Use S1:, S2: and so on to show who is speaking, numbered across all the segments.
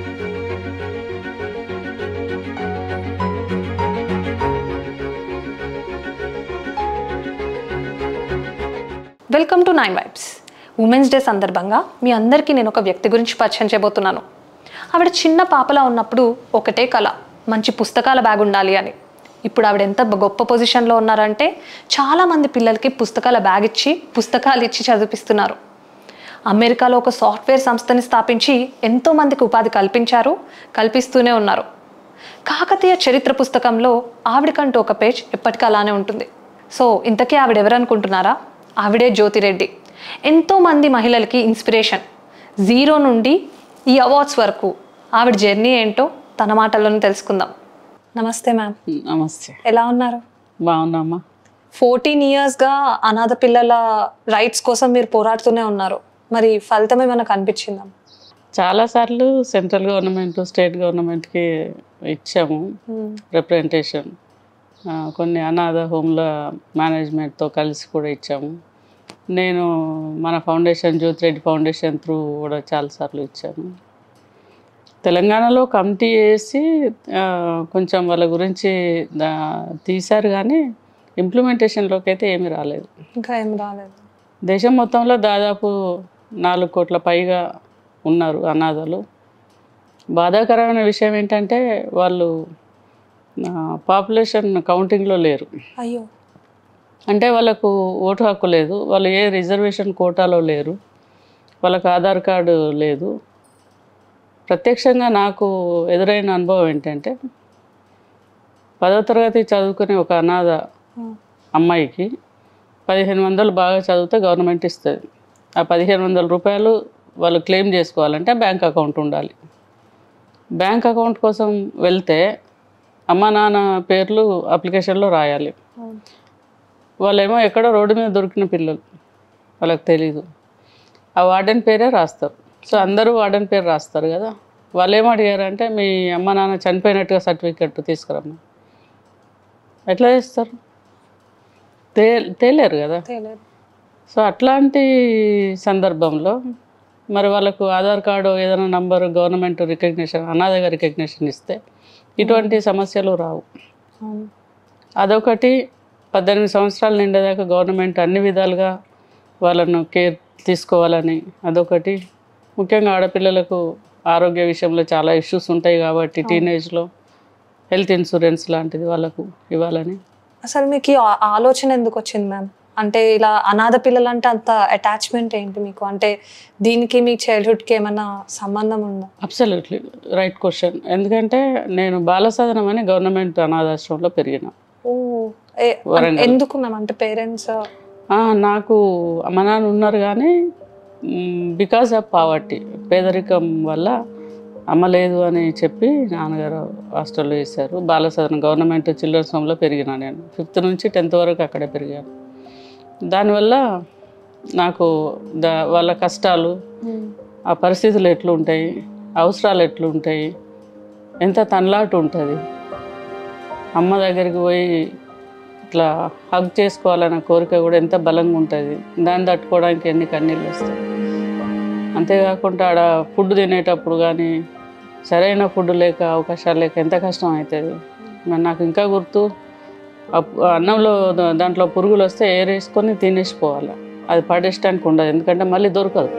S1: Welcome to nine vibes women's day సందర్భంగా మీ అందరికీ నేను ఒక వ్యక్తి గురించి పరిచయం చేయబోతున్నాను ఆవిడ చిన్న పాపలా ఉన్నప్పుడు ఒకటే కళ మంచి పుస్తకాల బ్యాగ్ ఉండాలి అని ఇప్పుడు ఆవిడ ఎంత గొప్ప పొజిషన్లో ఉన్నారంటే చాలామంది పిల్లలకి పుస్తకాల బ్యాగ్ ఇచ్చి పుస్తకాలు ఇచ్చి చదివిస్తున్నారు అమెరికాలో ఒక సాఫ్ట్వేర్ సంస్థని స్థాపించి ఎంతో మందికి ఉపాధి కల్పించారు కల్పిస్తూనే ఉన్నారు కాకతీయ చరిత్ర పుస్తకంలో ఆవిడకంటూ ఒక పేజ్ ఎప్పటికీ అలానే ఉంటుంది సో ఇంతకీ ఆవిడ ఎవరనుకుంటున్నారా ఆవిడే జ్యోతిరెడ్డి ఎంతో మంది మహిళలకి ఇన్స్పిరేషన్ జీరో నుండి ఈ అవార్డ్స్ వరకు ఆవిడ జర్నీ ఏంటో తన మాటల్లోనే తెలుసుకుందాం నమస్తే మ్యామ్
S2: నమస్తే
S1: ఎలా ఉన్నారు
S2: బాగున్నామ్మా
S1: ఫోర్టీన్ ఇయర్స్గా అనాథ పిల్లల రైట్స్ కోసం మీరు పోరాడుతూనే ఉన్నారు మరి ఫలితం ఏమైనా కనిపించిందా
S2: చాలాసార్లు సెంట్రల్ గవర్నమెంట్ స్టేట్ గవర్నమెంట్కి ఇచ్చాము రిప్రజెంటేషన్ కొన్ని అనాథ హోమ్ల మేనేజ్మెంట్తో కలిసి కూడా ఇచ్చాము నేను మన ఫౌండేషన్ జ్యోతిరెడ్డి ఫౌండేషన్ త్రూ కూడా చాలాసార్లు ఇచ్చాను తెలంగాణలో కమిటీ వేసి ఆ, కొంచెం వాళ్ళ గురించి దా- తీశారు కానీ ఇంప్లిమెంటేషన్లోకి అయితే ఏమీ రాలేదు
S1: ఇంకా ఏం రాలేదు
S2: దేశం మొత్తంలో దాదాపు నాలుగు కోట్ల పైగా ఉన్నారు అనాథలు బాధాకరమైన విషయం ఏంటంటే వాళ్ళు పాపులేషన్ కౌంటింగ్లో లేరు
S1: అయ్యో
S2: అంటే వాళ్ళకు ఓటు హక్కు లేదు వాళ్ళు ఏ రిజర్వేషన్ కోటాలో లేరు వాళ్ళకు ఆధార్ కార్డు లేదు ప్రత్యక్షంగా నాకు ఎదురైన అనుభవం ఏంటంటే పదో తరగతి చదువుకునే ఒక అనాథ అమ్మాయికి పదిహేను వందలు బాగా చదివితే గవర్నమెంట్ ఇస్తుంది ఆ పదిహేను వందల రూపాయలు వాళ్ళు క్లెయిమ్ చేసుకోవాలంటే బ్యాంక్ అకౌంట్ ఉండాలి బ్యాంక్ అకౌంట్ కోసం వెళ్తే అమ్మ నాన్న పేర్లు అప్లికేషన్లో రాయాలి వాళ్ళేమో ఎక్కడో రోడ్డు మీద దొరికిన పిల్లలు వాళ్ళకి తెలీదు ఆ వార్డెన్ పేరే రాస్తారు సో అందరూ వార్డెన్ పేరు రాస్తారు కదా వాళ్ళు ఏం అడిగారంటే మీ అమ్మ నాన్న చనిపోయినట్టుగా సర్టిఫికెట్ తీసుకురమ్మా ఎట్లా చేస్తారు తే తేలేరు కదా
S1: తెలియదు
S2: సో అట్లాంటి సందర్భంలో మరి వాళ్ళకు ఆధార్ కార్డు ఏదైనా నంబర్ గవర్నమెంట్ రికగ్నిషన్ అనాథగా రికగ్నిషన్ ఇస్తే ఇటువంటి సమస్యలు రావు
S1: అవును
S2: అదొకటి పద్దెనిమిది సంవత్సరాలు నిండేదాకా గవర్నమెంట్ అన్ని విధాలుగా వాళ్ళను కేర్ తీసుకోవాలని అదొకటి ముఖ్యంగా ఆడపిల్లలకు ఆరోగ్య విషయంలో చాలా ఇష్యూస్ ఉంటాయి కాబట్టి టీనేజ్లో హెల్త్ ఇన్సూరెన్స్ లాంటిది వాళ్ళకు ఇవ్వాలని
S1: అసలు మీకు ఈ ఆ- ఆలోచన ఎందుకు వచ్చింది మ్యామ్ అంటే ఇలా అనాథ పిల్లలు అంటే అంత అటాచ్మెంట్ ఏంటి మీకు అంటే దీనికి మీ చైల్డ్హుడ్కి ఏమైనా సంబంధం ఉందా
S2: అబ్సల్యూట్లీ రైట్ క్వశ్చన్ ఎందుకంటే నేను బాలసాధనం అని గవర్నమెంట్ అనాథాశ్రమంలో పెరిగిన
S1: ఓ ఏ-
S2: వరంగల్.
S1: ఎందుకు మ్యామ్ అంటే పేరెంట్స్
S2: ఆ, నాకు అమ్మ నాన్న ఉన్నారు కానీ బికాజ్ ఆఫ్ పావర్టీ పేదరికం వల్ల అమ్మ లేదు అని చెప్పి నాన్నగారు హాస్టల్లో వేశారు బాలసదనం గవర్నమెంట్ చిల్డ్రన్స్ హోమ్లో పెరిగినా నేను ఫిఫ్త్ నుంచి టెన్త్ వరకు అక్కడే పెరిగాను దానివల్ల నాకు దా వాళ్ళ కష్టాలు ఆ పరిస్థితులు ఎట్లుంటాయి అవసరాలు ఎట్లుంటాయి ఎంత తన్లాటు ఉంటుంది అమ్మ దగ్గరికి పోయి ఇట్లా హగ్ చేసుకోవాలన్న కోరిక కూడా ఎంత బలంగా ఉంటుంది దాన్ని తట్టుకోవడానికి ఎన్ని కన్నీళ్ళు వస్తాయి అంతేకాకుండా ఆడ ఫుడ్ తినేటప్పుడు కానీ సరైన ఫుడ్ లేక అవకాశాలు లేక ఎంత కష్టం అవుతుంది మరి నాకు ఇంకా గుర్తు ఆ పు- ఆ అన్నంలో దా- దాంట్లో పురుగులు వస్తే ఏరేసుకొని తినేసిపోవాలి అది పడేయడానికి ఉండదు ఎందుకంటే మళ్ళీ దొరకదు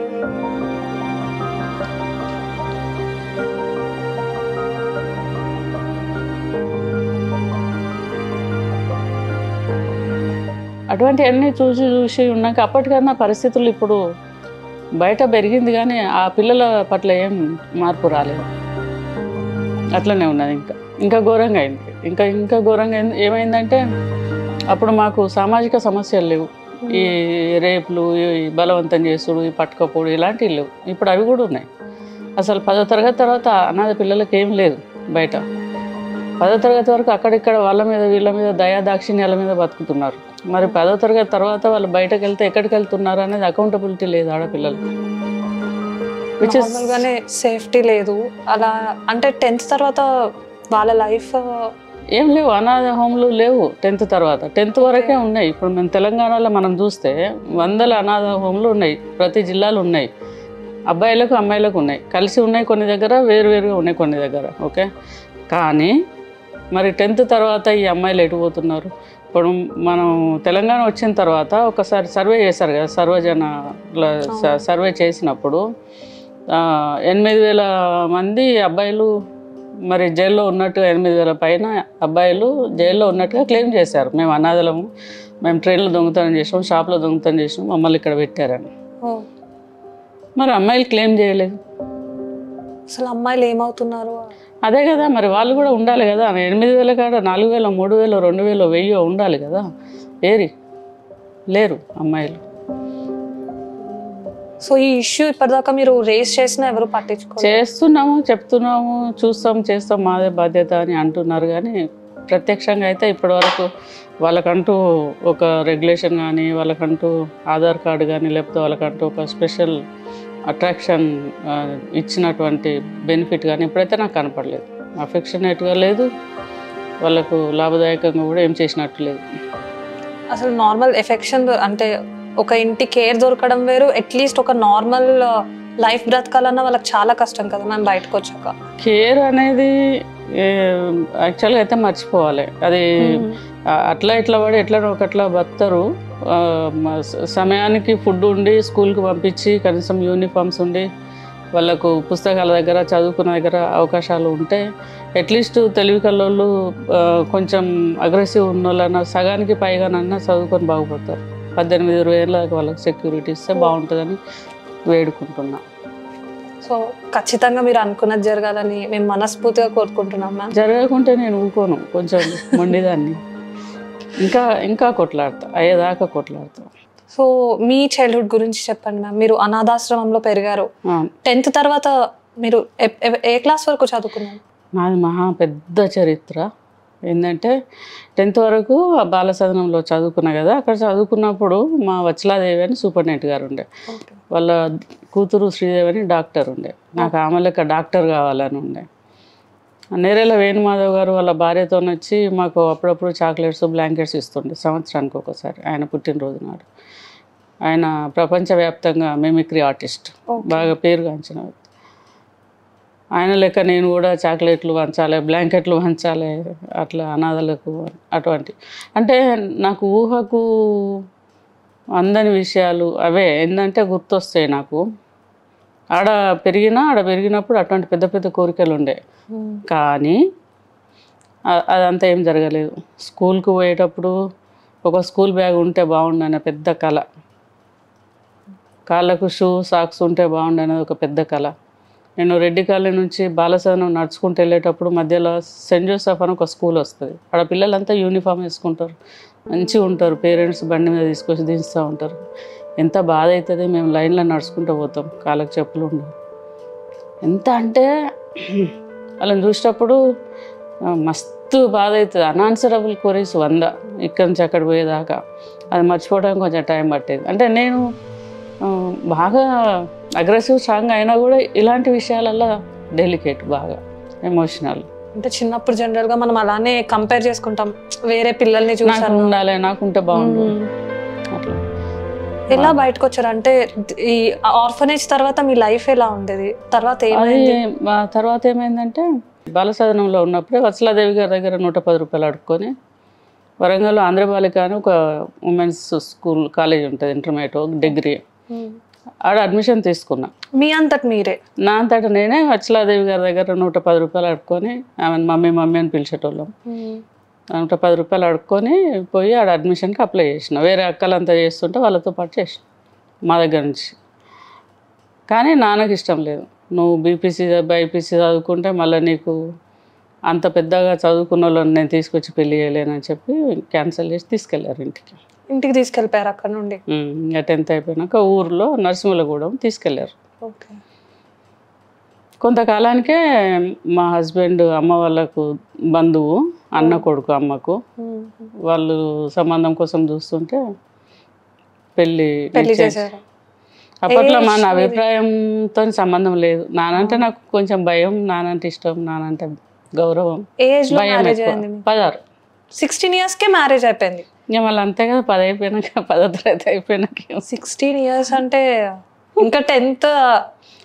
S2: అటువంటివన్నీ చూసి చూసి ఉన్నాక అప్పటికన్నా పరిస్థితులు ఇప్పుడు బయట పెరిగింది కానీ ఆ పిల్లల పట్ల ఏం మార్పు రాలేదు అట్లనే ఉన్నది ఇంకా ఇంకా ఘోరంగా అయింది ఇంకా ఇంకా ఘోరంగా అయింది ఏమైందంటే అప్పుడు మాకు సామాజిక సమస్యలు లేవు ఈ రేపులు ఈ బలవంతం చేసుడు ఈ పట్టుకపోడు ఇలాంటివి లేవు ఇప్పుడు అవి కూడా ఉన్నాయి అసలు పదో తరగతి తర్వాత అనాథ పిల్లలకి ఏం లేదు బయట పదో తరగతి వరకు అక్కడిక్కడ వాళ్ళ మీద వీళ్ళ మీద దయా దాక్షిణ్యాల మీద బతుకుతున్నారు మరి పదో తరగతి తర్వాత వాళ్ళు బయటకు వెళ్తే ఎక్కడికి వెళ్తున్నారు అనేది అకౌంటబిలిటీ లేదు ఆడపిల్లలు విచ్ ఇస్
S1: నార్మల్గానే సేఫ్టీ లేదు అలా అంటే టెన్త్ తర్వాత వాళ్ళ లైఫ్
S2: ఏం లేవు అనాథ హోమ్లు లేవు టెన్త్ తర్వాత టెన్త్ వరకే ఉన్నాయి ఇప్పుడు మేము తెలంగాణలో మనం చూస్తే వందల అనాథ హోమ్లు ఉన్నాయి ప్రతి జిల్లాలో ఉన్నాయి అబ్బాయిలకు అమ్మాయిలకు ఉన్నాయి కలిసి ఉన్నాయి కొన్ని దగ్గర వేరువేరుగా ఉన్నాయి కొన్ని దగ్గర ఓకే కానీ మరి టెన్త్ తర్వాత ఈ అమ్మాయిలు ఎటు పోతున్నారు ఇప్పుడు మనం తెలంగాణ వచ్చిన తర్వాత ఒకసారి సర్వే చేశారు కదా సర్వజన సర్వే చేసినప్పుడు ఆ, ఎనిమిది వేల మంది అబ్బాయిలు మరి జైల్లో ఉన్నట్టుగా ఎనిమిది వేల పైన అబ్బాయిలు జైల్లో ఉన్నట్టుగా క్లెయిమ్ చేశారు మేము అనాథలము మేము ట్రైన్లో దొంగతనం చేసాం షాప్లో దొంగతనం చేసాం మమ్మల్ని ఇక్కడ పెట్టారని
S1: ఓ,
S2: మరి అమ్మాయిలు క్లెయిమ్ చేయలేదు
S1: అసలు అమ్మాయిలు ఏమవుతున్నారు
S2: అదే కదా మరి వాళ్ళు కూడా ఉండాలి కదా ఎనిమిది వేల కాడ నాలుగు వేలు మూడు వేలు రెండు వేలు వెయ్యి ఉండాలి కదా ఏరి లేరు అమ్మాయిలు
S1: సో ఈ ఇష్యూ ఇప్పటిదాకా మీరు రేస్ చేసినా ఎవరు పట్టించుకోలేదు
S2: చేస్తున్నాము చెప్తున్నాము చూస్తాం చేస్తాం మాదే బాధ్యత అని అంటున్నారు కానీ ప్రత్యక్షంగా అయితే ఇప్పటివరకు వాళ్ళకంటూ ఒక రెగ్యులేషన్ కానీ వాళ్ళకంటూ ఆధార్ కార్డు కానీ లేకపోతే వాళ్ళకంటూ ఒక స్పెషల్ అట్రాక్షన్ ఇచ్చినటువంటి బెనిఫిట్ కానీ ఇప్పుడైతే నాకు కనపడలేదు అఫెక్షనేట్గా లేదు వాళ్ళకు లాభదాయకంగా కూడా ఏం చేసినట్టు లేదు
S1: అసలు నార్మల్ ఎఫెక్షన్ అంటే ఒక ఇంటి కేర్ దొరకడం వేరు అట్లీస్ట్ ఒక నార్మల్ లైఫ్ బ్రతకాలన్నా వాళ్ళకి చాలా కష్టం కదా మేము బయటకు వచ్చాక
S2: కేర్ అనేది యాక్చువల్గా అయితే మర్చిపోవాలి అది ఆ, అట్లా ఇట్లా పడి ఎట్లా ఒకట్లా బతారు ఆ, మ- స- సమయానికి ఫుడ్ ఉండి స్కూల్కి పంపించి కనీసం యూనిఫామ్స్ ఉండి వాళ్ళకు పుస్తకాల దగ్గర చదువుకునే దగ్గర అవకాశాలు ఉంటే అట్లీస్ట్ తెలివి కల్లోళ్ళు ఆ, కొంచెం అగ్రెసివ్ ఉన్న వాళ్ళన్న సగానికి పైగానన్నా చదువుకొని బాగుపడతారు పద్దెనిమిది ఇరవై ఏళ్ళకి వాళ్ళకి సెక్యూరిటీ ఇస్తే బాగుంటుందని వేడుకుంటున్నా
S1: సో ఖచ్చితంగా మీరు అనుకున్నది జరగాలని మేము మనస్ఫూర్తిగా కోరుకుంటున్నాం మ్యామ్
S2: జరగకుంటే నేను ఊకోను కొంచెం మొండిదాన్ని ఇంకా ఇంకా కొట్లాడతా అయ్యేదాకా కొట్లాడతా
S1: సో మీ చైల్డ్హుడ్ గురించి చెప్పండి మ్యామ్ మీరు అనాథాశ్రమంలో పెరిగారు
S2: ఆ,
S1: టెన్త్ తర్వాత మీరు ఎ- ఎ- ఏ క్లాస్ వరకు చదువుకున్నారు
S2: నాది మహా పెద్ద చరిత్ర ఏంటంటే టెన్త్ వరకు ఆ బాల సదనంలో చదువుకున్నా కదా అక్కడ చదువుకున్నప్పుడు మా వత్సలాదేవి అని సూపరింటెండెంట్ గారు ఉండే వాళ్ళ కూతురు శ్రీదేవి అని డాక్టర్ ఉండే నాకు ఆమె లెక్క డాక్టర్ కావాలని ఉండే నేరేళ్ళ వేణుమాధవ్ గారు వాళ్ళ భార్యతో వచ్చి మాకు అప్పుడప్పుడు చాక్లెట్స్ బ్లాంకెట్స్ ఇస్తుండే సంవత్సరానికి ఒకసారి ఆయన పుట్టినరోజు నాడు ఆయన ప్రపంచవ్యాప్తంగా మిమిక్రీ ఆర్టిస్ట్ బాగా పేరుగాంచిన వ్యక్తి ఆయన లెక్క నేను కూడా చాక్లెట్లు పంచాలి బ్లాంకెట్లు పంచాలి అట్లా అనాథలకు అటువంటి అంటే నాకు ఊహకు అందని విషయాలు అవే ఏంటంటే గుర్తొస్తాయి నాకు ఆడ పెరిగినా ఆడ పెరిగినప్పుడు అటువంటి పెద్ద పెద్ద కోరికలు ఉండే కానీ అ- అదంతా ఏం జరగలేదు స్కూల్కి పోయేటప్పుడు ఒక స్కూల్ బ్యాగ్ ఉంటే బాగుండన్న పెద్ద కళ కాళ్ళకు షూ సాక్స్ ఉంటే బాగుండనేది ఒక పెద్ద కళ నేను రెడ్డి కాలనీ నుంచి బాలసదనం నడుచుకుంటూ వెళ్ళేటప్పుడు మధ్యలో సెయింట్ జోసెఫ్ అని ఒక స్కూల్ వస్తుంది ఆడ పిల్లలంతా యూనిఫామ్ వేసుకుంటారు మంచిగా ఉంటారు పేరెంట్స్ బండి మీద తీసుకొచ్చి దించుతూ ఉంటారు ఎంత బాధ అవుతుంది మేము లైన్లో నడుచుకుంటూ పోతాం కాళ్ళకి చెప్పులు ఉండవు ఎంత అంటే వాళ్ళని చూసేటప్పుడు ఆ, మస్తు బాధ అవుతుంది అనాన్సరబుల్ కొరీస్ వంద ఇక్కడి నుంచి అక్కడ పోయేదాకా అది మర్చిపోవడానికి కొంచెం టైం పట్టేది అంటే నేను ఆ, బాగా అగ్రెసివ్ స్ట్రాంగ్ అయినా కూడా ఇలాంటి విషయాలల్లో డెలికేట్ బాగా ఎమోషనల్
S1: అంటే చిన్నప్పుడు జనరల్ గా మనం అలానే కంపేర్ చేసుకుంటాం వేరే పిల్లల్ని
S2: నాకు
S1: చూసాను
S2: ఉండాలి నాకుంటే బాగుండు
S1: మ్మ్.
S2: అట్లా
S1: ఎలా బయటకు వచ్చారు అంటే ఈ ఆర్ఫనేజ్ తర్వాత మీ లైఫ్ ఎలా ఉండేది తర్వాత
S2: అది
S1: ఏమైంది
S2: మా తర్వాత ఏమైందంటే బాలసాధనంలో ఉన్నప్పుడే వత్సలాదేవి గారి దగ్గర నూట పది రూపాయలు అడుక్కొని వరంగల్లో ఆంధ్ర బాలిక అని ఒక ఉమెన్స్ స్కూల్ కాలేజ్ ఉంటుంది ఇంటర్మీడియట్ డిగ్రీ
S1: మ్మ్.
S2: ఆడ అడ్మిషన్ తీసుకున్నా
S1: మీ అంతటి మీరే
S2: నా అంతటా నేనే వత్సలాదేవి గారి దగ్గర నూట పది రూపాయలు అడుక్కొని ఆమె మమ్మీ మమ్మీ అని పిలిచేటోళ్ళం నూట పది రూపాయలు అడుక్కొని పోయి ఆడ అడ్మిషన్కి అప్లై చేసిన వేరే అక్కలంతా చేస్తుంటే వాళ్ళతో పాటు చేసిన మా దగ్గర నుంచి కానీ నాన్నకి ఇష్టం లేదు నువ్వు బీపీసీ బైపీసీ చదువుకుంటే మళ్ళీ నీకు అంత పెద్దగా చదువుకున్న వాళ్ళని నేను తీసుకొచ్చి పెళ్లి చేయలేనని చెప్పి క్యాన్సిల్ చేసి తీసుకెళ్లారు ఇంటికి
S1: ఇంటికి తీసుకెళ్ళిపోయారు అక్కడ నుండి
S2: ఉమ్, ఇంకా టెన్త్ అయిపోయినాక ఊర్లో నరసింహలగూడెం తీసుకెళ్లారు
S1: ఓకే
S2: కొంతకాలానికే మా హస్బెండ్ అమ్మ వాళ్ళకు బంధువు అన్న కొడుకు అమ్మకు వాళ్ళు సంబంధం కోసం చూస్తుంటే పెళ్ళి
S1: పెళ్లి
S2: నిశ్చయించి-
S1: చేశారు
S2: అప్పట్లో మన
S1: ఏజ్ మీది?
S2: అభిప్రాయంతో సంబంధం లేదు నానంటే నాకు కొంచెం భయం నానంటే ఇష్టం నానంటే గౌరవం
S1: ఏజ్ లో
S2: భయం
S1: మ్యారేజ్
S2: ఎక్కువ
S1: అయింది
S2: పదహారు
S1: సిక్స్టీన్ ఇయర్స్ కే మ్యారేజ్ అయిపోయింది
S2: ఇంకా మళ్ళీ అంతే కదా పది అయిపోయినాక పదో తరగతి అయిపోయినాక
S1: సిక్స్టీన్ ఇయర్స్ అంటే ఇంకా టెన్త్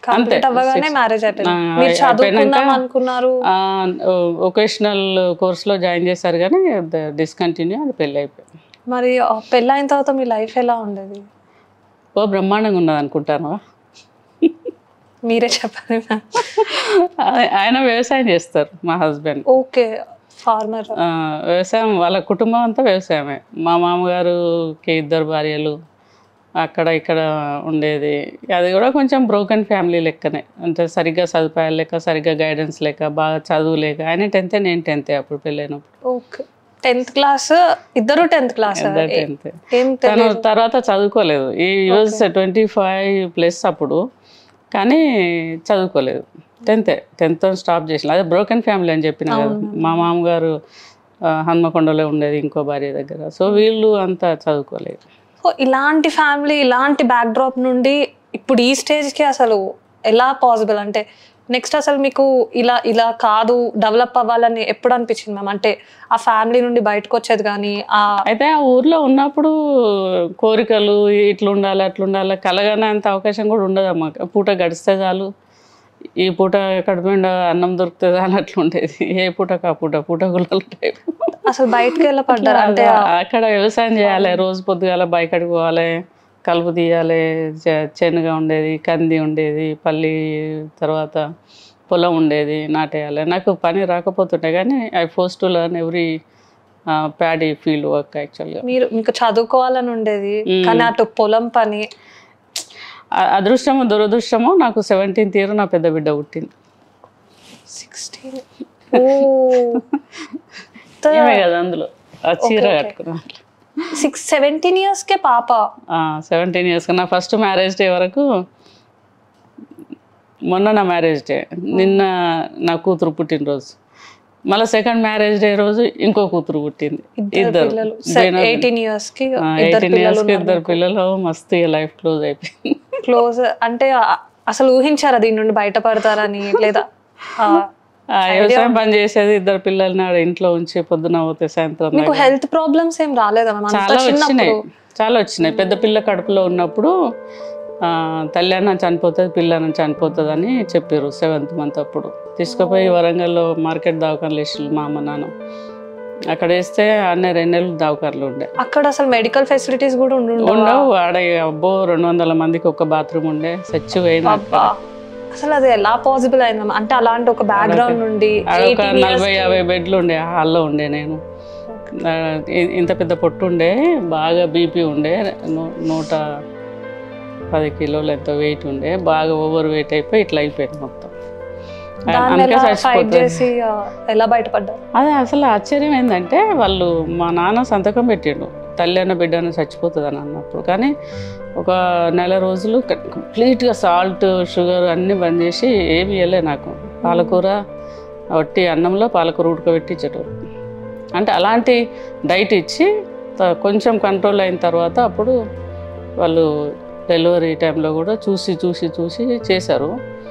S1: కంప్లీట్ అవ్వగానే మ్యారేజ్ అయిపోయింది
S2: ఆ,
S1: మీరు చదువుకుందాం
S2: అయిపోయినాక-
S1: అనుకున్నారు
S2: ఒకేషనల్ కోర్స్లో జాయిన్ చేశారు కానీ డిస్కంటిన్యూ అది పెళ్ళి అయిపోయింది
S1: మరి ఆ పెళ్ళైన తర్వాత మీ లైఫ్ ఎలా ఉండేది
S2: ఓ బ్రహ్మాండంగా ఉన్నది అనుకుంటాను
S1: మీరే చెప్పండి
S2: ఆయన వ్యవసాయం చేస్తారు మా హస్బెండ్
S1: ఓకే ఫార్మర్
S2: వ్యవసాయం వాళ్ళ కుటుంబం అంతా వ్యవసాయమే మా మామగారుకి ఇద్దరు భార్యలు అక్కడ ఇక్కడ ఉండేది అది కూడా కొంచెం బ్రోకెన్ ఫ్యామిలీ లెక్కనే అంటే సరిగ్గా సదుపాయాలు లేక సరిగ్గా గైడెన్స్ లేక బాగా చదువు లేక ఆయన టెన్తే నేను టెన్తే అప్పుడు పెళ్ళైనప్పుడు
S1: ఓకే టెన్త్ క్లాస్ ఇద్దరు టెన్త్ క్లాస్
S2: ఇద్దరు టెన్తే
S1: ఏం
S2: తను తర్వాత చదువుకోలేదు ఈ యూజ్ ట్వంటీ ఫైవ్ ప్లస్ అప్పుడు కానీ చదువుకోలేదు టెన్తే టెన్త్ స్టాప్ చేసిన అదే బ్రోకెన్ ఫ్యామిలీ అని చెప్పిన కదా మా మామగారు ఆ, హన్మకొండలో ఉండేది ఇంకో భార్య దగ్గర సో వీళ్ళు అంతా చదువుకోలేదు
S1: సో ఇలాంటి ఫ్యామిలీ ఇలాంటి బ్యాక్ డ్రాప్ నుండి ఇప్పుడు ఈ స్టేజ్కి అసలు ఎలా పాసిబుల్ అంటే నెక్స్ట్ అసలు మీకు ఇలా ఇలా కాదు డెవలప్ అవ్వాలని ఎప్పుడు అనిపించింది మ్యామ్ అంటే ఆ ఫ్యామిలీ నుండి బయటకు వచ్చేది కానీ ఆ
S2: అయితే ఆ ఊర్లో ఉన్నప్పుడు కోరికలు ఇట్లా ఉండాలి అట్లా ఉండాలి కలగానే అంత అవకాశం కూడా ఉండదు అమ్మ పూట గడిస్తే చాలు ఈ పూట కడుపు నిండా అన్నం దొరుకుతుంది అని అట్లా ఉండేది ఏ పూటకు ఆ పూట పూట గుల్లలు టైప్
S1: అసలు బయటకు వెళ్ళపడ్డారు అంటే
S2: అక్కడ వ్యవసాయం చేయాలి రోజు పొద్దుగాల బయకడికి పోవాలి కలుపు తీయాలి చె- శనగ ఉండేది కంది ఉండేది పల్లి తర్వాత పొలం ఉండేది నాటేయాలి నాకు పని రాకపోతుండే కానీ I force to learn every paddy field work యాక్చువల్గా
S1: మీరు మీకు చదువుకోవాలని ఉండేది కానీ అటు పొలం పని
S2: అదృష్టము దురదృష్టము నాకు సెవెంటీన్త్ ఇయర్ నా పెద్ద బిడ్డ పుట్టింది
S1: సిక్స్టీన్ ఓ
S2: ఏమే కదా అందులో ఆ చీర కట్టుకున్నాను
S1: సిక్స్ సెవెంటీన్ ఇయర్స్కే పాప
S2: సెవెంటీన్ ఇయర్స్ నా ఫస్ట్ మ్యారేజ్ డే వరకు మొన్న నా మ్యారేజ్ డే నిన్న నా కూతురు పుట్టినరోజు మళ్ళీ సెకండ్ మ్యారేజ్ డే రోజు ఇంకో కూతురు పుట్టింది ఇద్దరు
S1: పిల్లలు ఎయిటీన్ ఇయర్స్ కి
S2: ఎయిటీన్ ఇయర్స్కి ఇద్దరు పిల్లలు మస్తు లైఫ్ క్లోజ్ అయిపోయింది
S1: క్లోజ్ అంటే ఆ- అసలు ఊహించారా దీని నుండి బయటపడతారని లేదా ఆ,
S2: ఆ వ్యవసాయం పని చేసేది ఇద్దరు పిల్లల్ని ఆడ ఇంట్లో ఉంచి పొద్దున పోతే సాయంత్రం దాకా.
S1: మీకు హెల్త్ ప్రాబ్లమ్స్ ఏం రాలేదా మ్యామ్ అంత
S2: చాలా వచ్చినాయి
S1: చిన్నప్పుడు
S2: చాలా వచ్చినాయి పెద్ద పిల్ల కడుపులో ఉన్నప్పుడు ఆ, తల్లి అన్న చనిపోతుంది పిల్ల అన్న చనిపోతుంది అని చెప్పారు సెవెంత్ మంత్ అప్పుడు తీసుకుపోయి వరంగల్లో మార్కెట్ దవాఖానలు వేసి మా అమ్మ నాన్న అక్కడ వేస్తే అన్నీ రెండు నెలలు దవాఖానలు ఉండే
S1: అక్కడ అసలు మెడికల్ ఫెసిలిటీస్ కూడా ఉండు
S2: ఉండవు ఆడ అబ్బో రెండు వందల మందికి ఒక బాత్రూమ్ ఉండే సచ్చి పోయిన
S1: అబ్బా అసలు అది ఎలా పాసిబుల్ అయింది మ్యామ్ అంటే అలాంటి ఒక బ్యాక్గ్రౌండ్ నుండి
S2: ఆడ ఒక
S1: 18 years
S2: నలభై యాభై బెడ్లు ఉండే హాల్లో ఉండే నేను ఆ, ఇ- ఇంత పెద్ద పొట్టు ఉండే బాగా బీపీ ఉండే నూ- నూట పది కిలోలు ఎంతో వెయిట్ ఉండే బాగా ఓవర్ వెయిట్ అయిపోయి ఇట్లా అయిపోయింది మొత్తం ఆ,
S1: దాన్ని
S2: అందుకే
S1: ఎలా ఫైట్
S2: చచ్చిపోతుంది
S1: చేసి ఆ, ఎలా బయటపడ్డారు
S2: అదే అసలు ఆశ్చర్యం ఏంటంటే వాళ్ళు మా నాన్న సంతకం పెట్టిండు తల్లి అన్న బిడ్డ అన్న చచ్చిపోతుంది అని అన్నప్పుడు కానీ ఒక నెల రోజులు కంప్లీట్గా సాల్ట్ షుగర్ అన్నీ బంద్ చేసి ఏమి ఇవ్వలే నాకు పాలకూర వట్టి అన్నంలో పాలకూర ఉడకబెట్టి ఇచ్చేటోరు అంటే అలాంటి డైట్ ఇచ్చి త- కొంచెం కంట్రోల్ అయిన తర్వాత అప్పుడు వాళ్ళు డెలివరీ టైంలో కూడా చూసి చూసి చూసి చేశారు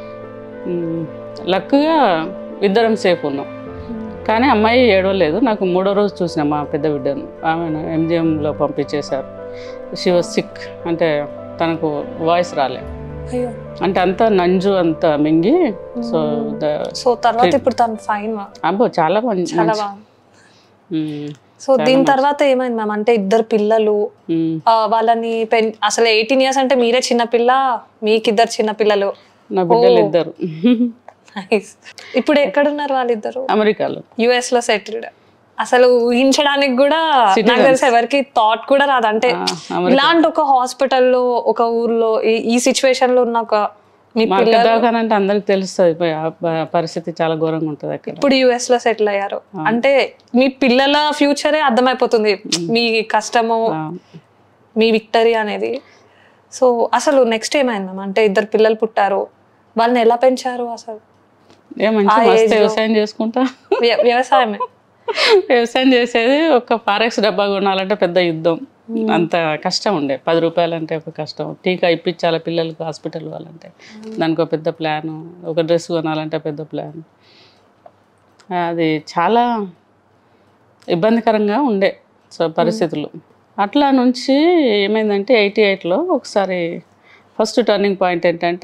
S2: లక్గా ఇద్దరం సేఫ్ ఉన్నాం కానీ అమ్మాయి ఏడవలేదు నాకు మూడో రోజు చూసిన మా పెద్ద బిడ్డను ఆమెను ఎంజిఎంలో పంపించేశారు షీ వాజ్ సిక్ అంటే తనకు వాయిస్ రాలే
S1: అయ్యో
S2: అంటే అంతా నంజు అంతా మింగి సో ద
S1: సో తర్వాత ఇప్పుడు తను ఫైన్
S2: అబ్బో చాలా మంచి
S1: చాలా
S2: మంచి-
S1: బాగుంది
S2: మ్మ్.
S1: సో దీని తర్వాత ఏమైంది మ్యామ్ అంటే ఇద్దరు పిల్లలు
S2: మ్మ్.
S1: ఆ, వాళ్ళని పెన్ అసలు ఎయిటీన్ ఇయర్స్ అంటే మీరే చిన్న పిల్ల మీకు ఇద్దరు చిన్న పిల్లలు
S2: నా బిడ్డలు ఇద్దరు
S1: Nice. ఇప్పుడు ఎక్కడున్నారు వాళ్ళిద్దరు
S2: అమెరికాలో
S1: యుఎస్ లో సెటిల్డ్ అసలు ఊహించడానికి కూడా నాకు తెలిసి ఎవరికి థాట్ కూడా రాదు అంటే ఇలాంటి ఒక హాస్పిటల్లో ఒక ఊర్లో ఈ- ఈ సిచ్యువేషన్ లో ఉన్న ఒక మీ
S2: మార్కెట్ దవాఖాన అంటే అందరికి తెలుస్తుంది పోయి ఆ ప- పరిస్థితి చాలా ఘోరంగా ఉంటుంది అక్కడ
S1: ఇప్పుడు యుఎస్ లో సెటిల్ అయ్యారు అంటే మీ పిల్లల ఫ్యూచరే అర్థమైపోతుంది మీ కష్టము
S2: ఆ,
S1: మీ విక్టరీ అనేది సో అసలు నెక్స్ట్ ఏమైంది మ్యామ్ అంటే ఇద్దరు పిల్లలు పుట్టారు వాళ్ళని ఎలా పెంచారు అసలు
S2: ఏ మంచి మస్తు వ్యవసాయం చేసుకుంటా
S1: వ్య- వ్యవసాయమే
S2: వ్యవసాయం చేసేది ఒక ఫారెక్స్ డబ్బా కొనాలంటే పెద్ద యుద్ధం అంత కష్టం ఉండే పది రూపాయలు అంటే ఒక కష్టం టీకా ఇప్పించాలి పిల్లలకు హాస్పిటల్ వాళ్ళంటే దానికి ఒక పెద్ద ప్లాన్ ఒక డ్రెస్ కొనాలంటే పెద్ద ప్లాన్ అది చాలా ఇబ్బందికరంగా ఉండే సో పరిస్థితులు అట్లా నుంచి ఏమైందంటే ఎయిటీ ఎయిట్లో ఒకసారి ఫస్ట్ టర్నింగ్ పాయింట్ ఏంటంటే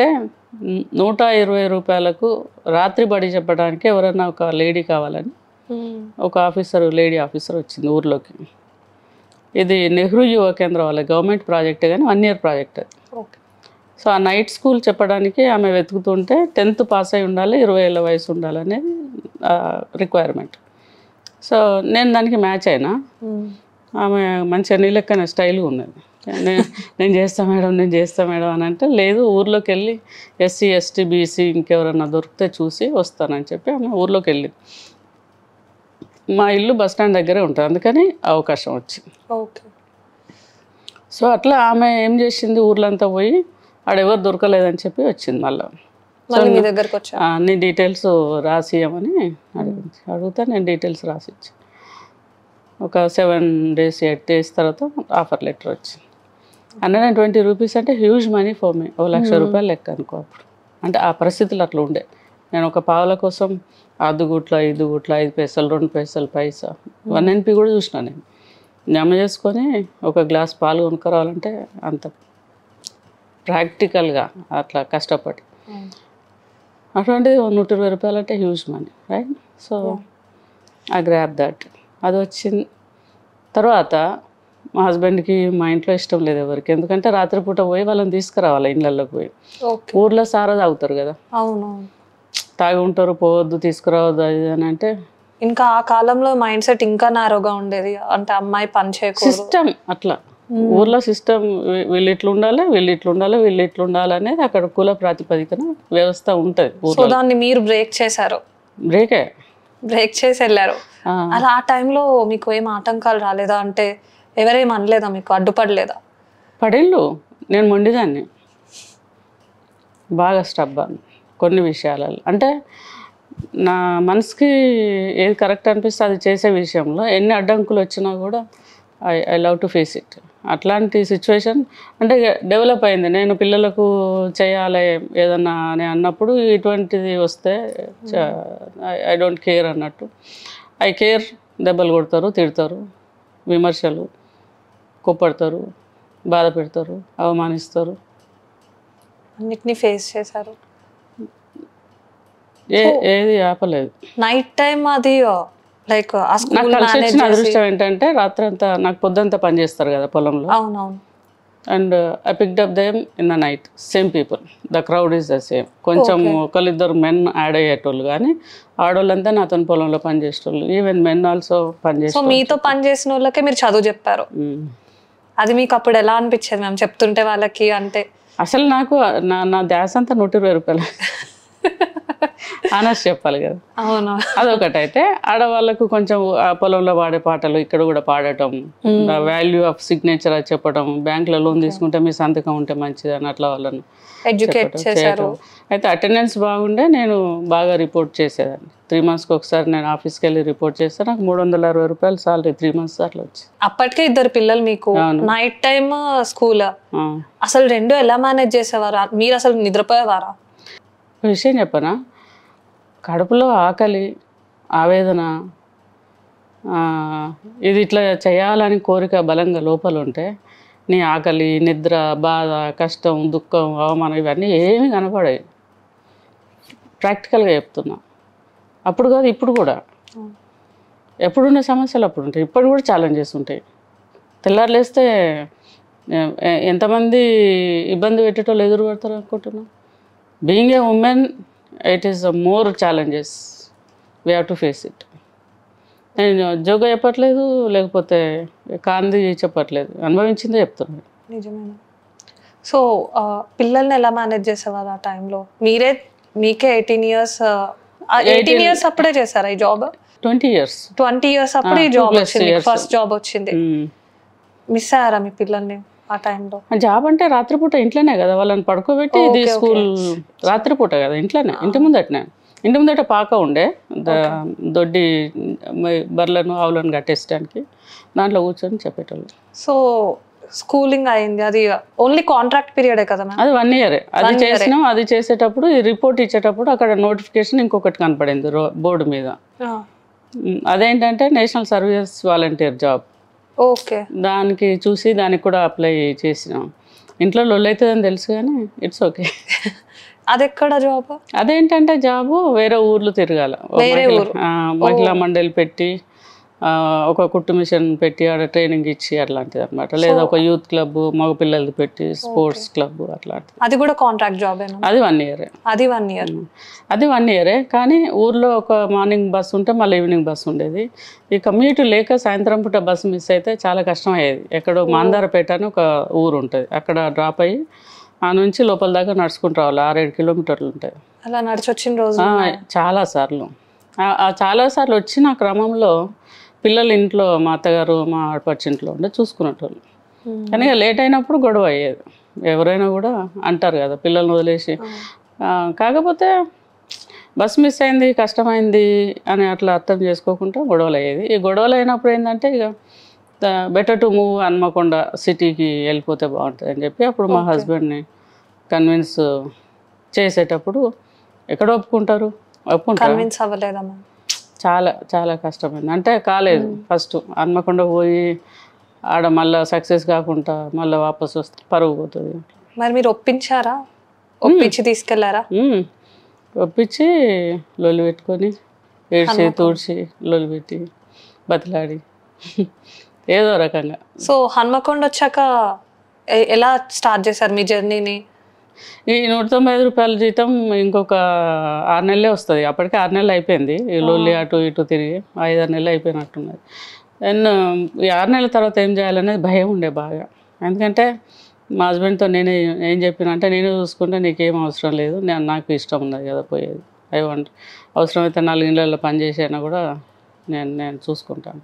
S2: మ్, నూట ఇరవై రూపాయలకు రాత్రి బడి చెప్పడానికి ఎవరైనా ఒక లేడీ కావాలని ఒక ఆఫీసర్ లేడీ ఆఫీసర్ వచ్చింది ఊర్లోకి ఇది నెహ్రూ యువ కేంద్రం వాళ్ళ గవర్నమెంట్ ప్రాజెక్ట్ కానీ వన్ ఇయర్ ప్రాజెక్ట్ అది
S1: ఓకే
S2: సో ఆ నైట్ స్కూల్ చెప్పడానికి ఆమె వెతుకుతుంటే టెన్త్ పాస్ అయి ఉండాలి ఇరవై ఏళ్ళ వయసు ఉండాలనేది రిక్వైర్మెంట్ సో నేను దానికి మ్యాచ్ అయినా ఆమె మంచిగా నీళ్ళెక్కన స్టైల్గా ఉన్నది నేను నేను చేస్తా మేడం నేను చేస్తా మేడం అని అంటే లేదు ఊర్లోకి వెళ్ళి ఎస్సీ ఎస్టీ బీసీ ఇంకెవరన్నా దొరికితే చూసి వస్తానని చెప్పి ఆమె ఊర్లోకి వెళ్ళింది మా ఇల్లు బస్ స్టాండ్ దగ్గరే ఉంటుంది అందుకని అవకాశం వచ్చింది
S1: ఓకే
S2: సో అట్లా ఆమె ఏం చేసింది ఊర్లంతా పోయి ఆడెవరు దొరకలేదని చెప్పి వచ్చింది మళ్ళీ
S1: మళ్ళీ మీ దగ్గరకు వచ్చా
S2: అన్ని డీటెయిల్స్ రాసి ఇవ్వమని అడిగింది అడిగితే నేను డీటెయిల్స్ రాసి ఇచ్చాను ఒక సెవెన్ డేస్ ఎయిట్ డేస్ తర్వాత ఆఫర్ లెటర్ వచ్చింది హండ్రెడ్ అండ్ ట్వంటీ రూపీస్ అంటే హ్యూజ్ మనీ ఫర్ మీ ఓ లక్ష రూపాయలు లెక్క అనుకో అప్పుడు అంటే ఆ పరిస్థితులు అట్లా ఉండే నేను ఒక పావుల కోసం అర్ధ గుట్ల ఐదు గుట్ల ఐదు పైసలు రెండు పైసలు పైసా వన్ ఎన్పి కూడా చూసిన నేను జమ చేసుకొని ఒక గ్లాస్ పాలు కొనుక్కరావాలంటే అంత ప్రాక్టికల్గా అట్లా కష్టపడి అటువంటిది ఓ నూట ఇరవై రూపాయలు అంటే huge money right so I grab that అది వచ్చింది తర్వాత మా హస్బెండ్కి మా ఇంట్లో ఇష్టం లేదు ఎవరికి ఎందుకంటే రాత్రిపూట పోయి వాళ్ళని తీసుకురావాలి ఇళ్ళల్లోకి పోయి
S1: ఓకే
S2: ఊర్లో సారా తాగుతారు కదా
S1: అవును
S2: తాగి ఉంటారు పోవద్దు తీసుకురావద్దు అది ఇది అని అంటే
S1: ఇంకా ఆ కాలంలో మైండ్ సెట్ ఇంకా నారోగా ఉండేది అంటే అమ్మాయి పని చేయకూడదు
S2: సిస్టమ్ అట్లా ఊర్లో సిస్టమ్ వీళ్ళు ఇట్లా ఉండాలి వీళ్ళు ఇట్లా ఉండాలి వీళ్ళు ఇట్లా ఉండాలి అనేది అక్కడ కుల ప్రాతిపదికన వ్యవస్థ ఉంటుంది
S1: సో
S2: ఊర్లో
S1: దాన్ని మీరు బ్రేక్ చేశారు
S2: బ్రేకే
S1: బ్రేక్ చేసి వెళ్ళారు
S2: ఆ.
S1: అలా ఆ టైంలో మీకు ఏం ఆటంకాలు రాలేదా అంటే ఎవరేం అనలేదా మీకు అడ్డుపడలేదా
S2: పడేళ్ళు నేను మొండిదాన్ని బాగా స్టబ్బాను కొన్ని విషయాలలో అంటే నా మనసుకి ఏది కరెక్ట్ అనిపిస్తే అది చేసే విషయంలో ఎన్ని అడ్డంకులు వచ్చినా కూడా I I love to face it అట్లాంటి సిచ్యువేషన్ అంటే డెవలప్ అయింది నేను పిల్లలకు చేయాలి ఏదన్నా అని అన్నప్పుడు ఇటువంటిది వస్తే ఐ డోంట్ కేర్ అన్నట్టు ఐ కేర్ దెబ్బలు కొడతారు తిడతారు విమర్శలు కోప్పడతారు బాధ పెడతారు అవమానిస్తారు
S1: అన్నిటినీ ఫేస్ చేశారు
S2: ఏ ఏది ఆపలేదు
S1: నైట్ టైం అది లైక్ ఆ
S2: నాకు
S1: స్కూల్
S2: కలిసి
S1: మేనేజ్
S2: వచ్చిన అదృష్టం ఏంటంటే రాత్రి అంతా నాకు పొద్దంతా పని చేస్తారు కదా పొలంలో
S1: అవునవును
S2: and I picked up them in the night same people the crowd is the same కొంచెం ఒకళ్ళిద్దరు మెన్ యాడ్ అయ్యేటోళ్ళు కానీ ఆడవాళ్ళంతా నాతో పొలంలో పనిచేసేటోళ్ళు ఈవెన్ మెన్ ఆల్సో
S1: సో
S2: పనిచేస్తారు
S1: మీతో పని చేసిన వాళ్ళకే మీరు చదువు చెప్పారు అది మీకు అప్పుడు ఎలా అనిపించేది మేము చెప్తుంటే వాళ్ళకి అంటే
S2: అసలు నాకు నా నా ధ్యాస అంతా నూట ఇరవై రూపాయలు ఆనర్స్ చెప్పాలి కదా
S1: అవును
S2: అదొకటి అయితే ఆడవాళ్ళకు కొంచెం ఆ పొలంలో పాడే పాటలు ఇక్కడ కూడా పాడటం వాల్యూ ఆఫ్ సిగ్నేచర్ అది చెప్పడం బ్యాంకులో లోన్ తీసుకుంటే మీ సంతకం ఉంటే మంచిది అని అట్లా వాళ్ళను
S1: ఎడ్యుకేట్
S2: చెప్పడం,
S1: చేశారు
S2: చేయటం. అయితే అటెండెన్స్ బాగుండే నేను బాగా రిపోర్ట్ చేసేదాన్ని త్రీ మంత్స్కి ఒకసారి నేను ఆఫీస్కి వెళ్ళి రిపోర్ట్ చేస్తే నాకు మూడు వందల అరవై రూపాయలు సాలరీ త్రీ మంత్స్ అట్లా వచ్చి
S1: అప్పటికే ఇద్దరు పిల్లలు మీకు నైట్ టైం స్కూల్ అసలు రెండు ఎలా మేనేజ్ చేసేవారు మీరు అసలు నిద్రపోయేవారా
S2: ఒక విషయం చెప్పనా కడుపులో ఆకలి ఆవేదన ఆ, ఇది ఇట్లా చేయాలని కోరిక బలంగా లోపల ఉంటే నీ ఆకలి నిద్ర బాధ కష్టం దుఃఖం అవమానం ఇవన్నీ ఏమీ కనపడాయి ప్రాక్టికల్గా చెప్తున్నా అప్పుడు కాదు ఇప్పుడు కూడా ఎప్పుడున్న సమస్యలు అప్పుడు ఉంటాయి ఇప్పుడు కూడా ఛాలెంజెస్ ఉంటాయి తెల్లారులేస్తే ఎ- ఎ- ఎంతమంది ఇబ్బంది పెట్టేటోళ్ళు ఎదురు పడతారు అనుకుంటున్నా being a woman it is more challenges we have to face it నేను జోగా చెప్పట్లేదు లేకపోతే కాంది చెప్పట్లేదు అనుభవించిందే చెప్తున్నాను
S1: నిజమేనా సో పిల్లల్ని ఎలా మేనేజ్ చేసేవారు ఆ టైంలో మీరే మీకే ఎయిటీన్ ఇయర్స్ ఎయిటీన్ ఇయర్స్ అప్పుడే చేశారా ఈ job
S2: twenty years
S1: twenty years అప్పుడే ఈ
S2: two
S1: జాబ్
S2: plus
S1: వచ్చింది
S2: years.
S1: ఫస్ట్ జాబ్ వచ్చింది మిస్ అయ్యారా మీ పిల్లల్ని ఆ టైంలో
S2: జాబ్ అంటే రాత్రిపూట ఇంట్లోనే కదా వాళ్ళని పడుకోబెట్టి ఇది స్కూల్ రాత్రిపూట కదా ఇంట్లోనే ఇంటి ముందటనే ఇంటి ముందట పాక ఉండే ద- దొడ్డి మ- బర్రెలను ఆవులను కట్టేసడానికి దాంట్లో కూర్చొని చెప్పేటోళ్ళు
S1: సో స్కూలింగ్ అయింది అది ఓన్లీ కాంట్రాక్ట్ పీరియడే కదా మ్యామ్
S2: అది వన్ ఇయర్ అది చేసినాం అది చేసేటప్పుడు ఈ రిపోర్ట్ ఇచ్చేటప్పుడు అక్కడ నోటిఫికేషన్ ఇంకొకటి కనపడింది రో బోర్డు మీద ఉమ్, అదేంటంటే national service volunteer job
S1: okay
S2: దానికి చూసి దానికి కూడా అప్లై చేసినాం ఇంట్లో లొల్లైతుందని తెలుసు కానీ ఇట్స్ ఓకే
S1: అది ఎక్కడ జాబ్
S2: అదేంటంటే జాబు వేరే ఊర్లు తిరగాల ఓ
S1: వేరే
S2: మహిళ-
S1: ఊరు.
S2: ఆ, మహిళా మండలి పెట్టి ఆ, ఒక కుట్టు మిషన్ పెట్టి ఆడ ట్రైనింగ్ ఇచ్చి అట్లాంటిది అనమాట లేదా ఒక యూత్ క్లబ్ మగ పిల్లలది పెట్టి స్పోర్ట్స్ క్లబ్ అట్లాంటిది
S1: అది కూడా కాంట్రాక్ట్ జాబేనా
S2: అది వన్ ఇయరే
S1: అది వన్ ఇయర్
S2: అది వన్ ఇయరే కానీ ఊర్లో ఒక మార్నింగ్ బస్ ఉంటే మళ్ళీ ఈవినింగ్ బస్ ఉండేది ఈ కమ్యూనిటీ లేక సాయంత్రం పూట బస్సు మిస్ అయితే చాలా కష్టం అయ్యేది ఎక్కడో మాందారపేట అని ఒక ఊరు ఉంటుంది అక్కడ డ్రాప్ అయ్యి ఆ నుంచి లోపల దాకా నడుచుకుంటూ రావాలి ఆరేడు కిలోమీటర్లు ఉంటాయి
S1: అలా నడిచి వచ్చిన రోజు
S2: ఆ, చాలా సార్లు ఆ- ఆ చాలా సార్లు వచ్చిన క్రమంలో పిల్లలు ఇంట్లో మా అత్తగారు మా ఆడపడిచి ఇంట్లో ఉండే చూసుకునేటోళ్ళు
S1: Hmm.
S2: కానీ ఇక లేట్ అయినప్పుడు గొడవ అయ్యేది ఎవరైనా కూడా అంటారు కదా పిల్లల్ని వదిలేసి ఆ, కాకపోతే బస్ మిస్ అయింది కష్టమైంది అని అట్లా అర్థం చేసుకోకుండా గొడవలు అయ్యేది ఈ గొడవలు అయినప్పుడు ఏంటంటే ఇక బెటర్ టు మూవ్ హన్మకొండ సిటీకి వెళ్ళిపోతే బాగుంటుంది అని చెప్పి అప్పుడు మా హస్బెండ్ని కన్విన్స్ చేసేటప్పుడు ఎక్కడ ఒప్పుకుంటారు ఒప్పుకుంటారు
S1: కన్విన్స్ అవ్వలేదా మ్యామ్
S2: చాలా చాలా కష్టమైంది అంటే కాలేదు ఫస్ట్ హన్మకొండ పోయి ఆడ మళ్ళీ సక్సెస్ కాకుండా మళ్ళీ వాపస్ వస్తే పరుగు పోతుంది
S1: మరి మీరు ఒప్పించారా ఒప్పించి తీసుకెళ్లారా
S2: ఉమ్. ఒప్పించి లొల్లి పెట్టుకొని ఏడ్చి తూడ్చి లొల్లి పెట్టి బతిలాడి ఏదో రకంగా
S1: సో హన్మకొండ వచ్చాక ఎ- ఎలా స్టార్ట్ చేశారు మీ జర్నీని
S2: ఈ నూట తొంభై ఐదు రూపాయల జీతం ఇంకొక ఆరు నెలలే వస్తుంది అప్పటికే ఆరు నెలలు అయిపోయింది ఈ లొల్లి అటు ఇటు తిరిగి ఐదారు నెలలు అయిపోయినట్టున్నది దెన్ ఈ ఆరు నెలల తర్వాత ఏం చేయాలనేది భయం ఉండే బాగా ఎందుకంటే మా హస్బెండ్తో నేను ఏం చెప్పిన అంటే నేను చూసుకుంటే నీకేం అవసరం లేదు నేను నాకు ఇష్టం ఉన్నది కదా పోయేది ఐ వాంట్ అవసరమైతే నాలుగు ఇళ్ళల్లో పని చేసైనా కూడా నేను నేను చూసుకుంటాను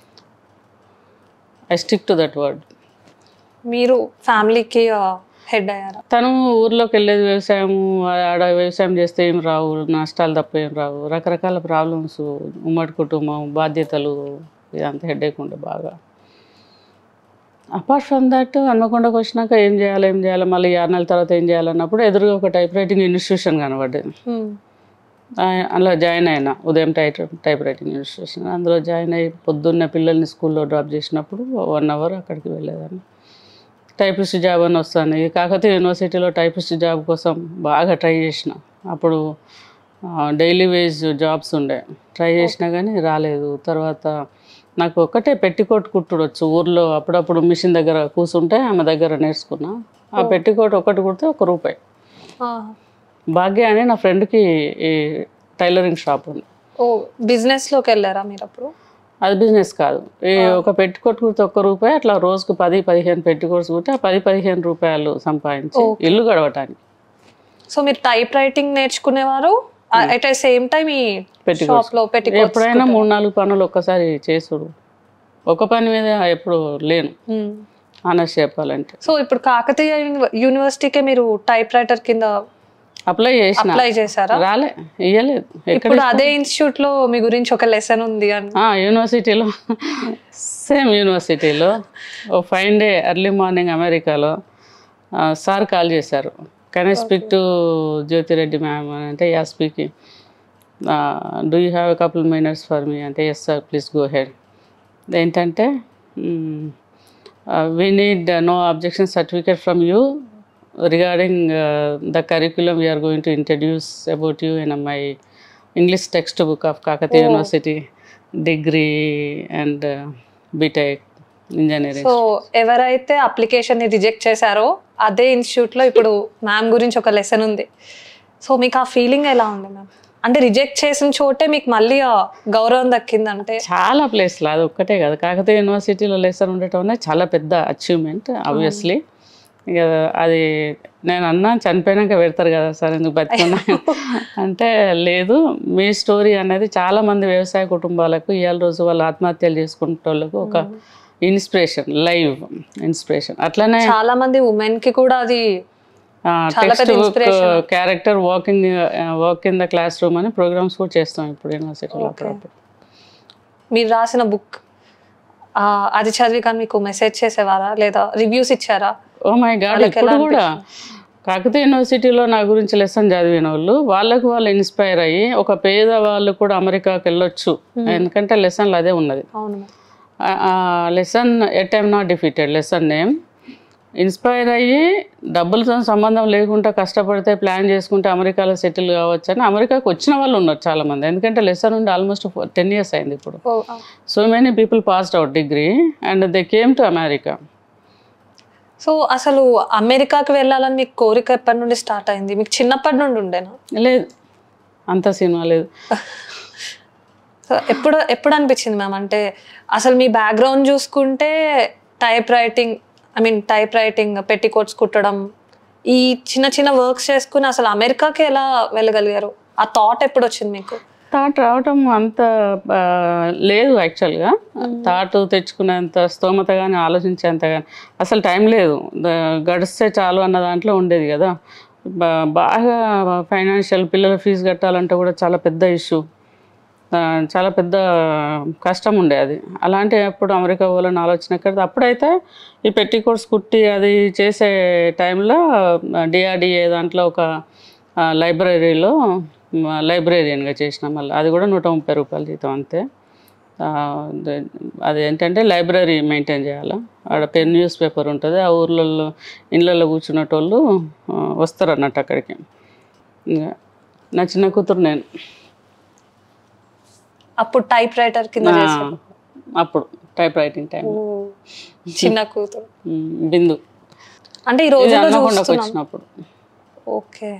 S2: I stick to that word
S1: మీరు ఫ్యామిలీకి హెడ్ అయ్యారా
S2: తను ఊర్లోకి వెళ్ళేది వ్యవసాయం ఆడ వ్యవసాయం చేస్తే ఏం రావు నష్టాలు తప్ప ఏం రావు రకరకాల ప్రాబ్లమ్స్ ఉమ్మడి కుటుంబం బాధ్యతలు ఇదంతా హెడేక్ ఉండే బాగా అపార్ట్ ఫ్రమ్ దట్ హన్మకొండకు వచ్చినాక ఏం చేయాలి ఏం చేయాలి మళ్ళీ ఆరు నెలల తర్వాత ఏం చేయాలన్నప్పుడు ఎదురుగా ఒక టైప్ రైటింగ్ ఇన్స్టిట్యూషన్ కనబడ్డది
S1: Hmm.
S2: ఆ- అందులో జాయిన్ అయినా ఉదయం టైప్ టైప్ రైటింగ్ ఇన్స్టిట్యూషన్ అందులో జాయిన్ అయ్యి పొద్దున్న పిల్లల్ని స్కూల్లో డ్రాప్ చేసినప్పుడు వన్ అవర్ అక్కడికి వెళ్ళేదాన్ని టైపిస్ట్ జాబ్ అని వస్తాను కాకపోతే యూనివర్సిటీలో టైపిస్ట్ జాబ్ కోసం బాగా ట్రై చేసిన అప్పుడు డైలీ వేజ్ జాబ్స్ ఉండే ట్రై చేసినా కానీ రాలేదు తర్వాత నాకు ఒక్కటే పెట్టికోట్ కుట్టుడొచ్చు ఊర్లో అప్పుడప్పుడు మిషన్ దగ్గర కూర్చుంటే ఆమె దగ్గర నేర్చుకున్నా ఆ పెట్టికోట్ ఒకటి కుడితే ఒక రూపాయి
S1: Ah.
S2: భాగ్య అని నా ఫ్రెండ్కి ఈ టైలరింగ్ షాప్ ఉంది
S1: ఓ బిజినెస్ లోకి వెళ్ళారా మీరు అప్పుడు
S2: అది బిజినెస్ కాదు ఈ ఒక పెట్టుకోట్ కుడితే ఒక్క రూపాయి అట్లా రోజుకు పది పదిహేను పెట్టుకోట్స్ కుడితే ఆ పది పదిహేను రూపాయలు సంపాదించి ఇల్లు గడవటానికి
S1: సో మీరు టైప్ రైటింగ్ నేర్చుకునేవారు అట్ ద సేమ్ టైం ఈ షాప్ లో పెట్టి
S2: ఎప్పుడైనా మూడు నాలుగు పనులు ఒక్కసారి చేసుడు ఒక పని మీద ఎప్పుడు లేను ఆనర్స్ చెప్పాలంటే
S1: సో ఇప్పుడు కాకతీయ యూని- యూనివర్సిటీకే మీరు టైప్ రైటర్ కింద
S2: అప్లై చేసిన
S1: అప్లై చేశారా
S2: రాలే ఇయ్యలేదు ఎక్కడ
S1: ఇప్పుడు అదే ఇన్స్టిట్యూట్ లో మీ గురించి ఒక లెసన్ ఉంది అని
S2: ఆ, యూనివర్సిటీలో సేమ్ యూనివర్సిటీలో ఓ ఫైన్ డే ఎర్లీ మార్నింగ్ అమెరికాలో ఆ, సార్ కాల్ చేశారు can I speak to Jyothi Reddy ma'am అని అంటే yeah speaking do you have a couple minutes for me అంటే yes sir please go ahead ఏంటంటే we need no objection certificate from you regarding the curriculum we're going to introduce about you in my English textbook of Kakatiya university degree and BTech engineering
S1: so ఎవరైతే application ని reject చేశారో అదే institute లో ఇప్పుడు ma'am గురించి ఒక lesson ఉంది so మీకు ఆ ఫీలింగ్ ఎలా ఉంది మ్యామ్ అంటే రిజెక్ట్ చేసిన చోటే మీకు మళ్ళీ ఆ గౌరవం దక్కిందంటే
S2: చాలా ప్లేస్లు అది ఒక్కటే కాదు కాకతీయ యూనివర్సిటీలో లెసన్ ఉండటం అనేది చాలా పెద్ద అచీవ్మెంట్ ఆబ్వియస్లీ ఇక అది నేను అన్నా చనిపోయినాక పెడతారు కదా సార్ ఎందుకు బతుకున్నా అంటే లేదు మీ స్టోరీ అనేది చాలా మంది వ్యవసాయ కుటుంబాలకు ఇవాళ రోజు వాళ్ళు ఆత్మహత్యలు చేసుకుంటే వాళ్ళకు ఒక ఇన్స్పిరేషన్ లైవ్ ఇన్స్పిరేషన్ అట్లనే
S1: చాలా మంది ఉమెన్ కి కూడా అది చాలా
S2: టెక్స్ట్
S1: పెద్ద
S2: book
S1: inspiration.
S2: Character walking work in the classroom అని ప్రోగ్రామ్స్ కూడా చేస్తాం ఇప్పుడు యూనివర్సిటీలో అప్పుడప్పుడు
S1: మీరు రాసిన బుక్ అది చదివి కానీ మీకు మెసేజ్ చేసేవారా లేదా రివ్యూస్ ఇచ్చారా
S2: ఓ మై గాడ్ ఇప్పుడు కూడా కాకతీయ యూనివర్సిటీలో నా గురించి లెసన్ చదివిన వాళ్ళు వాళ్ళకు వాళ్ళు ఇన్స్పైర్ అయ్యి ఒక పేద వాళ్ళు కూడా అమెరికాకి వెళ్ళొచ్చు ఎందుకంటే లెసన్లు అదే ఉన్నది
S1: అవును
S2: lesson at I'm not defeated lesson name inspire అయ్యి డబ్బులతో సంబంధం లేకుండా కష్టపడితే ప్లాన్ చేసుకుంటే అమెరికాలో సెటిల్ కావచ్చు అని అమెరికాకు వచ్చిన వాళ్ళు ఉన్నారు చాలామంది ఎందుకంటే లెసన్ నుండి ఆల్మోస్ట్ టెన్ ఇయర్స్ అయింది ఇప్పుడు
S1: oh,
S2: so many people passed out degree and they came to America
S1: so అసలు అమెరికాకి వెళ్ళాలని మీకు కోరిక ఎప్పటి నుండి స్టార్ట్ అయింది మీకు చిన్నప్పటి నుండి ఉండేనా
S2: లేదు అంత సినిమా లేదు
S1: సో ఎప్పుడు ఎప్పుడు అనిపించింది మ్యామ్ అంటే అసలు మీ బ్యాక్గ్రౌండ్ చూసుకుంటే typewriting I mean typewriting పెట్టి కోట్స్ కుట్టడం ఈ చిన్న చిన్న వర్క్స్ చేసుకుని అసలు అమెరికాకి ఎలా వెళ్ళగలిగారు ఆ థాట్ ఎప్పుడు వచ్చింది మీకు
S2: థాట్ రావటం అంత ఆ, లేదు యాక్చువల్గా థాట్ తెచ్చుకునేంత స్తోమత కానీ ఆలోచించేంత కానీ అసలు టైం లేదు ద- గడిస్తే చాలు అన్న దాంట్లో ఉండేది కదా బా- బాగా ఫైనాన్షియల్ పిల్లల ఫీజు కట్టాలంటే కూడా చాలా పెద్ద ఇష్యూ చాలా పెద్ద కష్టం ఉండే అది అలాంటి అప్పుడు అమెరికా పోవాలని ఆలోచన ఎక్కడ అప్పుడైతే ఈ పెట్టి కోర్స్ కుట్టి అది చేసే టైంలో డిఆర్డిఏ దాంట్లో ఒక ఆ, లైబ్రరీలో మ, లైబ్రేరియన్గా చేసిన మళ్ళీ అది కూడా నూట ముప్పై రూపాయల జీతం అంతే ఆ, ద- అది ఏంటంటే లైబ్రరీ మెయింటైన్ చేయాలి ఆడ పెన్ న్యూస్ పేపర్ ఉంటుంది ఆ ఊర్లలో ఇళ్ళల్లో కూర్చున్నటోళ్ళు ఆ, వస్తారు అన్నట్టు అక్కడికి ఇంకా నా చిన్న కూతురు నేను
S1: అప్పుడు టైప్ రైటర్ కింద
S2: ఆ,
S1: చేశారు
S2: అప్పుడు టైప్ రైటింగ్ టైం
S1: ఓ, చిన్న కూతురు
S2: బిందు
S1: అంటే ఈ
S2: ఇది
S1: రోజుల్లో
S2: అన్నకొండకు
S1: చూస్తున్నాం
S2: వచ్చినప్పుడు
S1: ఓకే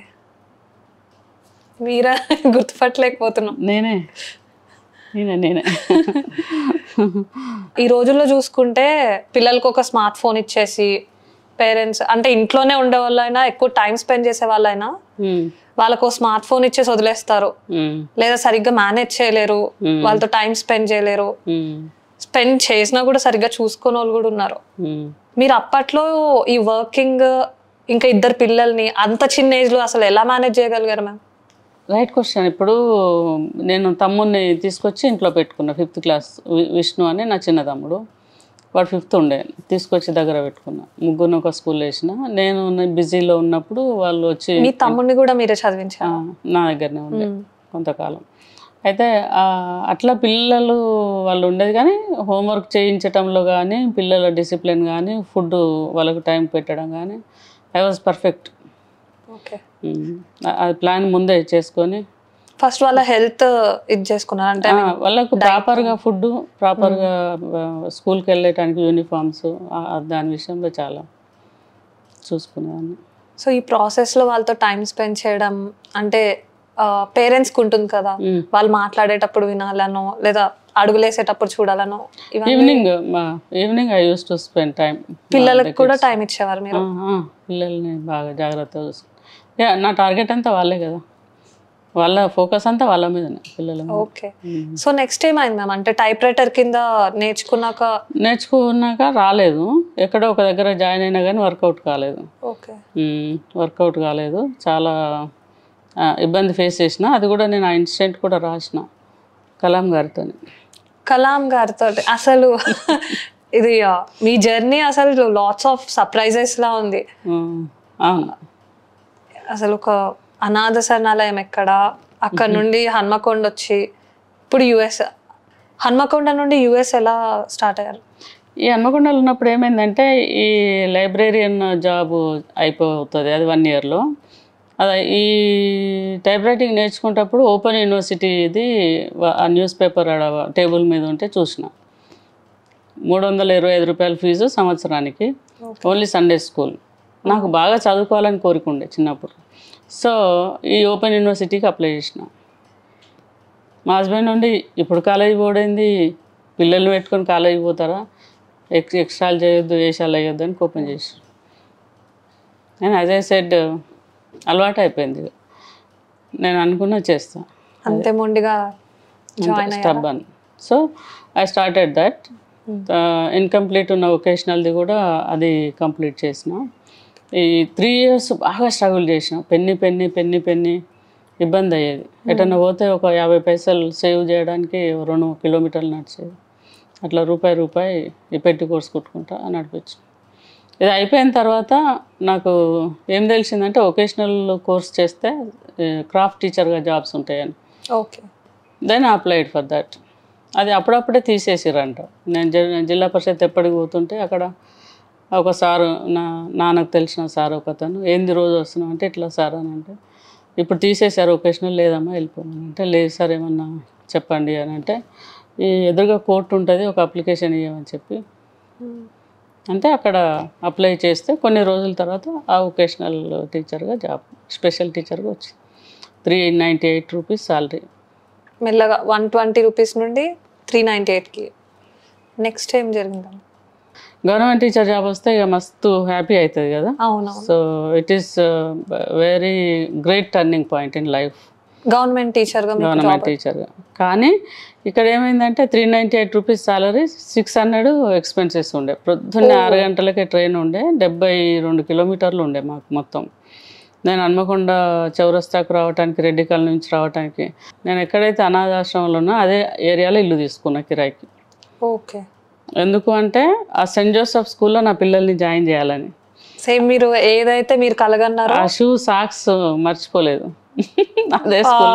S1: మీరా గుర్తుపట్టలేకపోతున్నాం
S2: నేనే నేనే నేనే
S1: ఈ రోజుల్లో చూసుకుంటే పిల్లలకు ఒక స్మార్ట్ ఫోన్ ఇచ్చేసి పేరెంట్స్ అంటే ఇంట్లోనే ఉండే వాళ్ళైనా ఎక్కువ టైం స్పెండ్ చేసే వాళ్ళైనా
S2: ఉమ్,
S1: వాళ్ళకు స్మార్ట్ ఫోన్ ఇచ్చేసి వదిలేస్తారు
S2: ఉమ్,
S1: లేదా సరిగ్గా మేనేజ్ చేయలేరు
S2: Hmm.
S1: వాళ్ళతో టైం స్పెండ్ చేయలేరు
S2: ఉమ్,
S1: స్పెండ్ చేసినా కూడా సరిగ్గా చూసుకునే వాళ్ళు కూడా ఉన్నారు
S2: ఉమ్.
S1: మీరు అప్పట్లో ఈ వర్కింగ్ ఇంకా ఇద్దరు పిల్లల్ని అంత చిన్న ఏజ్ లో అసలు ఎలా మేనేజ్ చేయగలిగారు మ్యామ్
S2: రైట్ క్వశ్చన్ ఇప్పుడు నేను తమ్ముడిని తీసుకొచ్చి ఇంట్లో పెట్టుకున్నా ఫిఫ్త్ క్లాస్ వి- విష్ణు అని నా చిన్న తమ్ముడు వాడు ఫిఫ్త్ ఉండే తీసుకొచ్చి దగ్గర పెట్టుకున్నా ముగ్గురిని ఒక స్కూల్లో వేసిన నేను బిజీలో ఉన్నప్పుడు వాళ్ళు వచ్చి
S1: మీ తమ్ముడిని కూడా మీరే చదివించారు
S2: ఆ, నా దగ్గరనే ఉండే కొంతకాలం అయితే ఆ, అట్లా పిల్లలు వాళ్ళు ఉండేది కానీ హోంవర్క్ చేయించటంలో కానీ పిల్లల డిసిప్లిన్ కానీ ఫుడ్ వాళ్ళకు టైం పెట్టడం కానీ ఐ వాజ్ పర్ఫెక్ట్
S1: ఓకే
S2: అది ప్లాన్ ముందే చేసుకొని
S1: ఫస్ట్ వాళ్ళ హెల్త్ ఇది చేసుకున్నారు అంటే
S2: ఆ, వాళ్ళకు ప్రాపర్గా ఫుడ్ ప్రాపర్గా స్కూల్కి వెళ్ళటానికి యూనిఫామ్స్ దాని విషయంలో చాలా చూసుకునేదాన్ని
S1: సో ఈ ప్రాసెస్ లో వాళ్ళతో టైం స్పెండ్ చేయడం అంటే పేరెంట్స్ కి ఉంటుంది కదా
S2: Mm.
S1: వాళ్ళు మాట్లాడేటప్పుడు వినాలనో లేదా అడుగులేసేటప్పుడు చూడాలనో ఇవన్నీ
S2: ఈవినింగ్ మా evening I use to spend time
S1: పిల్లలకు కూడా టైం ఇచ్చేవారు మీరు
S2: పిల్లల్ని బాగా జాగ్రత్తగా చూసుకో యా నా టార్గెట్ అంతా వాళ్ళే కదా వాళ్ళ ఫోకస్ అంతా వాళ్ళ మీదనే పిల్లల మీద
S1: ఓకే సో నెక్స్ట్ ఏమైంది మ్యామ్ అంటే టైప్ రైటర్ కింద నేర్చుకున్నాక
S2: నేర్చుకున్నాక రాలేదు ఎక్కడో ఒక దగ్గర జాయిన్ అయినా కానీ వర్కౌట్ కాలేదు
S1: ఓకే
S2: వర్కౌట్ కాలేదు చాలా ఆ, ఇబ్బంది ఫేస్ చేసిన అది కూడా నేను ఆ ఇన్సిడెంట్ కూడా రాసిన కలాం గారితో
S1: కలాం గారితో అసలు ఇది ఆ, మీ జర్నీ అసలు లాట్స్ ఆఫ్ సర్ప్రైజెస్ లా ఉంది
S2: అవును
S1: అసలు ఒక అనాథ శరణాలయం ఎక్కడ అక్కడ నుండి హన్మకొండ వచ్చి ఇప్పుడు యుఎస్ హన్మకొండ నుండి యుఎస్ ఎలా స్టార్ట్ అయ్యారు
S2: ఈ హన్మకొండలో ఉన్నప్పుడు ఏమైందంటే ఈ లైబ్రేరియన్ జాబ్ అయిపోతుంది అది వన్ ఇయర్లో అది ఈ టైప్ రైటింగ్ నేర్చుకునేటప్పుడు ఓపెన్ యూనివర్సిటీది వ- ఆ న్యూస్ పేపర్ ఆడ టేబుల్ మీద ఉంటే చూసిన మూడు వందల ఇరవై ఐదు రూపాయల ఫీజు సంవత్సరానికి ఓన్లీ సండే స్కూల్ నాకు బాగా చదువుకోవాలని కోరిక ఉండే చిన్నప్పుడు సో ఈ ఓపెన్ యూనివర్సిటీకి అప్లై చేసిన మా హస్బెండ్ నుండి ఇప్పుడు కాలేజీ పోడింది పిల్లల్ని పెట్టుకొని కాలేజీ పోతారా ఎక్స్ ఎక్స్ట్రాలు చేయొద్దు వేషాలు వేయొద్దు అని కోపం చేసి నేను అదే సెడ్ అలవాటు అయిపోయింది ఇక. నేను అనుకున్నా చేస్తా
S1: అంతే మొండిగా జాయిన్ అయ్యారు
S2: స్టబ్ అని so I started that incomplete ఉన్న ఒకేషనల్ది కూడా అది కంప్లీట్ చేసిన ఈ త్రీ ఇయర్స్ బాగా స్ట్రగుల్ చేసిన పెన్ని పెన్ని పెన్ని పెన్ని ఇబ్బంది అయ్యేది ఎటన్నా పోతే ఒక యాభై పైసలు సేవ్ చేయడానికి రెండు కిలోమీటర్లు నడిచేది అట్లా రూపాయి రూపాయి ఈ పెట్టి కోర్స్ కుట్టుకుంటా నడిపించు ఇది అయిపోయిన తర్వాత నాకు ఏం తెలిసిందంటే ఒకేషనల్ కోర్స్ చేస్తే క్రాఫ్ట్ టీచర్గా జాబ్స్ ఉంటాయని
S1: okay
S2: then applied for that అది అప్పుడప్పుడే తీసేసిరంట నేను జి- జిల్లా పరిషత్ ఎప్పటికి పోతుంటే అక్కడ ఒక సారు నా నాన్నకు తెలిసిన సార్ ఒకతను ఏంది రోజు వస్తున్నావు అంటే ఇట్లా సార్ అని అంటే ఇప్పుడు తీసేశారు ఒకేషనల్ లేదమ్మా వెళ్ళిపోమని అంటే లేదు సార్ ఏమన్నా చెప్పండి అని అంటే ఈ ఎదురుగా కోర్టు ఉంటుంది ఒక అప్లికేషన్ ఇవ్వమని చెప్పి అంటే అక్కడ అప్లై చేస్తే కొన్ని రోజుల తర్వాత ఆ వొకేషనల్ టీచర్గా జాబ్ స్పెషల్ టీచర్గా వచ్చింది three ninety eight rupees salary
S1: మెల్లగా వన్ ట్వంటీ రూపీస్ నుండి త్రీ నైంటీ ఎయిట్కి నెక్స్ట్ ఏం జరిగిందమ్మా
S2: గవర్నమెంట్ టీచర్ జాబ్ వస్తే ఇక మస్తు హ్యాపీ అవుతుంది కదా
S1: అవునవును
S2: so it is very great turning point in life
S1: government టీచర్గా మీకు
S2: గవర్నమెంట్ టీచర్గా కానీ ఇక్కడ ఏమైందంటే three ninety eight rupees salary six hundred expenses ఉండే పొద్దున్నే ఆరు గంటలకే ట్రైన్ ఉండే డెబ్బై రెండు కిలోమీటర్లు ఉండే మాకు మొత్తం నేను హన్మకొండ చౌరస్తాకు రావడానికి రెడ్డికల్ నుంచి రావడానికి నేను ఎక్కడైతే అనాథాశ్రమంలో ఉన్నా అదే ఏరియాలో ఇల్లు తీసుకున్నా కిరాయికి
S1: ఓకే
S2: ఎందుకు అంటే ఆ సెయింట్ జోసెఫ్ స్కూల్లో నా పిల్లల్ని జాయిన్ చేయాలని
S1: సేమ్ మీరు ఏదైతే మీరు కలగన్నారో
S2: ఆ షూ సాక్స్ మర్చిపోలేదు అదే స్కూల్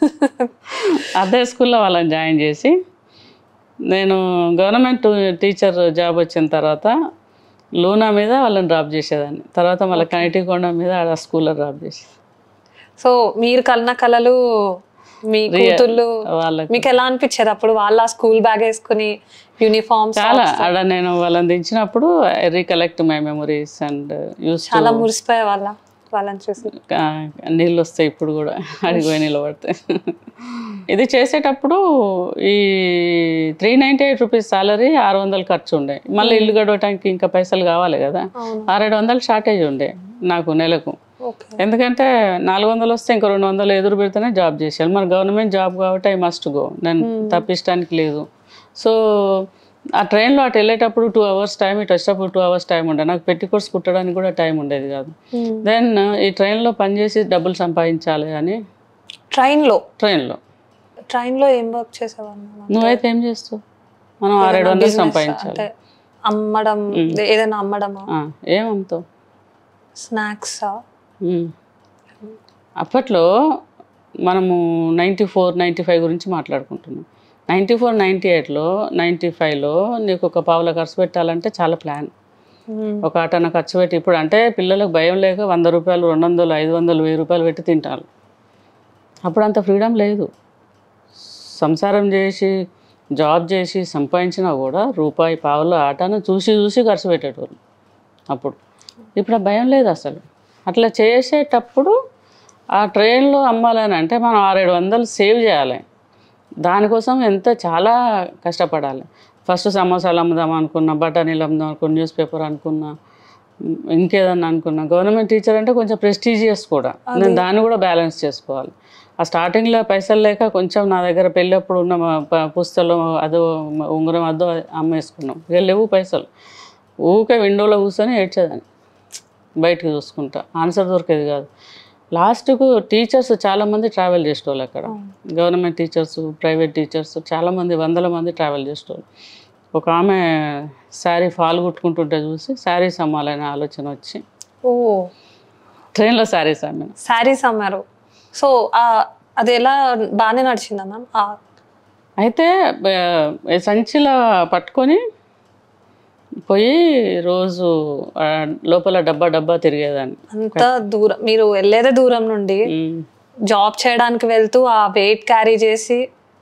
S2: అదే స్కూల్లో వాళ్ళని జాయిన్ చేసి నేను గవర్నమెంట్ టీచర్ జాబ్ వచ్చిన తర్వాత లూనా మీద వాళ్ళని డ్రాప్ చేసేదాన్ని తర్వాత మళ్ళీ కనిటికొండ మీద ఆడ స్కూల్లో డ్రాప్ చేసి
S1: సో మీరు కలన కలలు మీ కూతుళ్ళు
S2: వాళ్ళకి
S1: మీకు ఎలా అనిపించేది అప్పుడు వాళ్ళ స్కూల్ బ్యాగ్ వేసుకుని యూనిఫామ్స్
S2: చాలా ఆడ నేను వాళ్ళని దించినప్పుడు I recollect my memories and use
S1: చాలా మురిసిపోయే వాళ్ళ వాళ్ళని చూసి
S2: నీళ్ళు వస్తాయి ఇప్పుడు కూడా అడిగిపోయి నిలబడతాయి ఇది చేసేటప్పుడు ఈ three ninety eight rupees salary ఆరు వందలు ఖర్చు ఉండే మళ్ళీ ఇల్లు గడవటానికి ఇంకా పైసలు కావాలి కదా
S1: అవును
S2: ఆరేడు వందలు షార్టేజ్ ఉండే నాకు నెలకు
S1: ఓకే
S2: ఎందుకంటే నాలుగు వందలు వస్తే ఇంకో రెండు వందలు ఎదురు పెడితేనే జాబ్ చేసేయాలి మరి గవర్నమెంట్ జాబ్ కాబట్టి ఐ మస్ట్ గో నేను తప్పించడానికి లేదు సో ఆ ట్రైన్లో అటు వెళ్ళేటప్పుడు టూ అవర్స్ టైం ఇటు వచ్చేటప్పుడు టూ అవర్స్ టైం ఉండే నాకు పెట్టి కోర్స్ కుట్టడానికి కూడా టైం ఉండేది కాదు దెన్ ఈ ట్రైన్లో పనిచేసి డబ్బులు సంపాదించాలి అని
S1: ట్రైన్లో
S2: ట్రైన్లో
S1: ట్రైన్లో ఏం వర్క్ చేసేవాళ్ళు
S2: నువ్వైతే ఏం చేస్తావు మనం ఆరేడు వందలు సంపాదించాలి
S1: అంటే అమ్మడం ఏదైనా అమ్మడమా
S2: ఆ, ఏం అమ్ముతావు
S1: స్నాక్సా
S2: ఉమ్. అప్పట్లో మనము నైంటీ ఫోర్ నైంటీ ఫైవ్ గురించి మాట్లాడుకుంటున్నాం నైంటీ ఫోర్ నైంటీ ఎయిట్లో నైంటీ ఫైవ్లో నీకు ఒక పావుల ఖర్చు పెట్టాలంటే చాలా ప్లాన్ ఒక ఆటన ఖర్చు పెట్టి ఇప్పుడు అంటే పిల్లలకు భయం లేక వంద రూపాయలు రెండు వందలు ఐదు వందలు వెయ్యి రూపాయలు పెట్టి తింటారు అప్పుడు అంత ఫ్రీడమ్ లేదు సంసారం చేసి జాబ్ చేసి సంపాదించినా కూడా రూపాయి పావుల ఆటను చూసి చూసి ఖర్చు పెట్టేటోళ్ళు అప్పుడు ఇప్పుడు ఆ భయం లేదు అసలు అట్లా చేసేటప్పుడు ఆ ట్రైన్లో అమ్మాలని అంటే మనం ఆరేడు వందలు సేవ్ చేయాలి దానికోసం ఎంత చాలా కష్టపడాలి ఫస్ట్ సమోసాలు అమ్ముదాం అనుకున్నా బఠానీలు అమ్ముదాం అనుకున్నా న్యూస్ పేపర్ అనుకున్నా ఉమ్, ఇంకేదన్నా అనుకున్నా గవర్నమెంట్ టీచర్ అంటే కొంచెం ప్రెస్టీజియస్ కూడా నేను దాన్ని కూడా బ్యాలెన్స్ చేసుకోవాలి ఆ స్టార్టింగ్లో పైసలు లేక కొంచెం నా దగ్గర పెళ్ళప్పుడు ఉన్న మా ప- పుస్తకం అదో ఉంగరం అదో అమ్మేసుకున్నాం ఇక లేవు పైసలు ఊకే విండోలో కూర్చొని ఏడ్చేదాన్ని బయటకు చూసుకుంటా ఆన్సర్ దొరికేది కాదు లాస్ట్కు టీచర్స్ చాలామంది ట్రావెల్ చేసేవాళ్ళు అక్కడ గవర్నమెంట్ టీచర్స్ ప్రైవేట్ టీచర్స్ చాలామంది వందల మంది ట్రావెల్ చేసేవాళ్ళు ఒక ఆమె శారీ ఫాల్ కుట్టుకుంటుంటే చూసి శారీస్ అమ్మాలనే ఆలోచన వచ్చి
S1: ఓ
S2: ట్రైన్లో శారీస్ అమ్మాను
S1: శారీస్ అమ్మారు సో అది ఎలా బాగానే నడిచిందా మ్యామ్
S2: అయితే ఆ, సంచిలో పట్టుకొని పోయి రోజు ఆ, లోపల డబ్బా డబ్బా తిరిగేదాన్ని
S1: అంత దూరం మీరు వెళ్ళేదే దూరం నుండి
S2: ఉమ్.
S1: జాబ్ చేయడానికి వెళ్తూ ఆ వెయిట్ క్యారీ చేసి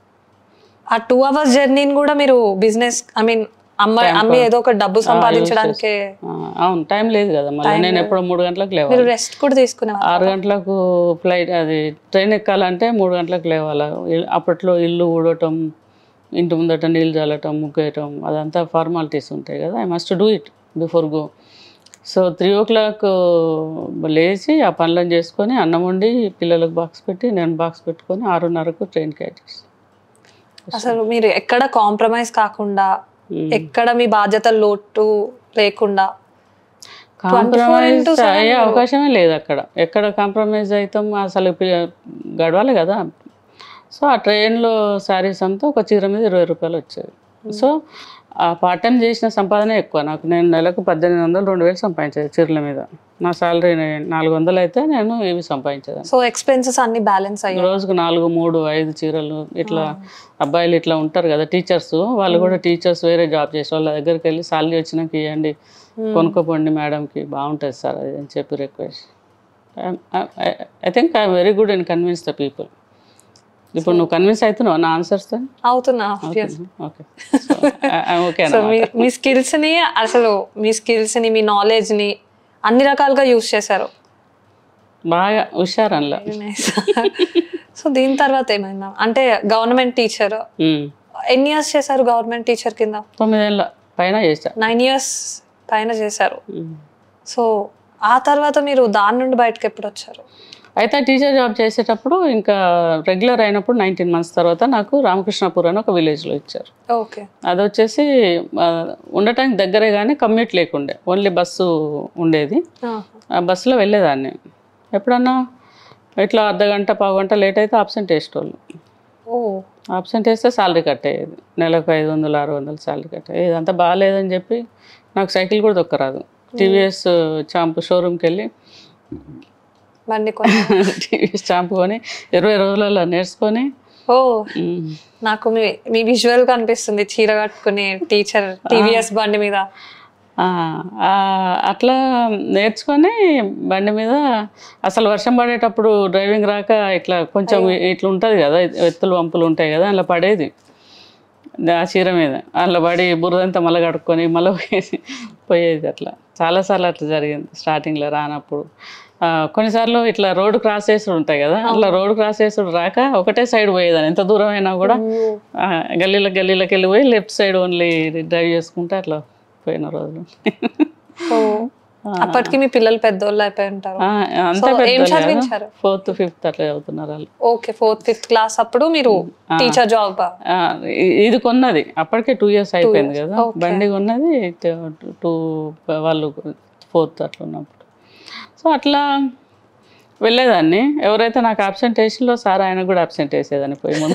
S1: ఆ టూ అవర్స్ జర్నీని కూడా మీరు బిజినెస్ ఐ మీన్ అమ్మ అమ్మి ఏదో ఒక డబ్బు సంపాదించడానికే
S2: ఆ, అవును టైం లేదు కదా మళ్ళీ నేను ఎప్పుడు మూడు గంటలకు లేవాలి
S1: మీరు రెస్ట్ కూడా తీసుకునేవారు
S2: ఆరు గంటలకు ఫ్లైట్ అది ట్రైన్ ఎక్కాలంటే మూడు గంటలకు లేవాలి ఇల్- అప్పట్లో ఇల్లు ఊడటం ఇంటి ముందట నీళ్ళు చల్లటం ముగ్గేయటం అదంతా ఫార్మాలిటీస్ ఉంటాయి కదా I must do it before go so three o'clock లేచి ఆ పనులను చేసుకొని అన్నం వండి పిల్లలకు బాక్స్ పెట్టి నేను బాక్స్ పెట్టుకొని ఆరున్నరకు ట్రైన్ క్యాచ్
S1: అసలు మీరు ఎక్కడ కాంప్రమైజ్ కాకుండా ఎక్కడ మీ బాధ్యతలు లోటు లేకుండా
S2: కాంప్రమైజ్ అయ్యే అవకాశమే లేదు అక్కడ ఎక్కడ కాంప్రమైజ్ అవుతాం అసలు పి- గడవాలి కదా సో ఆ ట్రైన్లో శారీస్ అంతా ఒక చీర మీద ఇరవై రూపాయలు వచ్చేది సో ఆ పార్ట్ టైం చేసిన సంపాదన ఎక్కువ నాకు నేను నెలకు పద్దెనిమిది వందలు రెండు వేలు సంపాదించేది చీరల మీద నా సాలరీ నాలుగు వందలు అయితే నేను ఇవి సంపాదించేదాన్ని
S1: సో ఎక్స్పెన్సెస్ అన్ని బ్యాలెన్స్ అయ్యాయి
S2: రోజుకు నాలుగు మూడు ఐదు చీరలు ఇట్లా అబ్బాయిలు ఇట్లా ఉంటారు కదా టీచర్స్ వాళ్ళు కూడా టీచర్స్ వేరే జాబ్ చేసే వాళ్ళ దగ్గరికి వెళ్ళి సాలరీ వచ్చినాక ఇవ్వండి కొనుక్కోపోండి మేడంకి బాగుంటుంది సార్ అది అని చెప్పి request I think I'm very good and convince the people ఇప్పుడు నువ్వు కన్విన్స్ అవుతున్నావు నా ఆన్సర్స్
S1: అవుతున్నా
S2: ఓకే ఓకే
S1: సో మీ మీ స్కిల్స్ ని అసలు మీ స్కిల్స్ ని మీ నాలెడ్జ్ ని అన్ని రకాలుగా యూస్ చేశారు
S2: బాగా హుషారు అందులో
S1: సో దీని తర్వాత ఏమైందా అంటే గవర్నమెంట్ టీచర్
S2: ఉమ్.
S1: ఎన్ని ఇయర్స్ చేశారు గవర్నమెంట్ టీచర్ కింద
S2: తొమ్మిదేళ్ళ పైన చేసా
S1: నైన్ ఇయర్స్ పైన చేశారు
S2: ఉమ్.
S1: సో ఆ తర్వాత మీరు దాని నుండి బయటకు ఎప్పుడు వచ్చారు
S2: అయితే టీచర్ జాబ్ చేసేటప్పుడు ఇంకా రెగ్యులర్ అయినప్పుడు నైన్టీన్ మంత్స్ తర్వాత నాకు రామకృష్ణపూర్ అని ఒక విలేజ్లో ఇచ్చారు
S1: ఓకే
S2: అది వచ్చేసి ఆ, ఉండటానికి దగ్గరే కానీ కమ్యూట్ లేకుండే ఓన్లీ బస్సు ఉండేది ఆ బస్సులో వెళ్ళేదాన్ని ఎప్పుడన్నా ఇట్లా అర్ధ గంట పావు గంట లేట్ అయితే ఆబ్సెంట్ వేసేటోళ్ళు
S1: ఓ
S2: ఆబ్సెంట్ వేస్తే శాలరీ కట్ అయ్యేది నెలకు ఐదు వందలు ఆరు వందలు శాలరీ కట్ అయ్యేది ఇదంతా బాగాలేదని చెప్పి నాకు సైకిల్ కూడా దొక్కరాదు టీవీఎస్ చాంపు షోరూమ్కి వెళ్ళి
S1: బండి కొని
S2: టీవీఎస్ చాంపు కొని ఇరవై రోజులలో నేర్చుకొని
S1: ఓ
S2: ఉమ్,
S1: నాకు మీ మీ విజువల్ కనిపిస్తుంది చీర కట్టుకుని టీచర్ టీవీఎస్ బండి మీద
S2: ఆ, ఆ, అట్లా నేర్చుకొని బండి మీద అసలు వర్షం పడేటప్పుడు డ్రైవింగ్ రాక ఇట్లా కొంచెం ఇట్లా ఉంటుంది కదా ఎత్తులు వంపులు ఉంటాయి కదా అలా పడేది ఆ చీర మీద అట్లా పడి బురదంతా మళ్ళీ కడుక్కొని మళ్ళీ పోయేది పోయేది అట్లా చాలాసార్లు అట్లా జరిగింది స్టార్టింగ్లో రానప్పుడు ఆ, కొన్నిసార్లు ఇట్లా రోడ్ క్రాస్ చేసుడు ఉంటాయి కదా అట్లా రోడ్ క్రాస్ చేసుడు రాక ఒకటే సైడ్ పోయేదాన్ని ఎంత దూరం అయినా కూడా ఆ, గల్లీలకు గల్లీలకు వెళ్ళి పోయి లెఫ్ట్ సైడ్ ఓన్లీ డ్రైవ్ చేసుకుంటే అట్లా పోయిన రోజులు
S1: ఓ అప్పటికి మీ పిల్లలు పెద్దోళ్ళు అయిపోయి ఉంటారు
S2: ఆ, అంతే
S1: So, ఏం చదివించారు?
S2: ఫోర్త్ ఫిఫ్త్ అట్లా చదువుతున్నారు వాళ్ళు
S1: ఓకే ఫోర్త్ ఫిఫ్త్ క్లాస్ అప్పుడు మీరు టీచర్ జాబ్
S2: ఆ, ఇ- ఇది కొన్నది అప్పటికే టూ ఇయర్స్ అయిపోయింది కదా
S1: Okay.
S2: బండి కొన్నది టూ వాళ్ళు ఫోర్త్ అట్లా ఉన్నప్పుడు సో అట్లా వెళ్ళేదాన్ని ఎవరైతే నాకు అబ్సెంట్ వేసిందో సార్ ఆయన కూడా అబ్సెంట్ వేసేదాన్ని పోయి ముందు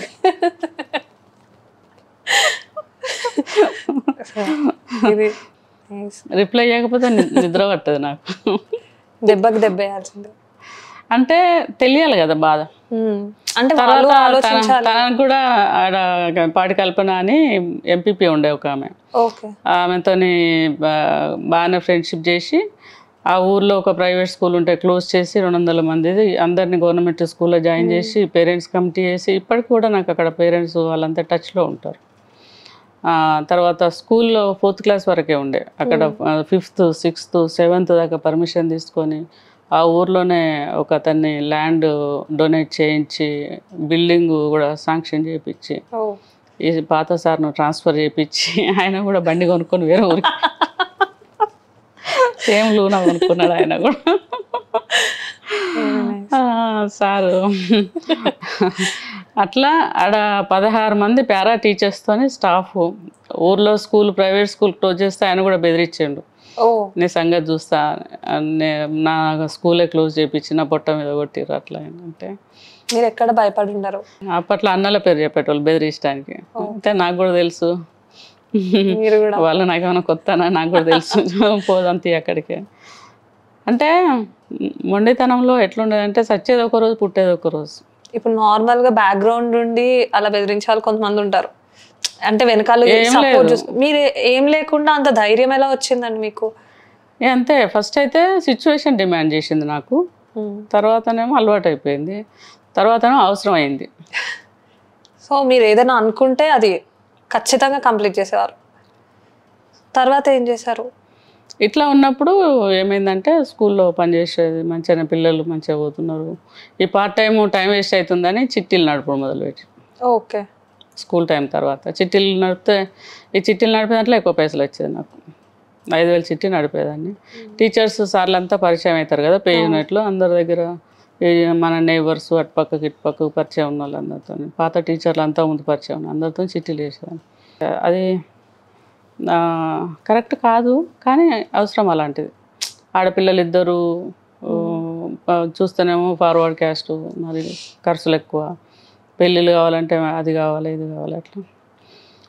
S1: ఇది nice.
S2: రిప్లై చేయకపోతే ని- నిద్ర పట్టదు నాకు
S1: దెబ్బకి దెబ్బ వేయాల్సింది
S2: అంటే తెలియాలి కదా బాధ
S1: Hmm. అంటే వాళ్ళు
S2: తర్వాత
S1: ఆలోచించాలి
S2: తన- తనకు కూడా ఆడ పాడి కల్పన అని ఎంపీపీ ఉండే ఒక ఆమె
S1: ఓకే
S2: ఆమెతోని బా- బాగానే ఫ్రెండ్షిప్ చేసి ఆ ఊర్లో ఒక ప్రైవేట్ స్కూల్ ఉంటే క్లోజ్ చేసి రెండు వందల మంది అందరినీ గవర్నమెంట్ స్కూల్లో జాయిన్ చేసి పేరెంట్స్ కమిటీ చేసి ఇప్పటికి కూడా నాకు అక్కడ పేరెంట్స్ వాళ్ళంతా టచ్లో ఉంటారు ఆ, తర్వాత స్కూల్లో ఫోర్త్ క్లాస్ వరకే ఉండే అక్కడ ఫిఫ్త్ సిక్స్త్ సెవెంత్ దాకా పర్మిషన్ తీసుకొని ఆ ఊర్లోనే ఒక అతన్ని ల్యాండ్ డొనేట్ చేయించి బిల్డింగ్ కూడా శాంక్షన్ చేయించి
S1: ఓ
S2: ఈ పాత సార్ను ట్రాన్స్ఫర్ చేయించి ఆయన కూడా బండి కొనుక్కొని వేరే ఊరికి సేమ్ లూనా కొనుక్కున్నాడు ఆయన కూడా ఆ, సారు అట్లా ఆడ పదహారు మంది పారా టీచర్స్తోని స్టాఫ్ ఊర్లో స్కూల్ ప్రైవేట్ స్కూల్ క్లోజ్ చేస్తే ఆయన కూడా బెదిరించిండు
S1: ఓ
S2: నీ సంగతి చూస్తా నే- నా స్కూలే క్లోజ్ చేయించి నా పొట్ట మీద కొట్టిర్రు అట్లా అంటే
S1: మీరు ఎక్కడ భయపడి ఉండరు
S2: అప్పట్లో అన్నల పేరు చెప్పేటోళ్ళు బెదిరించడానికి అంటే నాకు కూడా తెలుసు
S1: మీరు కూడా
S2: వాళ్ళు నాకేమైనా కొత్తనా నాకు కూడా తెలుసు పోదంతి అక్కడికి అంటే మొండితనంలో ఎట్లుండేదంటే సచ్చేది ఒక రోజు పుట్టేది ఒక రోజు
S1: ఇప్పుడు నార్మల్ గా బ్యాక్గ్రౌండ్ నుండి అలా బెదిరించే వాళ్ళు కొంతమంది ఉంటారు అంటే వెనకాల
S2: ఏం
S1: సపోర్ట్
S2: లేదు.
S1: మీరు ఏం లేకుండా అంత ధైర్యం ఎలా వచ్చిందండి మీకు
S2: ఏ అంతే ఫస్ట్ అయితే సిచ్యువేషన్ డిమాండ్ చేసింది నాకు తర్వాతనేమో అలవాటు అయిపోయింది తర్వాతనేమో అవసరం అయింది
S1: సో మీరు ఏదైనా అనుకుంటే అది ఖచ్చితంగా కంప్లీట్ చేసేవారు తర్వాత ఏం చేశారు
S2: ఇట్లా ఉన్నప్పుడు ఏమైందంటే స్కూల్లో పనిచేసేది మంచిగా పిల్లలు మంచిగా పోతున్నారు ఈ పార్ట్ టైం టైం వేస్ట్ అవుతుందని చిట్టీలు నడపడం మొదలుపెట్టి
S1: ఓకే
S2: స్కూల్ టైం తర్వాత చిట్టీలు నడిపితే ఈ చిట్టీలు నడిపే దాంట్లో ఎక్కువ పైసలు వచ్చేది నాకు ఐదు వేలు చిట్టి నడిపేదాన్ని టీచర్స్ సార్లు అంతా పరిచయం అవుతారు కదా పే యూనిట్లో అందరి దగ్గర ఈ మన నైబర్స్ అటుపక్కకి ఇటుపక్కకు పరిచయం ఉన్న వాళ్ళందరితో పాత టీచర్లు అంతా ముందు పరిచయం ఉన్న అందరితో చిట్టీలు వేసేదాన్ని అది ఆ, కరెక్ట్ కాదు కానీ అవసరం అలాంటిది ఆడపిల్లలు ఇద్దరు ఆ, చూస్తేనేమో ఫార్వర్డ్ క్యాస్ట్ మరి ఖర్చులు ఎక్కువ పెళ్ళిళ్ళు కావాలంటే అది కావాలి ఇది కావాలి అట్లా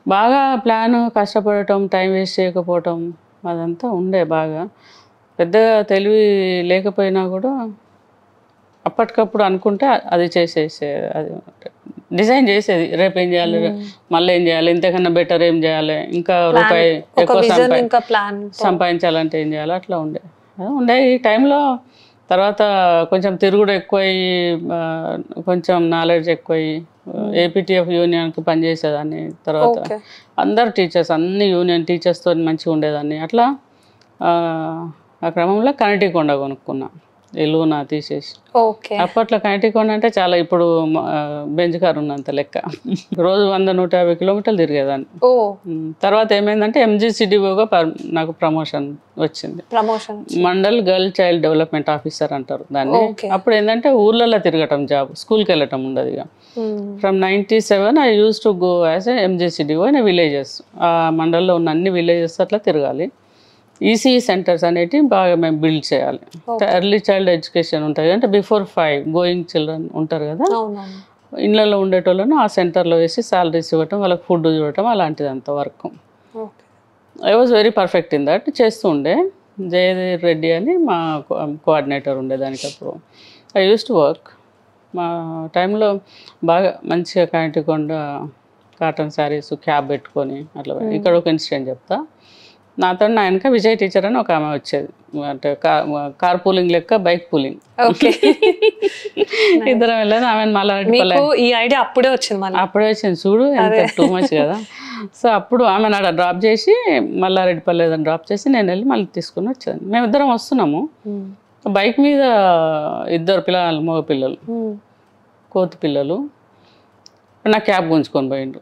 S2: బాగా ప్లాన్ కష్టపడటం టైం వేస్ట్ చేయకపోవటం అదంతా ఉండే బాగా పెద్దగా తెలివి లేకపోయినా కూడా అప్పటికప్పుడు అనుకుంటే అది చేసేసే అది డిజైన్ చేసేది రేపు ఏం చేయాలి మళ్ళీ ఏం చేయాలి ఇంతకన్నా బెటర్ ఏం చేయాలి ఇంకా రూపాయి
S1: ఒక
S2: ఎక్కువ
S1: విజన్
S2: సంపా
S1: ఇంకా ప్లాన్
S2: సంపాదించాలంటే ఏం చేయాలి అట్లా ఉండే అదే ఉండే ఈ టైంలో తర్వాత కొంచెం తిరుగుడు ఎక్కువయ్యి ఆ, కొంచెం నాలెడ్జ్ ఎక్కువయ్యి ఏపీటీఎఫ్ యూనియన్కి పనిచేసేదాన్ని తర్వాత
S1: ఓకే
S2: అందరు టీచర్స్ అన్ని యూనియన్ టీచర్స్తో మంచిగా ఉండేదాన్ని అట్లా ఆ, ఆ క్రమంలో కనటికొండ కొనుక్కున్నా ఇల్లు నా తీసేసి
S1: ఓకే
S2: అప్పట్లో కనటికొండ అంటే చాలా ఇప్పుడు ఆ, బెంచ్ కార్ ఉన్నంత లెక్క రోజు వంద నూట యాభై కిలోమీటర్లు తిరిగేదాన్ని
S1: ఓ
S2: ఉమ్, తర్వాత ఏమైందంటే ఎంజీసీడీఓగా నాకు ప్రమోషన్ వచ్చింది
S1: promotion
S2: mandal girl child development officer అంటారు దాన్ని
S1: Okay.
S2: అప్పుడు ఏంటంటే ఊర్లలో తిరగటం జాబ్ స్కూల్కి వెళ్ళటం ఉండదు ఇక from ninety seven I use to go as MGCDO in villages ఆ మండల్లో ఉన్న అన్ని విలేజెస్ అట్లా తిరగాలి ఈసీఈ సెంటర్స్ అనేటివి బాగా మేము బిల్డ్ చేయాలి ఎర్లీ చైల్డ్ ఎడ్యుకేషన్ ఉంటుంది అంటే బిఫోర్ ఫైవ్ గోయింగ్ చిల్డ్రన్ ఉంటారు కదా
S1: అవునవును
S2: ఇళ్ళల్లో ఉండేటోళ్ళను ఆ సెంటర్లో వేసి శాలరీస్ ఇవ్వటం వాళ్ళకి ఫుడ్ చూడటం అలాంటిదంత work
S1: okay
S2: I was very perfect in that చేస్తూ ఉండే జయదేవ్ రెడ్డి అని మా కోఆర్డినేటర్ ఉండే దానికి అప్పుడు ఐ యూస్ టు వర్క్ మా టైంలో బాగా మంచిగా కాంటికొండ కాటన్ శారీస్ క్యాబ్ పెట్టుకొని అట్లా పోయి- ఇక్కడ ఒక ఇన్సిడెంట్ చెప్తా నాతో నా వెనక విజయ్ టీచర్ అని ఒక ఆమె వచ్చేది అంటే కార్ కార్ పూలింగ్ లెక్క బైక్ పూలింగ్
S1: ఓకే
S2: ఇద్దరం వెళ్ళాను ఆమె మళ్ళీ
S1: మీకు ఈ ఐడియా అప్పుడే వచ్చింది మళ్ళీ
S2: అప్పుడే వచ్చింది చూడు ఎంత టూ మచ్ కదా సో అప్పుడు ఆమె నాడ డ్రాప్ చేసి మళ్ళా రెడ్డిపల్లి ఏదైనా డ్రాప్ చేసి నేను వెళ్ళి మళ్ళీ తీసుకుని వచ్చాను మేమిద్దరం వస్తున్నాము బైక్ మీద ఇద్దరు పిల్లలు మగ పిల్లలు కోతి పిల్లలు నా క్యాబ్ గుంజుకొని పోయిండు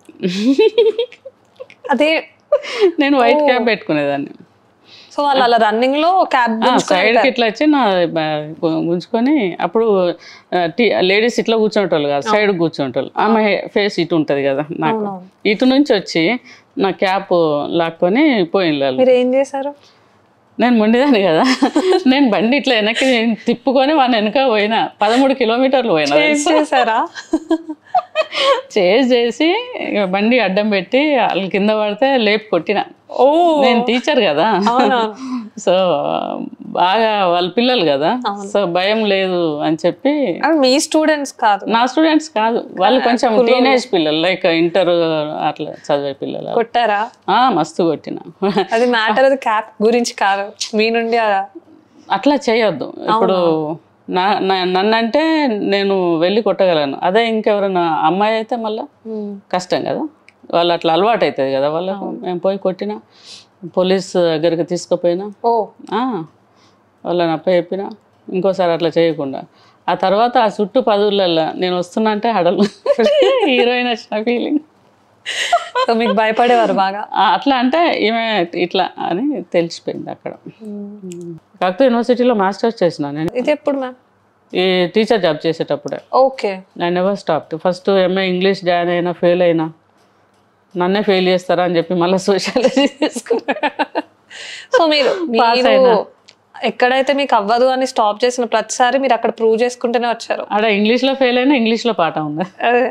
S1: అదే
S2: నేను వైట్ క్యాబ్ పెట్టుకునేదాన్ని
S1: సో వాళ్ళు అలా రన్నింగ్ లో క్యాబ్
S2: సైడ్కి ఇట్లా వచ్చి నా బ- గు- గుంజుకొని అప్పుడు లేడీస్ ఇట్లా కూర్చునేటోళ్ళు కాదు సైడ్ కూర్చునేటోళ్ళు ఆమె ఫేస్ ఇటు ఉంటుంది కదా నాకు ఇటు నుంచి వచ్చి నా క్యాప్ లాక్కొని పోయింది వాళ్ళు
S1: మీరు ఏం చేశారు
S2: నేను మొండిదాన్ని కదా నేను బండి ఇట్లా వెనక్కి నేను తిప్పుకొని వాళ్ళ వెనక పోయినా పదమూడు కిలోమీటర్లు పోయినా
S1: ఏం చేశారా
S2: చేసి చేసి ఇక బండి అడ్డం పెట్టి వాళ్ళు కింద పడితే లేపు కొట్టిన
S1: ఓ
S2: నేను టీచర్ కదా
S1: అవునవును
S2: సో బాగా వాళ్ళ పిల్లలు కదా సో భయం లేదు అని చెప్పి
S1: అవి మీ స్టూడెంట్స్ కాదు
S2: నా స్టూడెంట్స్ కాదు వాళ్ళు కొంచెం టీనేజ్ పిల్లలు లైక్ ఇంటర్ అట్లా చదివే పిల్లలు
S1: కొట్టారా
S2: ఆ, మస్తు కొట్టిన
S1: అది మ్యాటర్ అది క్యాప్ గురించి కాదు మీ నుండి ఆ-
S2: అట్లా చేయొద్దు ఇప్పుడు నా నా- నన్నంటే నేను వెళ్ళి కొట్టగలను అదే ఇంకెవరైనా అమ్మాయి అయితే మళ్ళీ కష్టం కదా వాళ్ళు అట్లా అలవాటు అవుతుంది కదా వాళ్ళకు మేము పోయి కొట్టిన పోలీస్ దగ్గరికి తీసుకుపోయినా
S1: ఓ
S2: ఆ, వాళ్ళని అప్ప చెప్పిన ఇంకోసారి అట్లా చేయకుండా ఆ తర్వాత ఆ చుట్టూ పదువులలో నేను వస్తున్నా అంటే హడలు హీరోయిన్ వచ్చిన ఫీలింగ్
S1: సో మీకు భయపడేవారు బాగా
S2: అట్లా అంటే ఈమె ఇట్లా అని తెలిసిపోయింది అక్కడ కాకపోతే యూనివర్సిటీలో మాస్టర్స్ చేసిన నేను
S1: ఇది ఎప్పుడు మ్యామ్
S2: ఈ టీచర్ జాబ్ చేసేటప్పుడే
S1: ఓకే
S2: నేను ever stop first MA English join అయినా ఫెయిల్ అయినా నన్నే ఫెయిల్ చేస్తారా అని చెప్పి మళ్ళీ సోషాలజీ తీసుకున్నా
S1: సో మీరు మీరు ఎక్కడైతే మీకు అవ్వదు అని స్టాప్ చేసిన ప్రతిసారి మీరు అక్కడ ప్రూవ్ చేసుకుంటూనే వచ్చారు
S2: ఆడ ఇంగ్లీష్లో ఫెయిల్ అయినా ఇంగ్లీష్లో పాట ఉంది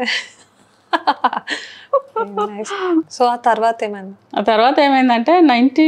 S1: సో ఆ తర్వాత ఏమైంది
S2: ఆ తర్వాత ఏమైందంటే నైంటీ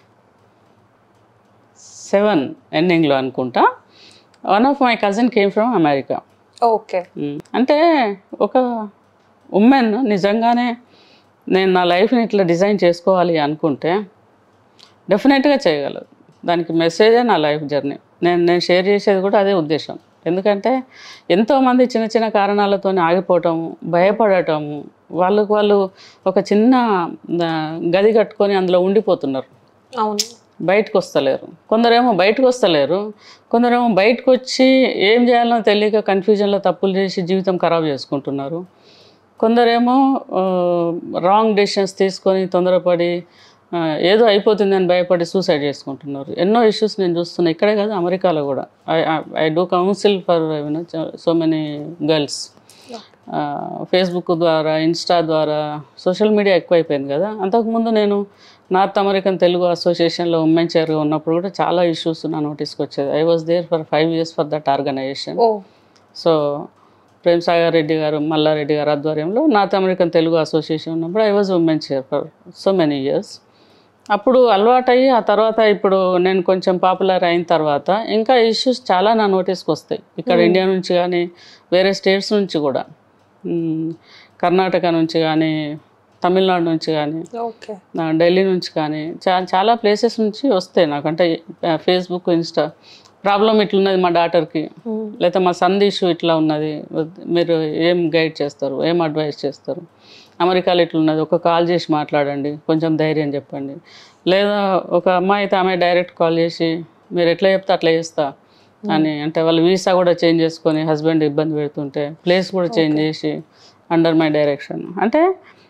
S2: సెవెన్ ఎండింగ్లో అనుకుంటా one of my cousin came from America
S1: okay
S2: అంటే ఒక ఉమెన్ నిజంగానే నేను నా లైఫ్ని ఇట్లా డిజైన్ చేసుకోవాలి అనుకుంటే డెఫినెట్గా చేయగలరు దానికి మెసేజే నా లైఫ్ జర్నీ నేను నేను షేర్ చేసేది కూడా అదే ఉద్దేశం ఎందుకంటే ఎంతోమంది చిన్న చిన్న కారణాలతో ఆగిపోవటము భయపడటము వాళ్ళకు వాళ్ళు ఒక చిన్న ఆ, గది కట్టుకొని అందులో ఉండిపోతున్నారు
S1: అవును
S2: బయటకు వస్తలేరు కొందరేమో బయటకు వస్తలేరు కొందరేమో బయటకు వచ్చి ఏం చేయాలో తెలియక కన్ఫ్యూజన్లో తప్పులు చేసి జీవితం ఖరాబ్ చేసుకుంటున్నారు కొందరేమో రాంగ్ డెసిషన్స్ తీసుకొని తొందరపడి ఆ, ఏదో అయిపోతుందని భయపడి సూసైడ్ చేసుకుంటున్నారు ఎన్నో ఇష్యూస్ నేను చూస్తున్నా ఇక్కడే కాదు అమెరికాలో కూడా I I do counsel for you know so many girls Facebook ద్వారా ఇన్స్టా ద్వారా సోషల్ మీడియా ఎక్కువైపోయింది కదా అంతకుముందు నేను నార్త్ అమెరికన్ తెలుగు అసోసియేషన్లో ఉమెన్ చైర్గా ఉన్నప్పుడు కూడా చాలా ఇష్యూస్ నా నోటీస్కి వచ్చేది I was there for five years for that organisation
S1: oh
S2: so Prem Sagar Reddy గారు మల్లారెడ్డి గారు ఆధ్వర్యంలో నార్త్ అమెరికన్ తెలుగు అసోసియేషన్ ఉన్నప్పుడు I was women chair for so many years అప్పుడు అలవాటయ్యి ఆ తర్వాత ఇప్పుడు నేను కొంచెం పాపులర్ అయిన తర్వాత ఇంకా ఇష్యూస్ చాలా నా నోటీస్కి వస్తాయి ఇక్కడ ఇండియా నుంచి కానీ వేరే స్టేట్స్ నుంచి కూడా మ్మ్, కర్ణాటక నుంచి కానీ తమిళనాడు నుంచి కానీ
S1: ఓకే
S2: నా ఢిల్లీ నుంచి కానీ చా చాలా ప్లేసెస్ నుంచి వస్తాయి నాకంటే ఫేస్బుక్ ఇన్స్టా ప్రాబ్లం ఇట్లున్నది మా డాటర్కి లేకపోతే మా సంధి ఇష్యూ ఇట్లా ఉన్నది మీరు ఏం గైడ్ చేస్తారు ఏం అడ్వైస్ చేస్తారు అమెరికాలో ఇట్లున్నది ఒక కాల్ చేసి మాట్లాడండి కొంచెం ధైర్యం చెప్పండి లేదా ఒక అమ్మాయి అయితే ఆమె డైరెక్ట్ కాల్ చేసి మీరు ఎట్లా చెప్తే అట్లా చేస్తా అని అంటే వాళ్ళు వీసా కూడా చేంజ్ చేసుకొని హస్బెండ్ ఇబ్బంది పెడుతుంటే ప్లేస్ కూడా చేంజ్ చేసి అండర్ మై డైరెక్షన్ అంటే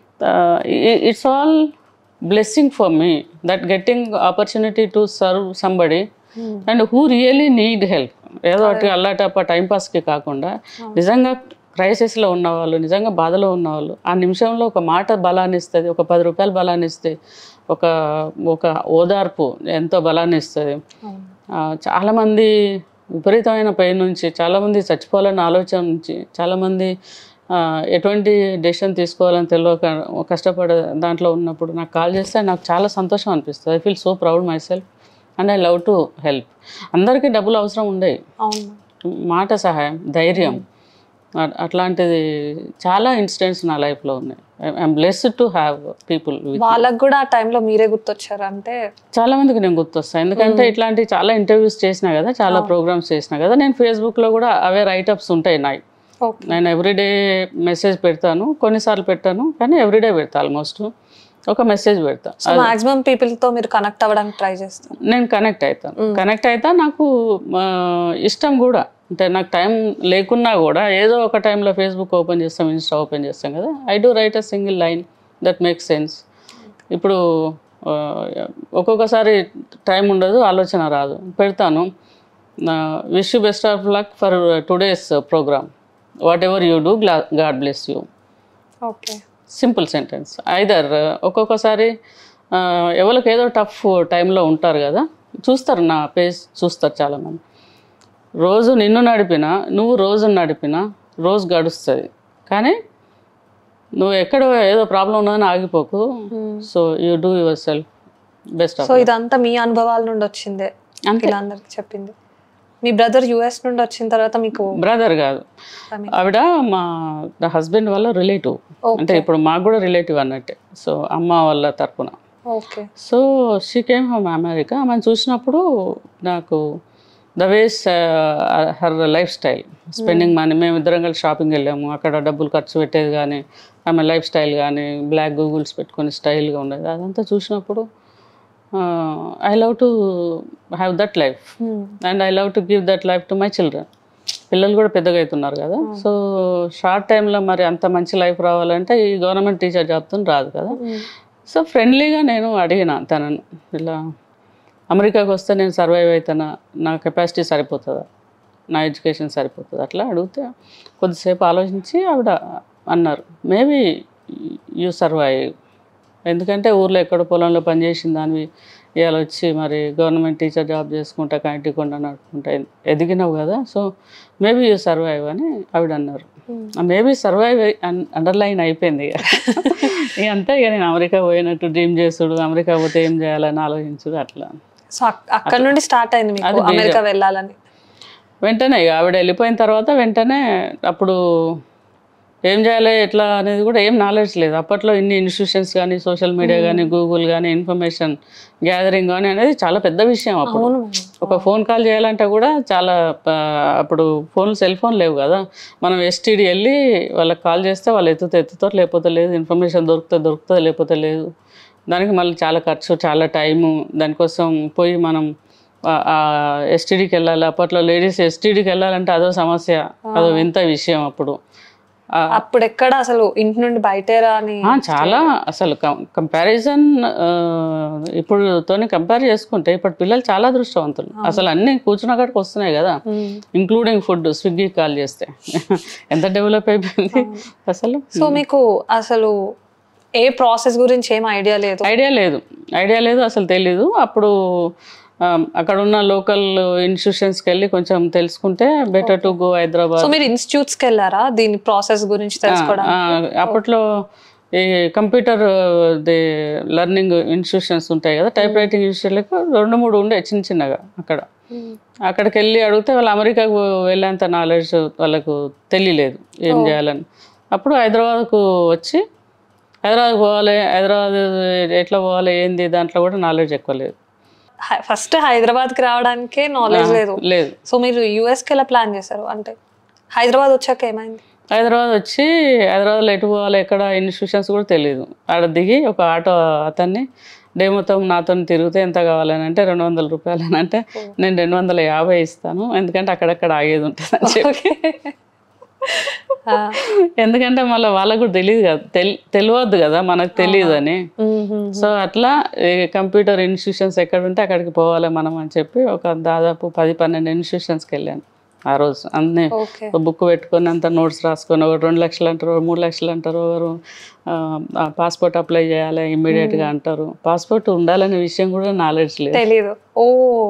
S2: it's all blessing for me that getting opportunity to serve somebody and who really need help ఏదో ఒకటి అల్లాటప్ప టైంపాస్కి కాకుండా నిజంగా క్రైసిస్లో ఉన్నవాళ్ళు నిజంగా బాధలో ఉన్నవాళ్ళు ఆ నిమిషంలో ఒక మాట బలాన్ని ఇస్తుంది ఒక పది రూపాయలు బలాన్ని ఇస్తే ఒక ఒక ఓదార్పు ఎంతో బలాన్ని ఇస్తుంది ఆ, చాలామంది విపరీతమైన పెయిన్ నుంచి చాలామంది చచ్చిపోవాలన్న ఆలోచన నుంచి చాలామంది ఆ, ఎటువంటి డెసిషన్ తీసుకోవాలని తెలియక కష్టపడే దాంట్లో ఉన్నప్పుడు నాకు కాల్ చేస్తే నాకు చాలా సంతోషం అనిపిస్తుంది I feel so proud myself and I love to help అందరికీ డబ్బులు అవసరం ఉండేవి
S1: అవును
S2: మాట సహాయం ధైర్యం అ- అట్లాంటిది చాలా ఇన్సిడెంట్స్ నా లైఫ్లో ఉన్నాయి I'm blessed to have people with
S1: వాళ్ళకు కూడా ఆ టైంలో మీరే గుర్తొచ్చారు అంటే
S2: చాలా మందికి నేను గుర్తొస్తాను ఎందుకంటే ఇట్లాంటి చాలా ఇంటర్వ్యూస్ చేసినా కదా చాలా ప్రోగ్రామ్స్ చేసినా కదా నేను ఫేస్బుక్లో కూడా అవే రైటప్స్ ఉంటాయి నాయి
S1: ఓకే
S2: నేను ఎవ్రీడే మెసేజ్ పెడతాను కొన్నిసార్లు పెట్టాను కానీ ఎవ్రీడే పెడతా ఆల్మోస్ట్ ఒక మెసేజ్ పెడతా
S1: సో మాక్సిమం పీపుల్ తో మీరు కనెక్ట్ అవ్వడానికి ట్రై చేస్తారు
S2: నేను కనెక్ట్ అవుతాను కనెక్ట్ అవుతా నాకు ఆ, ఇష్టం కూడా అంటే నాకు టైం లేకున్నా కూడా ఏదో ఒక టైంలో ఫేస్బుక్ ఓపెన్ చేస్తాం ఇన్స్టా ఓపెన్ చేస్తాం కదా I do right uh single line that makes sense ఇప్పుడు ఆ, ఒక్కొక్కసారి టైం ఉండదు ఆలోచన రాదు పెడతాను wish you best of luck for today's program whatever you do God bless you
S1: okay
S2: simple sentence either ఒక్కొక్కసారి ఆ, ఎవరికి ఏదో టఫ్ టైంలో ఉంటారు కదా చూస్తారు నా పేజ్ చూస్తారు చాలామంది రోజు నిన్ను నడిపినా నువ్వు రోజు నడిపినా రోజు గడుస్తుంది కానీ నువ్వు ఎక్కడ ఏదో ప్రాబ్లం ఉన్నదని ఆగిపోకు so you do yourself best of
S1: so ఇదంతా మీ అనుభవాల నుండి వచ్చిందే
S2: అంతే.
S1: ఇలా అందరికి చెప్పింది మీ బ్రదర్ యుఎస్ నుండి వచ్చిన తర్వాత మీకు
S2: బ్రదర్ కాదు
S1: I
S2: ఆవిడ మా నా హస్బెండ్ వాళ్ళ రిలేటివ్ అంటే ఇప్పుడు మాకు కూడా రిలేటివ్ అన్నట్టే సో అమ్మ వాళ్ళ తరపున
S1: okay
S2: so she came from America ఆమెను చూసినప్పుడు నాకు the ways her lifestyle spending money మేము ఇద్దరం కలిసి షాపింగ్ వెళ్ళాము అక్కడ డబ్బులు ఖర్చు పెట్టేది కానీ ఆమె లైఫ్ స్టైల్ కానీ బ్లాక్ గూగుల్స్ పెట్టుకొని స్టైల్గా ఉండేది అదంతా చూసినప్పుడు I love to have that life and I love to give that life to my children పిల్లలు కూడా పెద్దగా అవుతున్నారు కదా సో షార్ట్ టైంలో మరి అంత మంచి లైఫ్ రావాలంటే ఈ గవర్నమెంట్ టీచర్ జాబ్తో రాదు కదా సో ఫ్రెండ్లీగా నేను అడిగిన తనను ఇలా అమెరికాకి వస్తే నేను సర్వైవ్ అవుతానా నా కెపాసిటీ సరిపోతుందా నా ఎడ్యుకేషన్ సరిపోతుంది అట్లా అడిగితే కొద్దిసేపు ఆలోచించి ఆవిడ అన్నారు మేబీ యూ సర్వైవ్ ఎందుకంటే ఊర్లో ఎక్కడ పొలంలో పనిచేసిన దానివి ఇవాళ వచ్చి మరి గవర్నమెంట్ టీచర్ జాబ్ చేసుకుంటా కంటి కొండ నడుపుకుంటా ఎదిగినావు కదా సో మేబీ యూ సర్వైవ్ అని ఆవిడ అన్నారు మేబీ సర్వైవ్ అండర్లైన్ అయిపోయింది ఇక ఇక అంతే ఇక నేను అమెరికా పోయినట్టు డ్రీమ్ చేసుడు అమెరికా పోతే ఏం చేయాలని ఆలోచించుడు అట్లా
S1: సో అక్కడ నుండి స్టార్ట్ అయింది మీకు అమెరికా వెళ్ళాలని
S2: వెంటనే ఇక ఆవిడ వెళ్ళిపోయిన తర్వాత వెంటనే అప్పుడు ఏం చేయాలి ఎట్లా అనేది కూడా ఏం నాలెడ్జ్ లేదు అప్పట్లో ఇన్ని ఇన్స్టిట్యూషన్స్ కానీ సోషల్ మీడియా కానీ గూగుల్ కానీ ఇన్ఫర్మేషన్ గ్యాదరింగ్ కానీ అనేది చాలా పెద్ద విషయం అప్పుడు
S1: అవును
S2: ఒక ఫోన్ కాల్ చేయాలంటే కూడా చాలా ఆ, అప్పుడు ఫోన్ సెల్ ఫోన్ లేవు కదా మనం ఎస్టీడీ వెళ్ళి వాళ్ళకి కాల్ చేస్తే వాళ్ళు ఎత్తుతే ఎత్తుతారు లేకపోతే లేదు ఇన్ఫర్మేషన్ దొరికితే దొరుకుతుంది లేకపోతే లేదు దానికి మళ్ళీ చాలా ఖర్చు చాలా టైము దానికోసం పోయి మనం ఎస్టీడీకి వెళ్ళాలి అప్పట్లో లేడీస్ ఎస్టీడీకి వెళ్ళాలంటే అదో సమస్య అదో వింత విషయం అప్పుడు ఆ,
S1: అప్పుడు ఎక్కడ అసలు ఇంటి నుండి బయటేరా అని
S2: ఆ, చాలా అసలు కంపారిజన్ ఇప్పుడు తోని కంపేర్ చేసుకుంటే ఇప్పుడు పిల్లలు చాలా దృష్టవంతులు అసలు అన్ని కూర్చున్న కాడికి వస్తున్నాయి కదా
S1: మ్మ్.
S2: ఇంక్లూడింగ్ ఫుడ్ స్విగ్గీ కాల్ చేస్తే ఎంత డెవలప్ అయిపోయింది అసలు
S1: సో మీకు అసలు ఏ ప్రాసెస్ గురించి ఏం ఐడియా లేదు
S2: ఐడియా లేదు ఐడియా లేదు అసలు తెలీదు అప్పుడు అక్కడ ఉన్న లోకల్ ఇన్స్టిట్యూషన్స్కి వెళ్ళి కొంచెం తెలుసుకుంటే better to go Hyderabad
S1: so మీరు ఇన్స్టిట్యూట్స్కి వెళ్ళారా దీని ప్రాసెస్ గురించి తెలుసుకోవడానికి
S2: ఆ, అప్పట్లో ఈ కంప్యూటర్ ది లెర్నింగ్ ఇన్స్టిట్యూషన్స్ ఉంటాయి కదా టైప్ రైటింగ్ ఇన్స్టిట్యూట్లకు రెండు మూడు ఉండే చిన్న చిన్నగా అక్కడ అక్కడికి వెళ్ళి అడిగితే వాళ్ళు అమెరికాకు వెళ్ళేంత నాలెడ్జ్ వాళ్ళకు తెలియలేదు ఏం చేయాలని అప్పుడు హైదరాబాద్కు వచ్చి హైదరాబాద్ పోవాలి హైదరాబాద్ ఎట్లా పోవాలి ఏంది దాంట్లో కూడా నాలెడ్జ్ ఎక్కువ లేదు
S1: ఫస్ట్ హైదరాబాద్కి రావడానికే నాలెడ్జ్ లేదు
S2: లేదు
S1: సో మీరు యూఎస్కి ఎలా ప్లాన్ చేశారు అంటే హైదరాబాద్ వచ్చాక ఏమైంది
S2: హైదరాబాద్ వచ్చి హైదరాబాద్లో ఎటు పోవాలి ఎక్కడ ఇన్స్టిట్యూషన్స్ కూడా తెలియదు ఆడ దిగి ఒక ఆటో అతన్ని డే మొత్తం నాతో తిరిగితే ఎంత కావాలని అంటే రెండు వందల రూపాయలు అని అంటే నేను రెండు వందల యాభై ఇస్తాను ఎందుకంటే అక్కడక్కడ ఆగేది ఉంటుంది అని చెప్పి ఎందుకంటే మళ్ళీ వాళ్ళకు కూడా తెలియదు కదా తెల్ తెలియవద్దు కదా మనకు తెలియదు అని సో అట్లా ఈ కంప్యూటర్ ఇన్స్టిట్యూషన్స్ ఎక్కడ ఉంటే అక్కడికి పోవాలి మనం అని చెప్పి ఒక దాదాపు పది పన్నెండు ఇన్స్టిట్యూషన్స్కి వెళ్ళాను ఆ రోజు అన్నీ
S1: ఓకే
S2: ఒక బుక్ పెట్టుకొని అంత నోట్స్ రాసుకొని ఒక రెండు లక్షలు అంటారు ఒక మూడు లక్షలు అంటారు ఒకరు పాస్పోర్ట్ అప్లై చేయాలి ఇమ్మీడియట్గా అంటారు పాస్పోర్ట్ ఉండాలనే విషయం కూడా నాలెడ్జ్ లేదు
S1: తెలీదు ఓ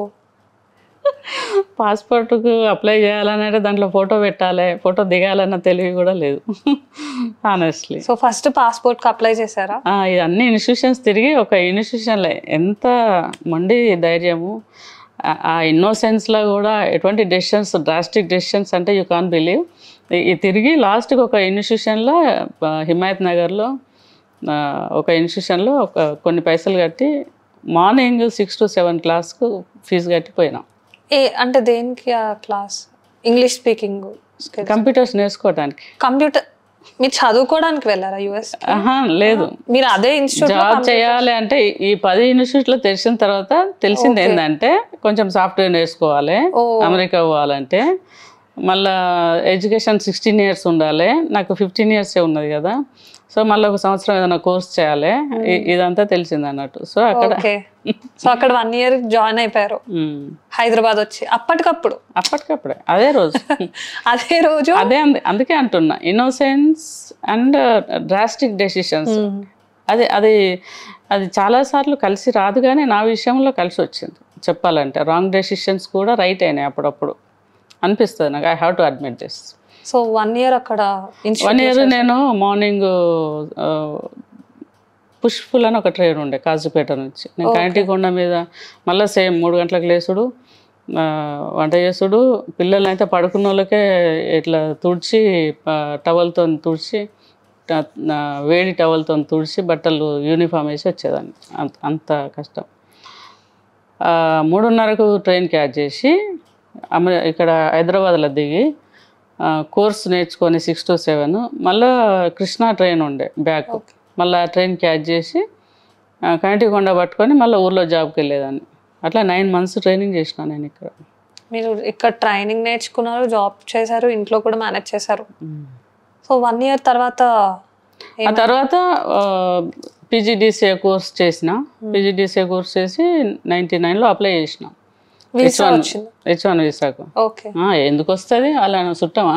S2: పాస్పోర్ట్కు అప్లై చేయాలని అంటే దాంట్లో ఫోటో పెట్టాలి ఫోటో దిగాలన్న తెలివి కూడా లేదు ఆనెస్ట్లీ
S1: సో ఫస్ట్ పాస్పోర్ట్కి అప్లై చేశారా
S2: ఇది అన్ని ఇన్స్టిట్యూషన్స్ తిరిగి ఒక ఇన్స్టిట్యూషన్లో ఎంత మొండి ధైర్యము ఆ- ఆ ఇన్నోసెన్స్లో కూడా ఎటువంటి డెసిషన్స్ డ్రాస్టిక్ డెసిషన్స్ అంటే యూ కాన్ బిలీవ్ ఈ తిరిగి లాస్ట్కి ఒక ఇన్స్టిట్యూషన్లో ఆ, హిమాయత్ నగర్లో ఆ, ఒక ఇన్స్టిట్యూషన్లో ఒక కొన్ని పైసలు కట్టి మార్నింగ్ సిక్స్ టు సెవెన్ క్లాస్కు ఫీజు కట్టిపోయినాం
S1: ఏ అంటే దేనికి ఆ క్లాస్ ఇంగ్లీష్ స్పీకింగ్
S2: కంప్యూటర్స్ నేర్చుకోవడానికి
S1: కంప్యూటర్ మీరు చదువుకోవడానికి వెళ్ళారా యుఎస్
S2: ఆహా లేదు
S1: మీరు అదే ఇన్స్టిట్యూట్
S2: జాబ్ చేయాలి అంటే ఈ పది ఇన్స్టిట్యూట్లో తెలిసిన తర్వాత తెలిసింది ఏంటంటే కొంచెం సాఫ్ట్వేర్ నేర్చుకోవాలి
S1: ఓ.
S2: అమెరికా పోవాలంటే మళ్ళా ఎడ్యుకేషన్ సిక్స్టీన్ ఇయర్స్ ఉండాలి నాకు ఫిఫ్టీన్ ఇయర్సే ఉన్నది కదా సో మళ్ళీ ఒక సంవత్సరం ఏదైనా కోర్స్ చేయాలి ఇ- ఇదంతా తెలిసింది అన్నట్టు సో అక్కడ
S1: ఓకే సో అక్కడ వన్ ఇయర్ జాయిన్ అయిపోయారు
S2: ఉమ్,
S1: హైదరాబాద్ వచ్చి అప్పటికప్పుడు
S2: అప్పటికప్పుడే అదే రోజు
S1: అదే రోజు
S2: అదే అంది- అందుకే అంటున్నా ఇన్నోసెన్స్ అండ్ డ్రాస్టిక్ డెసిషన్స్ అది అది అది చాలాసార్లు కలిసి రాదు కానీ నా విషయంలో కలిసి వచ్చింది చెప్పాలంటే రాంగ్ డెసిషన్స్ కూడా రైట్ అయినాయి అప్పుడప్పుడు అనిపిస్తుంది నాకు I have to admit this
S1: so one year అక్కడ ఇన్స్టిట్యూట్
S2: వన్ ఇయర్ నేను మార్నింగ్ పుష్ఫుల్ అని ఒక ట్రైన్ ఉండే కాజుపేట నుంచి నేను కాంటికొండ మీద మళ్ళీ సేమ్ మూడు గంటలకు లేసుడు ఆ, వంట చేసుడు పిల్లల్ని అయితే పడుకున్న వాళ్ళకే ఇట్లా తుడిచి టవల్తో తుడిచి ట- ఆ, వేడి టవల్తో తుడిచి బట్టలు యూనిఫామ్ వేసి వచ్చేదాన్ని అంత అంత కష్టం ఆ, మూడున్నరకు ట్రైన్ క్యాచ్ చేసి అమె ఇక్కడ హైదరాబాద్లో దిగి ఆ, కోర్స్ నేర్చుకొని సిక్స్ టు సెవెన్ మళ్ళా కృష్ణా ట్రైన్ ఉండే బ్యాక్ మళ్ళీ ఆ ట్రైన్ క్యాచ్ చేసి ఆ, కాంటికొండ పట్టుకొని మళ్ళీ ఊర్లో జాబ్కి వెళ్ళేదాన్ని అట్లా నైన్ మంత్స్ ట్రైనింగ్ చేసిన నేను ఇక్కడ
S1: మీరు ఇక్కడ ట్రైనింగ్ నేర్చుకున్నారు జాబ్ చేశారు ఇంట్లో కూడా మేనేజ్ చేశారు సో వన్ ఇయర్ తర్వాత
S2: ఆ తర్వాత పీజీడీసీఏ కోర్స్ చేసిన పీజీడీసీఏ కోర్స్ చేసి నైంటీ నైన్లో అప్లై చేసిన
S1: వీసా వచ్చింది
S2: హెచ్ వన్ వీసాకు
S1: ఓకే
S2: ఆ, ఎందుకు వస్తుంది అలా చుట్టమా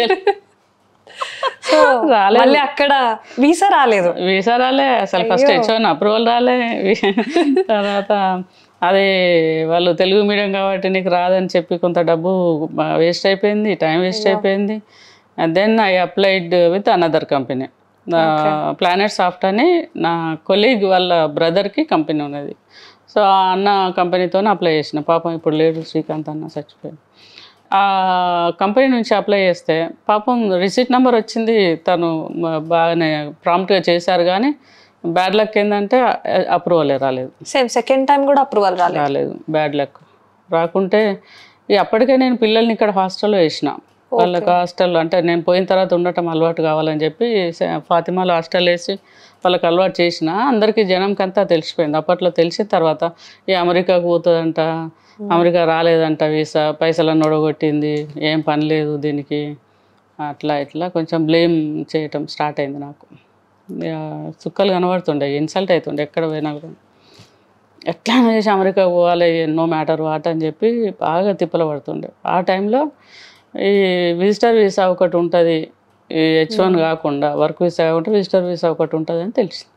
S1: సో
S2: రాలేదు.
S1: మళ్ళీ అక్కడ వీసా రాలేదు
S2: వీసా రాలే అసలు ఫస్ట్ హెచ్ వన్ అప్రూవల్ రాలే తర్వాత అది వాళ్ళు తెలుగు మీడియం కాబట్టి నీకు రాదని చెప్పి కొంత డబ్బు వేస్ట్ అయిపోయింది టైం వేస్ట్ అయిపోయింది then I applied with another company Planet Soft అని నా కొలీగ్ వాళ్ళ బ్రదర్కి కంపెనీ ఉన్నది సో ఆ అన్న కంపెనీతోనే అప్లై చేసిన పాపం ఇప్పుడు లేడు శ్రీకాంత్ అన్న చచ్చిపోయింది ఆ కంపెనీ నుంచి అప్లై చేస్తే పాపం రిసీట్ నెంబర్ వచ్చింది తను మ- బాగానే ప్రాంప్ట్గా చేశారు కానీ బ్యాడ్ లక్ ఏంటంటే అప్రూవల్ రాలేదు
S1: సేమ్ సెకండ్ టైం కూడా అప్రూవల్ రాలేదు
S2: రాలేదు బ్యాడ్ లక్ రాకుంటే ఇక అప్పటికే నేను పిల్లల్ని ఇక్కడ హాస్టల్లో వేసిన వాళ్ళకి హాస్టల్లో అంటే నేను పోయిన తర్వాత ఉండటం అలవాటు కావాలని చెప్పి స- ఫాతిమాలో హాస్టల్ వేసి వాళ్ళకి అలవాటు చేసిన అందరికీ జనంకంతా తెలిసిపోయింది అప్పట్లో తెలిసిన తర్వాత ఈ అమెరికాకు పోతుందంట అమెరికా రాలేదంట వీసా పైసలను నొడగొట్టింది ఏం పని లేదు దీనికి అట్లా ఇట్లా కొంచెం బ్లేమ్ చేయటం స్టార్ట్ అయింది నాకు ఇక చుక్కలు కనబడుతుండే ఇన్సల్ట్ అవుతుండే ఎక్కడ పోయినా కూడా ఎట్లా చేసి అమెరికా పోవాలి నో మ్యాటర్ వాట్ అని చెప్పి బాగా తిప్పలు పడుతుండే ఆ టైంలో ఈ విజిటర్ వీసా ఒకటి ఉంటుంది ఈ హెచ్ వన్ కాకుండా వర్క్ వీసా కాకుండా విజిటర్ వీసా ఒకటి ఉంటుంది అని తెలిసింది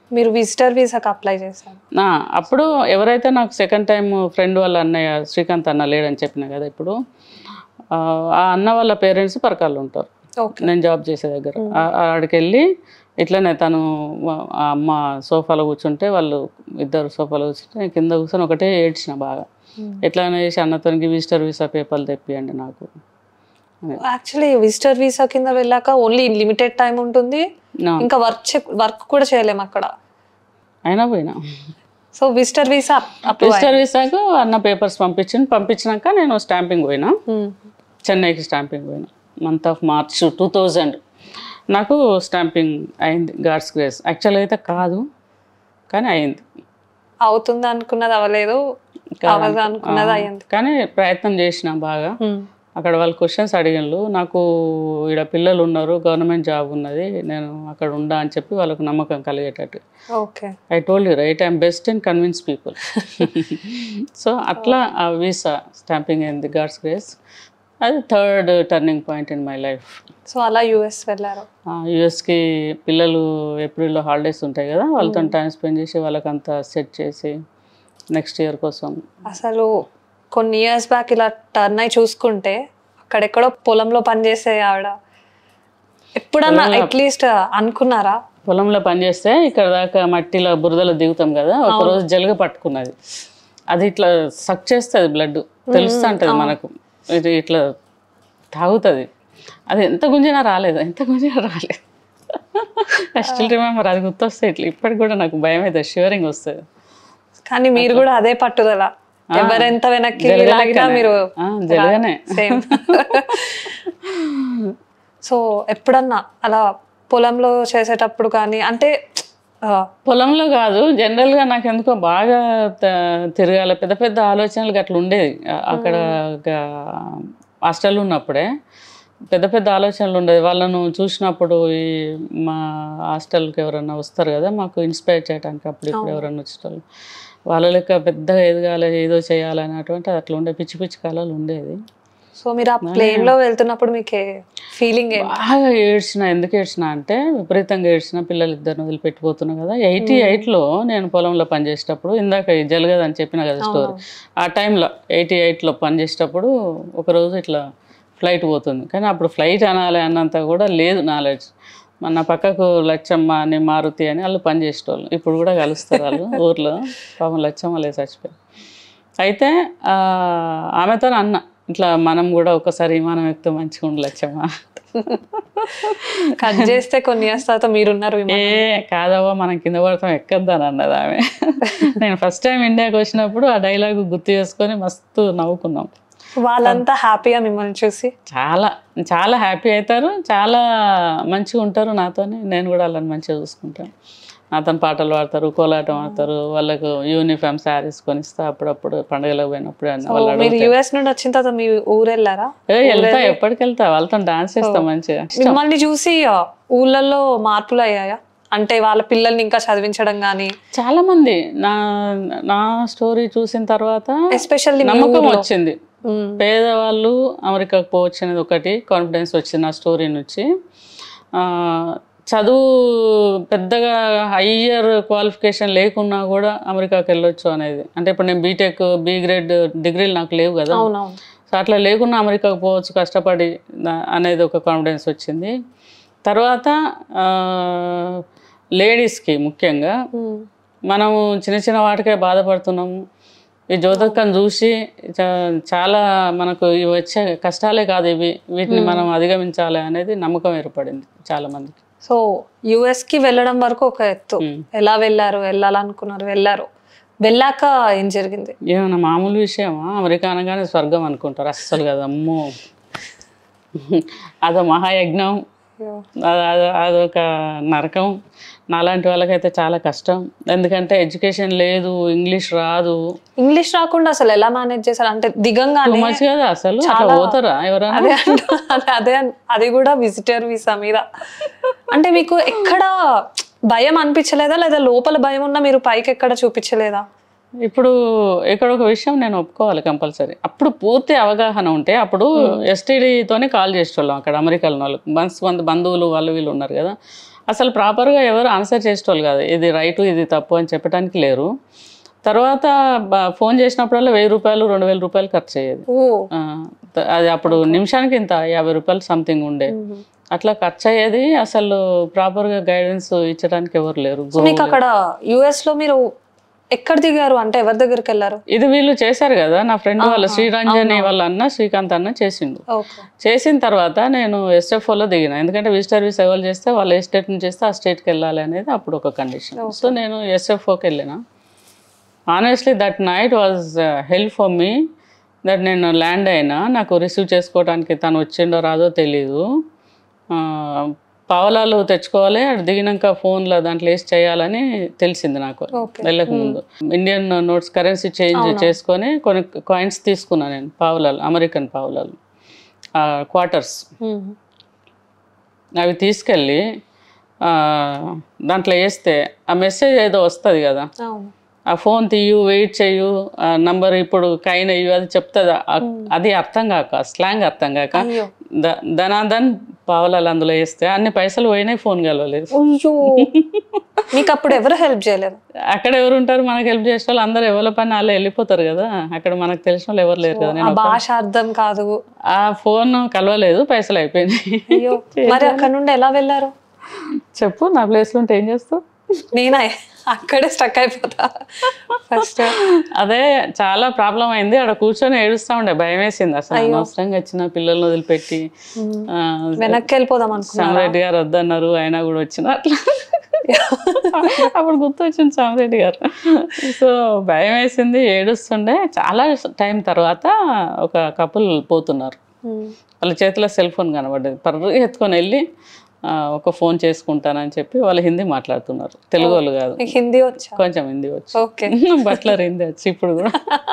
S1: మీరు విజిటర్ వీసాకి అప్లై చేశారు
S2: నా అప్పుడు ఎవరైతే నాకు సెకండ్ టైం ఫ్రెండ్ వాళ్ళ అన్నయ్య శ్రీకాంత్ అన్న లేడని చెప్పిన కదా ఇప్పుడు ఆ ఆ అన్న వాళ్ళ పేరెంట్స్ పరకాళ్ళు ఉంటారు
S1: ఓకే
S2: నేను జాబ్ చేసే దగ్గర ఆ- ఆడికి వెళ్ళి ఇట్లనే తను వా- ఆ అమ్మ సోఫాలో కూర్చుంటే వాళ్ళు ఇద్దరు సోఫాలో కూర్చుంటే నేను కింద కూర్చొని ఒకటే ఏడ్చిన బాగా ఎట్లా చేసి అన్నతోనికి విజిటర్ వీసా పేపర్లు తెప్పియండి నాకు
S1: యాక్చువల్లీ విజిటర్ వీసా కింద వెళ్ళాక ఓన్లీ లిమిటెడ్ టైం ఉంటుంది
S2: నా
S1: ఇంకా వర్క్ వర్క్ కూడా చేయలేము అక్కడ
S2: అయినా పోయినా
S1: so visitor visa approve
S2: visitor వీసాకు అన్న పేపర్స్ పంపించింది పంపించినాక నేను స్టాంపింగ్ పోయినా చెన్నైకి స్టాంపింగ్ పోయినా month of March two thousand నాకు స్టాంపింగ్ అయింది గాడ్స్ గ్రేస్ యాక్చువల్గా అయితే కాదు కానీ అయింది
S1: అవుతుంది అనుకున్నది అవ్వలేదు అవ్వదు అనుకున్నది అయ్యింది
S2: కానీ ప్రయత్నం చేసిన బాగా అక్కడ వాళ్ళు క్వశ్చన్స్ అడిగినారు నాకు ఇక్కడ పిల్లలు ఉన్నారు గవర్నమెంట్ జాబ్ ఉన్నది నేను అక్కడ ఉండా అని చెప్పి వాళ్ళకు నమ్మకం కలిగేటట్టు
S1: okay
S2: I told you right I'm best in convince people so అట్లా ఆ వీసా స్టాంపింగ్ అయింది గాడ్స్ గ్రేస్ అది third turning point in my life
S1: so అలా యుఎస్ వెళ్ళారు
S2: యుఎస్కి పిల్లలు ఏప్రిల్లో హాలిడేస్ ఉంటాయి కదా వాళ్ళతో టైం స్పెండ్ చేసి వాళ్ళకంతా సెట్ చేసి నెక్స్ట్ ఇయర్ కోసం
S1: అసలు కొన్ని ఇయర్స్ బ్యాక్ ఇలా టర్న్ అయి చూసుకుంటే అక్కడెక్కడో పొలంలో పనిచేసే ఆవిడ ఎప్పుడన్నా అట్లీస్ట్ అనుకున్నారా
S2: పొలంలో పనిచేస్తే ఇక్కడ దాకా మట్టిలో బురదలో దిగుతాం కదా ఒక రోజు జలుగ పట్టుకున్నది అది ఇట్లా సక్ చేస్తుంది బ్లడ్ తెలుస్తుంటది మనకు ఇది ఇట్లా తాగుతుంది అది ఎంత గుంజినా రాలేదు ఎంత గుంజినా రాలేదు స్టిల్ రిమెంబర్ అది గుర్తొస్తే ఇట్లా ఇప్పటికి కూడా నాకు భయం అవుతుంది షివరింగ్ వస్తుంది
S1: కానీ మీరు కూడా అదే పట్టుదల ఎవరెంత వెనక్కి
S2: జలగ
S1: లాగినా
S2: లెక్కనే.
S1: మీరు
S2: ఆ, జలగనే.
S1: సేమ్ సో ఎప్పుడన్నా అలా పొలంలో చేసేటప్పుడు కానీ అంటే ఆ,
S2: పొలంలో కాదు జనరల్గా నాకు ఎందుకో బాగా త- తిరగాలి పెద్ద పెద్ద ఆలోచనలు అట్లా ఉండేది ఆ- అక్కడ హాస్టల్ ఉన్నప్పుడే పెద్ద పెద్ద ఆలోచనలు ఉండేది వాళ్ళను చూసినప్పుడు ఈ మా హాస్టల్కి ఎవరన్నా వస్తారు కదా మాకు ఇన్స్పైర్ చేయడానికి అప్పుడు ఇప్పుడు ఎవరన్నా వచ్చేటోళ్ళు వాళ్ళ లెక్క పెద్దగా ఎదగాలి ఏదో చేయాలి అనేటువంటి అట్లా ఉండే పిచ్చి పిచ్చి కళలు ఉండేది
S1: సో మీరు ఆ ప్లేన్ లో వెళ్తున్నప్పుడు మీకు ఫీలింగ్ ఏంటి
S2: బాగా ఏడ్చిన ఎందుకు ఏడ్చిన అంటే విపరీతంగా ఏడ్చిన పిల్లలు ఇద్దరిని వదిలిపెట్టిపోతున్నా కదా ఎయిటీ ఎయిట్లో నేను పొలంలో పనిచేసేటప్పుడు ఇందాక ఈ జలగదని చెప్పిన కదా స్టోరీ ఆ టైంలో ఎయిటీ ఎయిట్లో పనిచేసేటప్పుడు ఒకరోజు ఇట్లా ఫ్లైట్ పోతుంది కానీ అప్పుడు ఫ్లైట్ అనాలి అన్నంత కూడా లేదు నాలెడ్జ్ మన పక్కకు లచ్చమ్మ అని మారుతి అని వాళ్ళు పనిచేసేటోళ్ళు ఇప్పుడు కూడా కలుస్తారు వాళ్ళు ఊర్లో పాపం లచ్చమ్మ లేదు చచ్చిపోయి అయితే ఆ, ఆమెతో అన్న ఇట్లా మనం కూడా ఒకసారి విమానం ఎక్కితే మంచిగా ఉండు లచ్చమ్మ
S1: కట్ చేస్తే కొన్ని ఇయర్స్ తర్వాత మీరున్నారు
S2: ఏ కాదవ్వా మనం కింద పడతాం ఎక్కద్దని అన్నది ఆమె నేను ఫస్ట్ టైం ఇండియాకి వచ్చినప్పుడు ఆ డైలాగ్ గుర్తు చేసుకొని మస్తు నవ్వుకున్నాం
S1: వాళ్ళంతా హ్యాపీగా మిమ్మల్ని చూసి
S2: చాలా చాలా హ్యాపీ అవుతారు చాలా మంచిగా ఉంటారు నాతోని నేను కూడా వాళ్ళని మంచిగా చూసుకుంటాను నాతో పాటలు పాడతారు కోలాటం ఆడతారు వాళ్ళకు యూనిఫామ్ శారీస్ కొనిస్తా అప్పుడప్పుడు పండుగలకు పోయినప్పుడు అన్న వాళ్ళు
S1: మీరు యుఎస్ నుండి వచ్చిన తర్వాత మీ ఊరు వెళ్ళారా
S2: ఏ, వెళ్తా ఎప్పటికి వెళ్తా వాళ్ళతో డాన్స్ చేస్తా మంచిగా
S1: మిమ్మల్ని చూసి ఆ, ఊళ్ళల్లో మార్పులు అయ్యాయా అంటే వాళ్ళ పిల్లల్ని ఇంకా చదివించడం కానీ
S2: చాలా మంది నా నా స్టోరీ చూసిన తర్వాత
S1: ఎస్పెషల్లీ
S2: నమ్మకం వచ్చింది పేదవాళ్ళు అమెరికాకు పోవచ్చు అనేది ఒకటి కాన్ఫిడెన్స్ వచ్చింది నా స్టోరీ నుంచి ఆ, చదువు పెద్దగా హయ్యర్ క్వాలిఫికేషన్ లేకున్నా కూడా అమెరికాకి వెళ్ళొచ్చు అనేది అంటే ఇప్పుడు నేను బీటెక్ బీ గ్రేడ్ డిగ్రీలు నాకు లేవు కదా
S1: అవునవును
S2: సో అట్లా లేకున్నా అమెరికాకు పోవచ్చు కష్టపడి నా- అనేది ఒక కాన్ఫిడెన్స్ వచ్చింది తర్వాత లేడీస్కి ముఖ్యంగా
S1: ఉమ్.
S2: మనము చిన్న చిన్న వాటికే బాధపడుతున్నాము ఈ జ్యోతక్కను చూసి చా- చాలా మనకు ఇవి వచ్చే కష్టాలే కాదు ఇవి వీటిని మనం అధిగమించాలి అనేది నమ్మకం ఏర్పడింది చాలా మందికి
S1: సో యుఎస్ కి వెళ్ళడం వరకు ఒక ఎత్తు ఎలా వెళ్ళారు వెళ్ళాలనుకున్నారు వెళ్ళారు వెళ్ళాక ఏం జరిగింది
S2: ఏమన్నా మామూలు విషయమా అమెరికా అనగానే స్వర్గం అనుకుంటారు అస్సలు కదా అమ్మో అదో మహాయజ్ఞం అది- అది- అదొక నరకం నాలాంటి వాళ్ళకైతే చాలా కష్టం ఎందుకంటే ఎడ్యుకేషన్ లేదు ఇంగ్లీష్ రాదు
S1: ఇంగ్లీష్ రాకుండా అసలు ఎలా మేనేజ్ చేశారు అంటే దిగంగానే
S2: మంచి కదా అసలు అట్లా పోతారా ఎవరైనా
S1: అదే అంటు- అదే అదే అన్- అది కూడా విజిటర్ వీసా మీద అంటే మీకు ఎక్కడ భయం అనిపించలేదా లేదా లోపల భయం ఉన్నా మీరు పైకి ఎక్కడ చూపించలేదా
S2: ఇప్పుడు ఇక్కడ ఒక విషయం నేను ఒప్పుకోవాలి కంపల్సరీ అప్పుడు పూర్తి అవగాహన ఉంటే అప్పుడు ఎస్టీడీతోనే కాల్ చేసేవాళ్ళం అక్కడ అమెరికాలో వాళ్ళు మనసు కొంత బంధువులు వాళ్ళు వీళ్ళు ఉన్నారు కదా అసలు ప్రాపర్గా ఎవరు ఆన్సర్ చేసేవాళ్ళు కాదు ఇది రైట్ ఇది తప్పు అని చెప్పడానికి లేరు తర్వాత బ- ఫోన్ చేసినప్పుడల్లా వెయ్యి రూపాయలు రెండు వేల రూపాయలు ఖర్చు అయ్యేది
S1: ఓ
S2: ఆ, త- అది అప్పుడు నిమిషానికి ఇంత యాభై రూపాయలు సంథింగ్ ఉండే అట్లా ఖర్చు అయ్యేది అసలు ప్రాపర్గా గైడెన్స్ ఇచ్చడానికి ఎవరు లేరు
S1: సో మీకు అక్కడ యుఎస్ లో మీరు ఎక్కడ దిగారు అంటే ఎవరి దగ్గరికి వెళ్ళారు
S2: ఇది వీళ్ళు చేశారు కదా నా ఫ్రెండ్ వాళ్ళ శ్రీరంజని వాళ్ళ అన్న శ్రీకాంత్ అన్న చేసిండు
S1: ఓకే
S2: చేసిన తర్వాత నేను ఎస్ఎఫ్ఓలో దిగిన ఎందుకంటే విజిటర్ వీసా ఎవరు చేస్తే వాళ్ళు ఏ స్టేట్ నుంచి చేస్తే ఆ స్టేట్కి వెళ్ళాలి అనేది అప్పుడు ఒక కండిషన్ సో నేను ఎస్ఎఫ్ఓకి వెళ్ళిన honestly that night was help for me that నేను ల్యాండ్ అయినా నాకు రిసీవ్ చేసుకోవడానికి తను వచ్చిండో రాదో తెలీదు ఆ, పావలాలు తెచ్చుకోవాలి అటు దిగినాక ఫోన్లో దాంట్లో వేసి చేయాలని తెలిసింది నాకు
S1: ఓకే
S2: వెళ్ళక ముందు ఇండియన్ నోట్స్ కరెన్సీ చేంజ్ చేసుకొని కొన్ని కాయిన్స్ తీసుకున్నాను నేను పావులాలు అమెరికన్ పావులాలు క్వార్టర్స్ అవి తీసుకెళ్ళి ఆ, దాంట్లో వేస్తే ఆ మెసేజ్ ఏదో వస్తుంది కదా
S1: అవును
S2: ఆ ఫోన్ తీయు వెయిట్ చేయు ఆ నంబర్ ఇప్పుడు కైన్ అయ్యు అది చెప్తుంది అది అర్థం కాక స్లాంగ్ అర్థం కాక
S1: అయ్యో
S2: ద- ధనాధన్ పావలాలు అందులో వేస్తే అన్ని పైసలు పోయినాయి ఫోన్ కలవలేదు
S1: అయ్యో మీకు అప్పుడు ఎవరు హెల్ప్ చేయలేదు
S2: అక్కడ ఎవరు ఉంటారు మనకు హెల్ప్ చేసే వాళ్ళు అందరు ఎవరి పని వాళ్ళు వెళ్ళిపోతారు కదా అక్కడ మనకు తెలిసిన వాళ్ళు ఎవరు లేరు కదా
S1: ఆ
S2: నేను
S1: భాష అర్థం కాదు
S2: ఆ ఫోన్ కలవలేదు పైసలు అయిపోయినాయి
S1: అయ్యో మరి అక్కడ నుండి ఎలా వెళ్ళారు
S2: చెప్పు నా ప్లేస్లో ఉంటే ఏం చేస్తావు
S1: నేనా అక్కడే స్టక్ అయిపోతా ఫస్ట్
S2: అదే చాలా ప్రాబ్లం అయింది అక్కడ కూర్చొని ఏడుస్తా ఉండే భయం వేసింది అసలు అనవసరంగా వచ్చిన పిల్లల్ని వదిలిపెట్టి ఆ,
S1: వెనక్కి వెళ్ళిపోదాం అనుకున్నా
S2: సామరెడ్డి గారు వద్దన్నారు ఆయన కూడా వచ్చిన అట్లా అప్పుడు గుర్తు వచ్చింది సామరెడ్డి గారు సో భయం వేసింది ఏడుస్తుండే చాలా టైం తర్వాత ఒక కపుల్ పోతున్నారు వాళ్ళ చేతిలో సెల్ ఫోన్ కనబడ్డది పర్రు ఎత్తుకొని వెళ్ళి ఆ, ఒక ఫోన్ చేసుకుంటానని చెప్పి వాళ్ళు హిందీ మాట్లాడుతున్నారు తెలుగు వాళ్ళు కాదు
S1: మీకు హిందీ వచ్చా
S2: కొంచెం హిందీ వచ్చు
S1: ఓకే
S2: బట్లర్ హిందీ వచ్చి ఇప్పుడు కూడా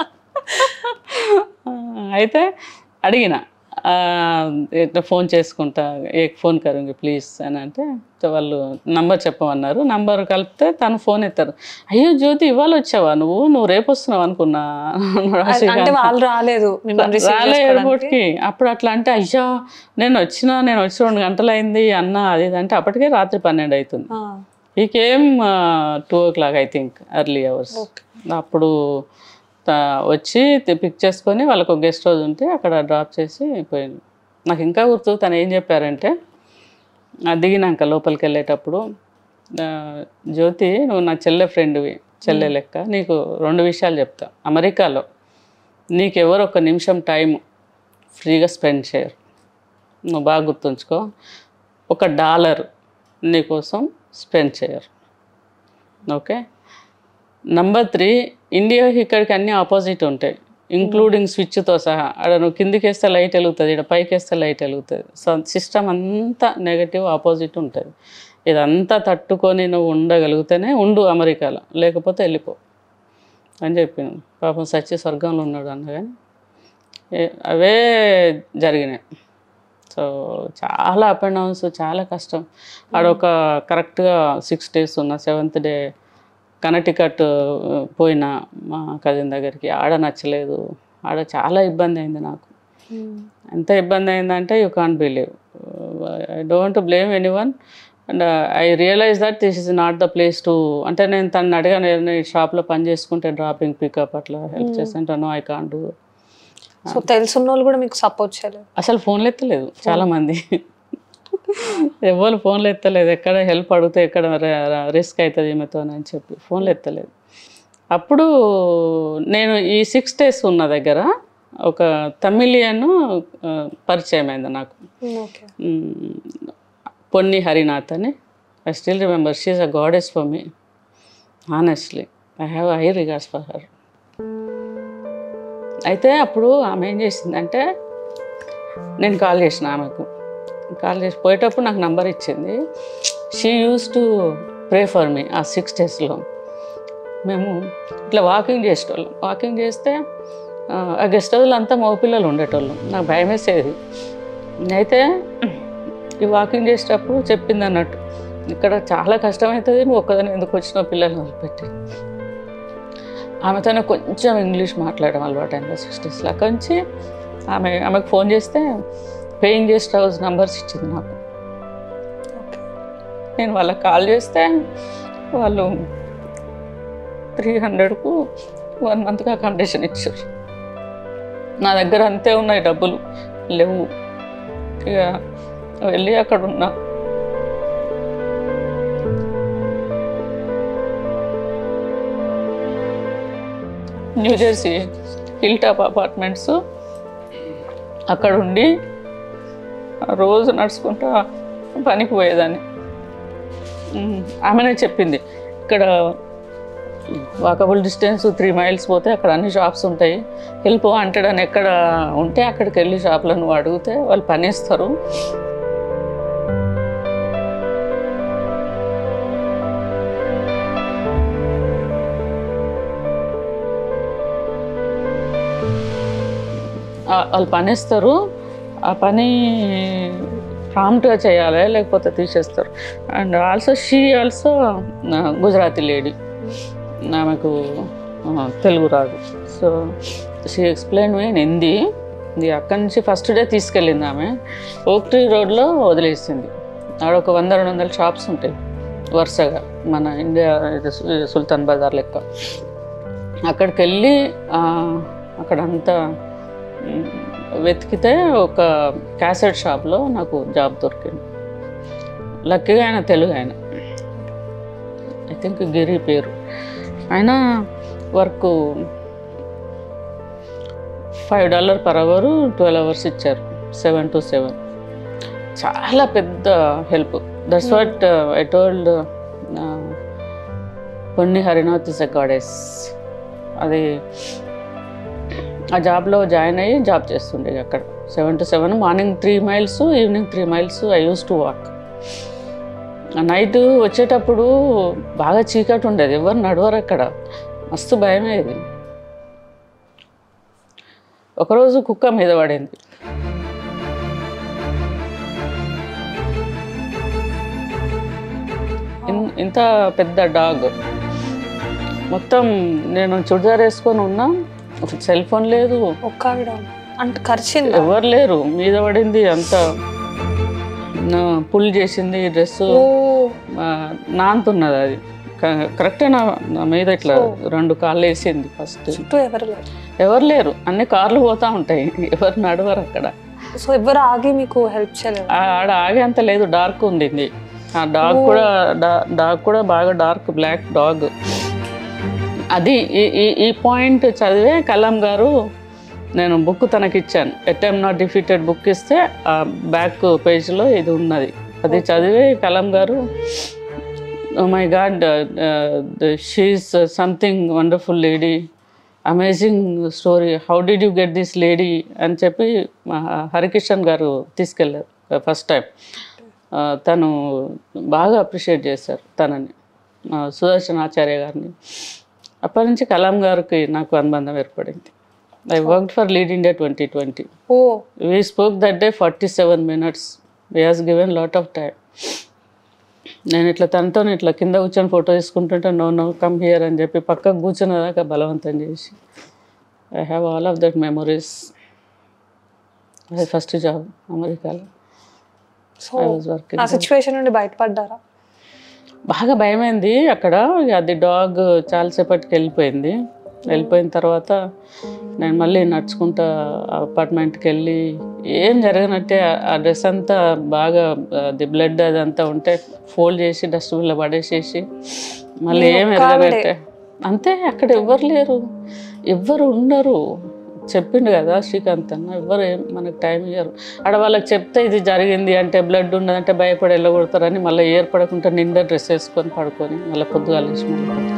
S2: ఆ, అయితే అడిగిన ఆ, ఇట్లా ఫోన్ చేసుకుంటా ఏ ఫోన్ కరుంగి ప్లీజ్ అని అంటే సో వాళ్ళు నంబర్ చెప్పమన్నారు నంబర్ కలిపితే తను ఫోన్ ఎత్తారు అయ్యో జ్యోతి ఇవాళ వచ్చావా నువ్వు నువ్వు రేపు వస్తున్నావు అనుకున్నా
S1: అంటే వాళ్ళు రాలేదు మిమ్మల్ని receive
S2: రాలే
S1: చేసుకోవడానికి.
S2: ఎయిర్పోర్ట్కి అప్పుడు అట్లా అంటే అయ్యా నేను వచ్చినా నేను వచ్చి రెండు గంటలు అయింది అన్న అది ఇది అంటే అప్పటికే రాత్రి పన్నెండు అవుతుంది
S1: ఆ,
S2: ఈ came two o'clock I think early hours అప్పుడు త- వచ్చి పిక్ చేసుకొని వాళ్ళకు ఒక గెస్ట్ హౌస్ ఉంటే అక్కడ డ్రాప్ చేసి పోయింది నాకు ఇంకా గుర్తు తను ఏం చెప్పారంటే ఆ దిగినాక లోపలికి వెళ్ళేటప్పుడు ఆ, జ్యోతి నువ్వు నా చెల్లె ఫ్రెండ్వి చెల్లె లెక్క నీకు రెండు విషయాలు చెప్తా అమెరికాలో నీకెవరు ఒక నిమిషం టైం ఫ్రీగా స్పెండ్ చేయరు నువ్వు బాగా గుర్తుంచుకో ఒక డాలర్ నీకోసం స్పెండ్ చేయరు ఓకే నంబర్ త్రీ ఇండియా ఇక్కడికి అన్ని ఆపోజిట్ ఉంటాయి ఇంక్లూడింగ్ స్విచ్తో సహా ఆడ నువ్వు కిందికి వేస్తే లైట్ వెలుగుతుంది ఇక్కడ పైకి వేస్తే లైట్ వెలుగుతుంది సో సిస్టమ్ అంతా నెగటివ్ ఆపోజిట్ ఉంటుంది ఇదంతా తట్టుకొని నువ్వు ఉండగలిగితేనే ఉండు అమెరికాలో లేకపోతే వెళ్ళిపో అని చెప్పింది పాపం సచ్చి స్వర్గంలో ఉన్నాడు అన్న కానీ ఏ- అవే జరిగినాయి సో చాలా అప్ అండ్ డౌన్స్ చాలా కష్టం ఆడొక కరెక్ట్గా సిక్స్ డేస్ ఉన్న సెవెంత్ డే కనటికట్ పోయిన మా కజిన్ దగ్గరికి ఆడ నచ్చలేదు ఆడ చాలా ఇబ్బంది అయింది నాకు ఎంత ఇబ్బంది అయిందంటే you can't believe I don't blame anyone and I realize that this is not the place to అంటే నేను తను అడిగాను ఏదైనా ఈ షాప్లో పని చేసుకుంటే డ్రాపింగ్ పికప్ అట్లా హెల్ప్ చేస్తుంటాను ఐ కాంట్ డూ
S1: సో తెలుసున్న వాళ్ళు కూడా మీకు సపోర్ట్ చేయలేదు
S2: అసలు ఫోన్లు ఎత్తలేదు చాలా మంది ఎవరు ఫోన్లు ఎత్తలేదు ఎక్కడ హెల్ప్ అడిగితే ఎక్కడ రిస్క్ అవుతుంది ఈమెతో అని చెప్పి ఫోన్లు ఎత్తలేదు అప్పుడు నేను ఈ సిక్స్ డేస్ ఉన్న దగ్గర ఒక తమిళియన్ పరిచయం అయింది నాకు
S1: ఓకే
S2: మ్, పొన్ని హరినాథ్ అని I still remember she uh goddess for me honestly I have high regards for her అయితే అప్పుడు ఆమె ఏం చేసిందంటే నేను కాల్ చేసిన ఆమెకు కాల్ చేసి పోయేటప్పుడు నాకు నంబర్ ఇచ్చింది she used to pray for me ఆ సిక్స్ డేస్లో మేము ఇట్లా వాకింగ్ చేసేటోళ్ళం వాకింగ్ చేస్తే ఆ, ఆ గెస్ట్ హౌస్లో అంతా మగపిల్లలు ఉండేటోళ్ళం నాకు భయం వేసేది అయితే ఈ వాకింగ్ చేసేటప్పుడు చెప్పింది అన్నట్టు ఇక్కడ చాలా కష్టమవుతుంది నువ్వు ఒక్కదాని ఎందుకు వచ్చిన పిల్లల్ని వదిలిపెట్టి ఆమెతోనే కొంచెం ఇంగ్లీష్ మాట్లాడడం అలవాటు అయింది సిస్టర్స్లో అక్కడి నుంచి ఆమె ఆమెకు ఫోన్ చేస్తే పేయింగ్ గెస్ట్ హౌస్ నంబర్స్ ఇచ్చింది నాకు నేను వాళ్ళకి కాల్ చేస్తే వాళ్ళు త్రీ హండ్రెడ్కు వన్ మంత్కి అకామిడేషన్ ఇచ్చారు నా దగ్గర అంతే ఉన్నాయి డబ్బులు లేవు ఇక వెళ్ళి అక్కడ ఉన్నా New Jersey hill top apartments అక్కడ ఉండి రోజు నడుచుకుంటా పనికి పోయేదాన్ని ఉమ్, ఆమెనే చెప్పింది ఇక్కడ వాకబుల్ డిస్టెన్స్ త్రీ మైల్స్ పోతే అక్కడ అన్ని షాప్స్ ఉంటాయి హెల్ప్ వాంటెడ్ అని ఎక్కడ ఉంటే అక్కడికి వెళ్ళి షాప్లో నువ్వు అడిగితే వాళ్ళు పనిస్తారు ఆ- వాళ్ళు పనిస్తారు ఆ పని ప్రాంప్ట్గా చేయాలి లేకపోతే తీసేస్తారు and also she also Gujarati lady ఆమెకు ఆ, తెలుగు రాదు so she explain me in Hindi ఇది అక్కడి నుంచి ఫస్ట్ డే తీసుకెళ్ళింది ఆమె ఓక్ ట్రీ రోడ్లో వదిలేసింది ఆడ ఒక వంద రెండు వందల షాప్స్ ఉంటాయి వరుసగా మన ఇండియా ఇది సు- సుల్తాన్ బజార్ లెక్క అక్కడికి వెళ్ళి ఆ, అక్కడంతా మ్, వెతికితే ఒక క్యాసెట్ షాప్లో నాకు జాబ్ దొరికింది లక్కీగా ఆయన తెలుగు ఆయన ఐ థింక్ గిరి పేరు ఆయన work five dollar per hour twelve hours ఇచ్చారు సెవెన్ టు సెవెన్ చాలా పెద్ద help that's what I told కొన్ని హరినాథ్ ఇస్ ఎ గాడెస్ అది ఆ జాబ్లో జాయిన్ అయ్యి జాబ్ చేస్తుండే అక్కడ seven to seven morning three miles evening three miles I use to walk night వచ్చేటప్పుడు బాగా చీకటి ఉండేది ఎవరు నడవరు అక్కడ మస్తు భయమేది ఒకరోజు కుక్క మీద పడింది ఇన్- ఇంత పెద్ద డాగ్ మొత్తం నేను చుడిదార్ వేసుకొని ఉన్నా సెల్ ఫోన్ లేదు
S1: ఒక్క ఆవిడ అంటే కరిచింది
S2: ఎవరు లేరు మీద పడింది అంత పుల్ చేసింది డ్రెస్
S1: ఓ
S2: నాంతున్నది అది క- కరెక్టే నా నా మీద ఇట్లా రెండు కాళ్ళు వేసింది ఫస్ట్
S1: చుట్టూ ఎవరు లేరు
S2: ఎవరు లేరు అన్ని కార్లు పోతా ఉంటాయి ఎవరు నడవరు అక్కడ
S1: సో ఎవరు ఆగి మీకు హెల్ప్ చేయలేదు
S2: ఆ- ఆడ ఆగేంత లేదు డార్క్ ఉండింది ఆ డాగ్ కూడా డా- డాగ్ కూడా బాగా డార్క్ బ్లాక్ డాగ్ అది ఈ ఈ- ఈ పాయింట్ చదివే కలాం గారు నేను బుక్ తనకి ఇచ్చాను ఎట్ఎమ్ నాట్ డిఫీటెడ్ బుక్ ఇస్తే ఆ బ్యాక్ పేజ్లో ఇది ఉన్నది అది చదివి Kalam garu my God she's something wonderful lady amazing story how did you get this lady అని చెప్పి మా హరికిషన్ గారు తీసుకెళ్ళారు ఫస్ట్ టైం తను బాగా అప్రిషియేట్ చేశారు తనని ఆ, సుదర్శన్ ఆచార్య గారిని అప్పటి నుంచి కలాం గారికి నాకు అనుబంధం ఏర్పడింది I work for Lead India twenty twenty
S1: oh
S2: we spoke that day forty seven minutes we has given lot of time నేను ఇట్లా తనతో ఇట్లా కింద కూర్చొని ఫోటో తీసుకుంటుంటే నో నో కమ్ హియర్ అని చెప్పి పక్కకు కూర్చున్నదాకా బలవంతం చేసి I have all of that memories అది ఫస్ట్ జాబ్ అమెరికాలో
S1: సో
S2: ఐ వాజ్ వర్కింగ్
S1: ఆ సిచ్యువేషన్ నుండి బయటపడ్డారా
S2: బాగా భయమైంది అక్కడ ఇక అది డాగ్ చాలాసేపటికి వెళ్ళిపోయింది వెళ్ళిపోయిన తర్వాత నేను మళ్ళీ నడుచుకుంటా అపార్ట్మెంట్కి వెళ్ళి ఏం జరగనట్టే ఆ- ఆ డ్రెస్ అంతా బాగా అది బ్లడ్ అదంతా ఉంటే ఫోల్డ్ చేసి డస్ట్బిన్లో పడేసేసి మళ్ళీ ఏం ఎరగనట్టే అంతే అక్కడ ఎవ్వరు లేరు ఎవ్వరు ఉండరు చెప్పిండు కదా శ్రీకాంత్ అన్న ఎవ్వరు ఏం మనకు టైం ఇయ్యరు ఆడ వాళ్ళకి చెప్తే ఇది జరిగింది అంటే బ్లడ్ ఉన్నదంటే భయపడి వెళ్ళగొడతారని మళ్ళీ ఏర్పడకుండా నిండా డ్రెస్ వేసుకొని పడుకొని మళ్ళీ పొద్దుగాల లేచి మళ్ళీ బయటికి.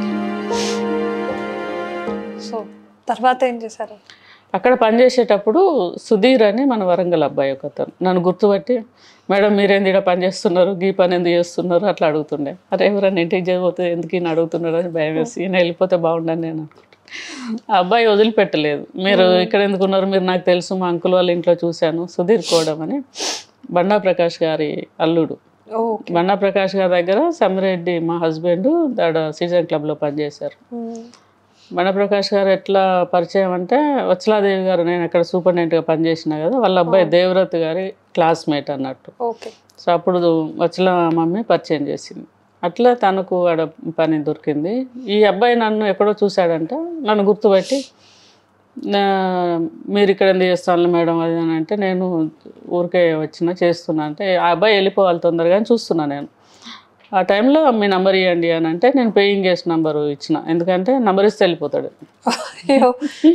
S1: సో తర్వాత ఏం చేశారు
S2: అక్కడ పనిచేసేటప్పుడు సుధీర్ అని మన వరంగల్ అబ్బాయి ఒక అతను నన్ను గుర్తుపట్టి మేడం మీరేంది ఇక్కడ పని చేస్తున్నారు గీ పని ఎందుకు చేస్తున్నారు అట్లా అడుగుతుండే అరే ఎవరైనా ఇంటికి చేయబోతే ఎందుకు ఈయన అడుగుతున్నారు అని భయం వేసి ఈయన వెళ్ళిపోతే బాగుండని నేను అనుకుంటాను ఆ అబ్బాయి వదిలిపెట్టలేదు మీరు ఇక్కడ ఎందుకున్నారు మీరు నాకు తెలుసు మా అంకుల్ వాళ్ళ ఇంట్లో చూశాను సుధీర్ కోడం అని బండా ప్రకాష్ గారి అల్లుడు
S1: ఓ
S2: బండా ప్రకాష్ గారి దగ్గర సమిరెడ్డి మా హస్బెండ్ దాడ సీజన్ క్లబ్లో పనిచేశారు బండప్రకాష్ గారు ఎట్లా పరిచయం అంటే వత్సలాదేవి గారు నేను అక్కడ సూపరింటెండెంట్గా పనిచేసిన కదా వాళ్ళ అబ్బాయి దేవరత్ గారి క్లాస్మేట్ అన్నట్టు
S1: ఓకే
S2: సో అప్పుడు వత్సల మమ్మీ పరిచయం చేసింది అట్లా తనకు ఆడ పని దొరికింది ఈ అబ్బాయి నన్ను ఎక్కడో చూశాడంట నన్ను గుర్తుపెట్టి "నా- మీరు ఇక్కడ ఎందుకు చేస్తాను మేడం అది అని అంటే నేను ఊరికే వచ్చిన చేస్తున్నా అంటే ఆ అబ్బాయి వెళ్ళిపోవాలి తొందరగా అని చూస్తున్నా నేను ఆ టైంలో మీ నంబర్ ఇవ్వండి అని అంటే నేను పేయింగ్ గెస్ట్ నంబర్ ఇచ్చిన ఎందుకంటే నంబర్ ఇస్తే వెళ్ళిపోతాడు
S1: అయ్యో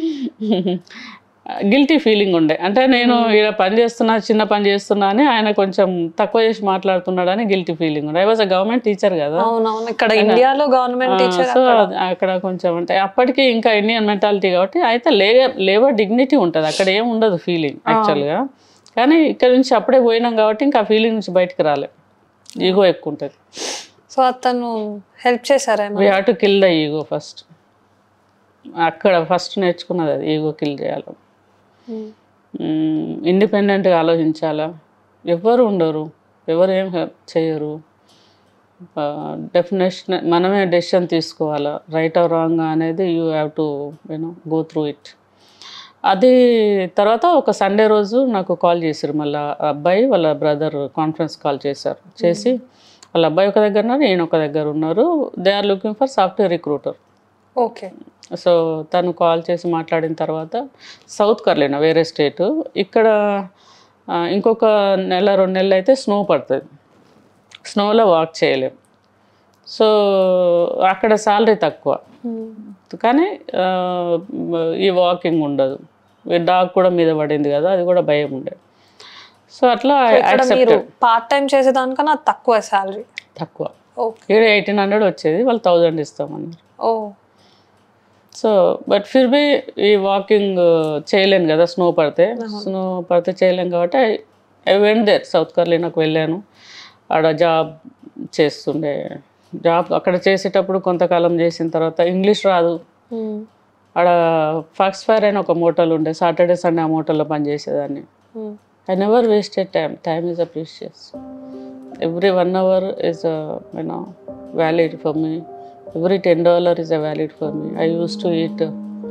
S2: గిల్టీ ఫీలింగ్ ఉండే అంటే నేను ఇక్కడ పని చేస్తున్నా చిన్న పని చేస్తున్నా అని ఆయన కొంచెం తక్కువ చేసి మాట్లాడుతున్నాడని గిల్టీ ఫీలింగ్ ఉండే I was uh government teacher కదా
S1: అవునవును ఇక్కడ ఇండియాలో గవర్నమెంట్ టీచర్
S2: సో అక్కడ కొంచెం అంటే అప్పటికి ఇంకా ఇండియన్ మెంటాలిటీ కాబట్టి అయితే లేబర్ లేబర్ డిగ్నిటీ ఉంటుంది అక్కడ ఏం ఉండదు ఫీలింగ్ యాక్చువల్గా కానీ ఇక్కడ నుంచి అప్పుడే పోయినాం కాబట్టి ఇంకా ఆ ఫీలింగ్ నుంచి బయటకు రాలే ఈగో ఎక్కువ ఉంటుంది
S1: సో అతను హెల్ప్ చేశారేమో
S2: we have to kill the ego first అక్కడ ఫస్ట్ నేర్చుకున్నది అది ఈగో కిల్ చేయాలి ఇండిపెండెంట్గా ఆలోచించాలా ఎవరు ఉండరు ఎవరు ఏం హెల్ప్ చేయరు డెఫినేషన్ మనమే డెసిషన్ తీసుకోవాలా రైట్ ఆర్ రాంగ్ అనేది you have to you know go through it అది తర్వాత ఒక సండే రోజు నాకు కాల్ చేశారు మళ్ళీ అబ్బాయి వాళ్ళ బ్రదర్ కాన్ఫరెన్స్ కాల్ చేశారు చేసి వాళ్ళ అబ్బాయి ఒక దగ్గర ఉన్నారు నేను ఒక దగ్గర ఉన్నారు they are looking for software recruiter
S1: okay
S2: so తను కాల్ చేసి మాట్లాడిన తర్వాత సౌత్ కర్లేనా వేరే స్టేటు ఇక్కడ ఆ, ఇంకొక నెల రెండు నెలలు అయితే స్నో పడుతుంది స్నోలో వాక్ చేయలేం సో అక్కడ సాలరీ తక్కువ కానీ ఆ, ఈ వాకింగ్ ఉండదు ఈ డాగ్ కూడా మీద పడింది కదా అది కూడా భయం ఉండే సో అట్లా
S1: ఇక్కడ మీరు
S2: accepted.
S1: పార్ట్ టైం చేసేదానికన్నా తక్కువ శాలరీ
S2: తక్కువ
S1: ఓకే
S2: ఇక్కడ ఎయిటీన్ హండ్రెడ్ వచ్చేది వాళ్ళు థౌజండ్ ఇస్తామన్నారు
S1: ఓ
S2: సో బట్ ఫిర్ బి ఈ వాకింగ్ చేయలేను కదా స్నో పడితే స్నో పడితే చేయలేను కాబట్టి ఐ వెంట్ దేర్ సౌత్ కర్లీనాకు వెళ్ళాను ఆడ జాబ్ చేస్తుండే జాబ్ అక్కడ చేసేటప్పుడు కొంతకాలం చేసిన తర్వాత ఇంగ్లీష్ రాదు ఆడ ఫాక్స్ ఫైర్ అని ఒక మోటల్ ఉండే సాటర్డే సండే ఆ మోటల్లో పనిచేసేదాన్ని I never wasted time time is precious every one hour is you know valid for me every ten dollar is uh valid for me I use to eat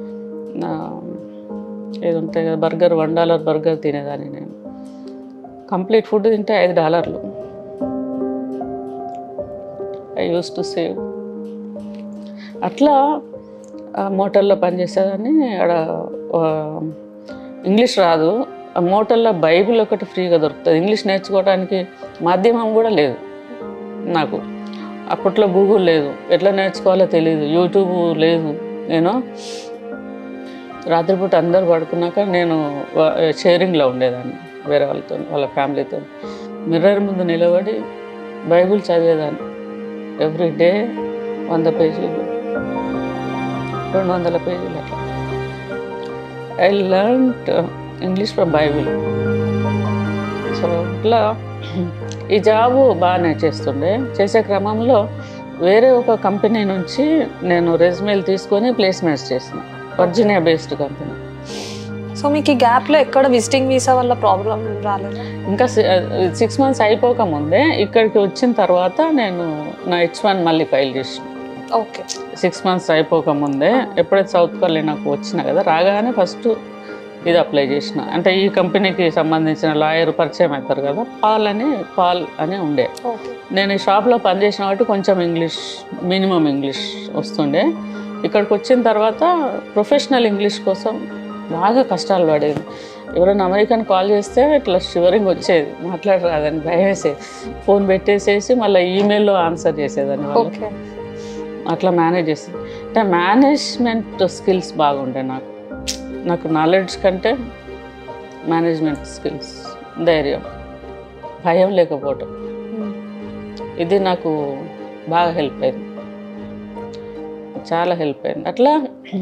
S2: ఏది ఉంటాయి కదా burger one dollar burger తినేదాన్ని నేను complete food తింటే ఐదు డాలర్లు I use to save అట్లా ఆ మోటల్లో పనిచేసేదాన్ని ఆడ ఆ, ఇంగ్లీష్ రాదు ఆ మోటల్లో బైబిల్ ఒకటి ఫ్రీగా దొరుకుతుంది ఇంగ్లీష్ నేర్చుకోవడానికి మాధ్యమం కూడా లేదు నాకు అప్పట్లో గూగుల్ లేదు ఎట్లా నేర్చుకోవాలో తెలియదు యూట్యూబ్ లేదు నేను రాత్రిపూట అందరు పడుకున్నాక నేను వా- షేరింగ్లో ఉండేదాన్ని వేరే వాళ్ళతో వాళ్ళ ఫ్యామిలీతో మిర్రర్ ముందు నిలబడి బైబిల్ చదివేదాన్ని ఎవ్రీ డే వంద పేజీలు రెండు వందల పేజీలు అట్లా I learn English from Bible so ఇట్లా ఈ జాబు బాగానే చేస్తుండే చేసే క్రమంలో వేరే ఒక కంపెనీ నుంచి నేను రెజ్యూమేలు తీసుకొని ప్లేస్మెంట్స్ చేసిన వర్జీనియా బేస్డ్ కంపెనీ
S1: సో మీకు ఈ గ్యాప్ లో ఎక్కడ విజిటింగ్ వీసా వల్ల ప్రాబ్లం రాలేదు
S2: ఇంకా సిక్స్ మంత్స్ అయిపోక ముందే ఇక్కడికి వచ్చిన తర్వాత నేను నా హెచ్ వన్ మళ్ళీ ఫైల్ చేసిన
S1: ఓకే
S2: సిక్స్ మంత్స్ అయిపోక ముందే ఎప్పుడైతే సౌత్ కొరియా నాకు వచ్చిన కదా రాగానే ఫస్ట్ ఇది అప్లై చేసిన అంటే ఈ కంపెనీకి సంబంధించిన లాయర్ పరిచయం అవుతారు కదా పాల్ అని పాల్ అని ఉండే
S1: ఓకే
S2: నేను ఈ షాప్లో పనిచేసిన కాబట్టి కొంచెం ఇంగ్లీష్ మినిమం ఇంగ్లీష్ వస్తుండే ఇక్కడికి వచ్చిన తర్వాత ప్రొఫెషనల్ ఇంగ్లీష్ కోసం బాగా కష్టాలు పడేది ఎవరైనా అమెరికన్ కాల్ చేస్తే ఇట్లా షివరింగ్ వచ్చేది మాట్లాడరాదని భయం వేసేది ఫోన్ పెట్టేసేసి మళ్ళీ ఈమెయిల్లో ఆన్సర్ చేసేదాన్ని వాళ్ళు
S1: ఓకే
S2: అట్లా మేనేజ్ చేసింది అంటే మేనేజ్మెంట్ స్కిల్స్ బాగుండే నాకు నాకు నాలెడ్జ్ కంటే మేనేజ్మెంట్ స్కిల్స్ ధైర్యం భయం లేకపోవటం ఇది నాకు బాగా హెల్ప్ అయింది చాలా హెల్ప్ అయింది అట్లా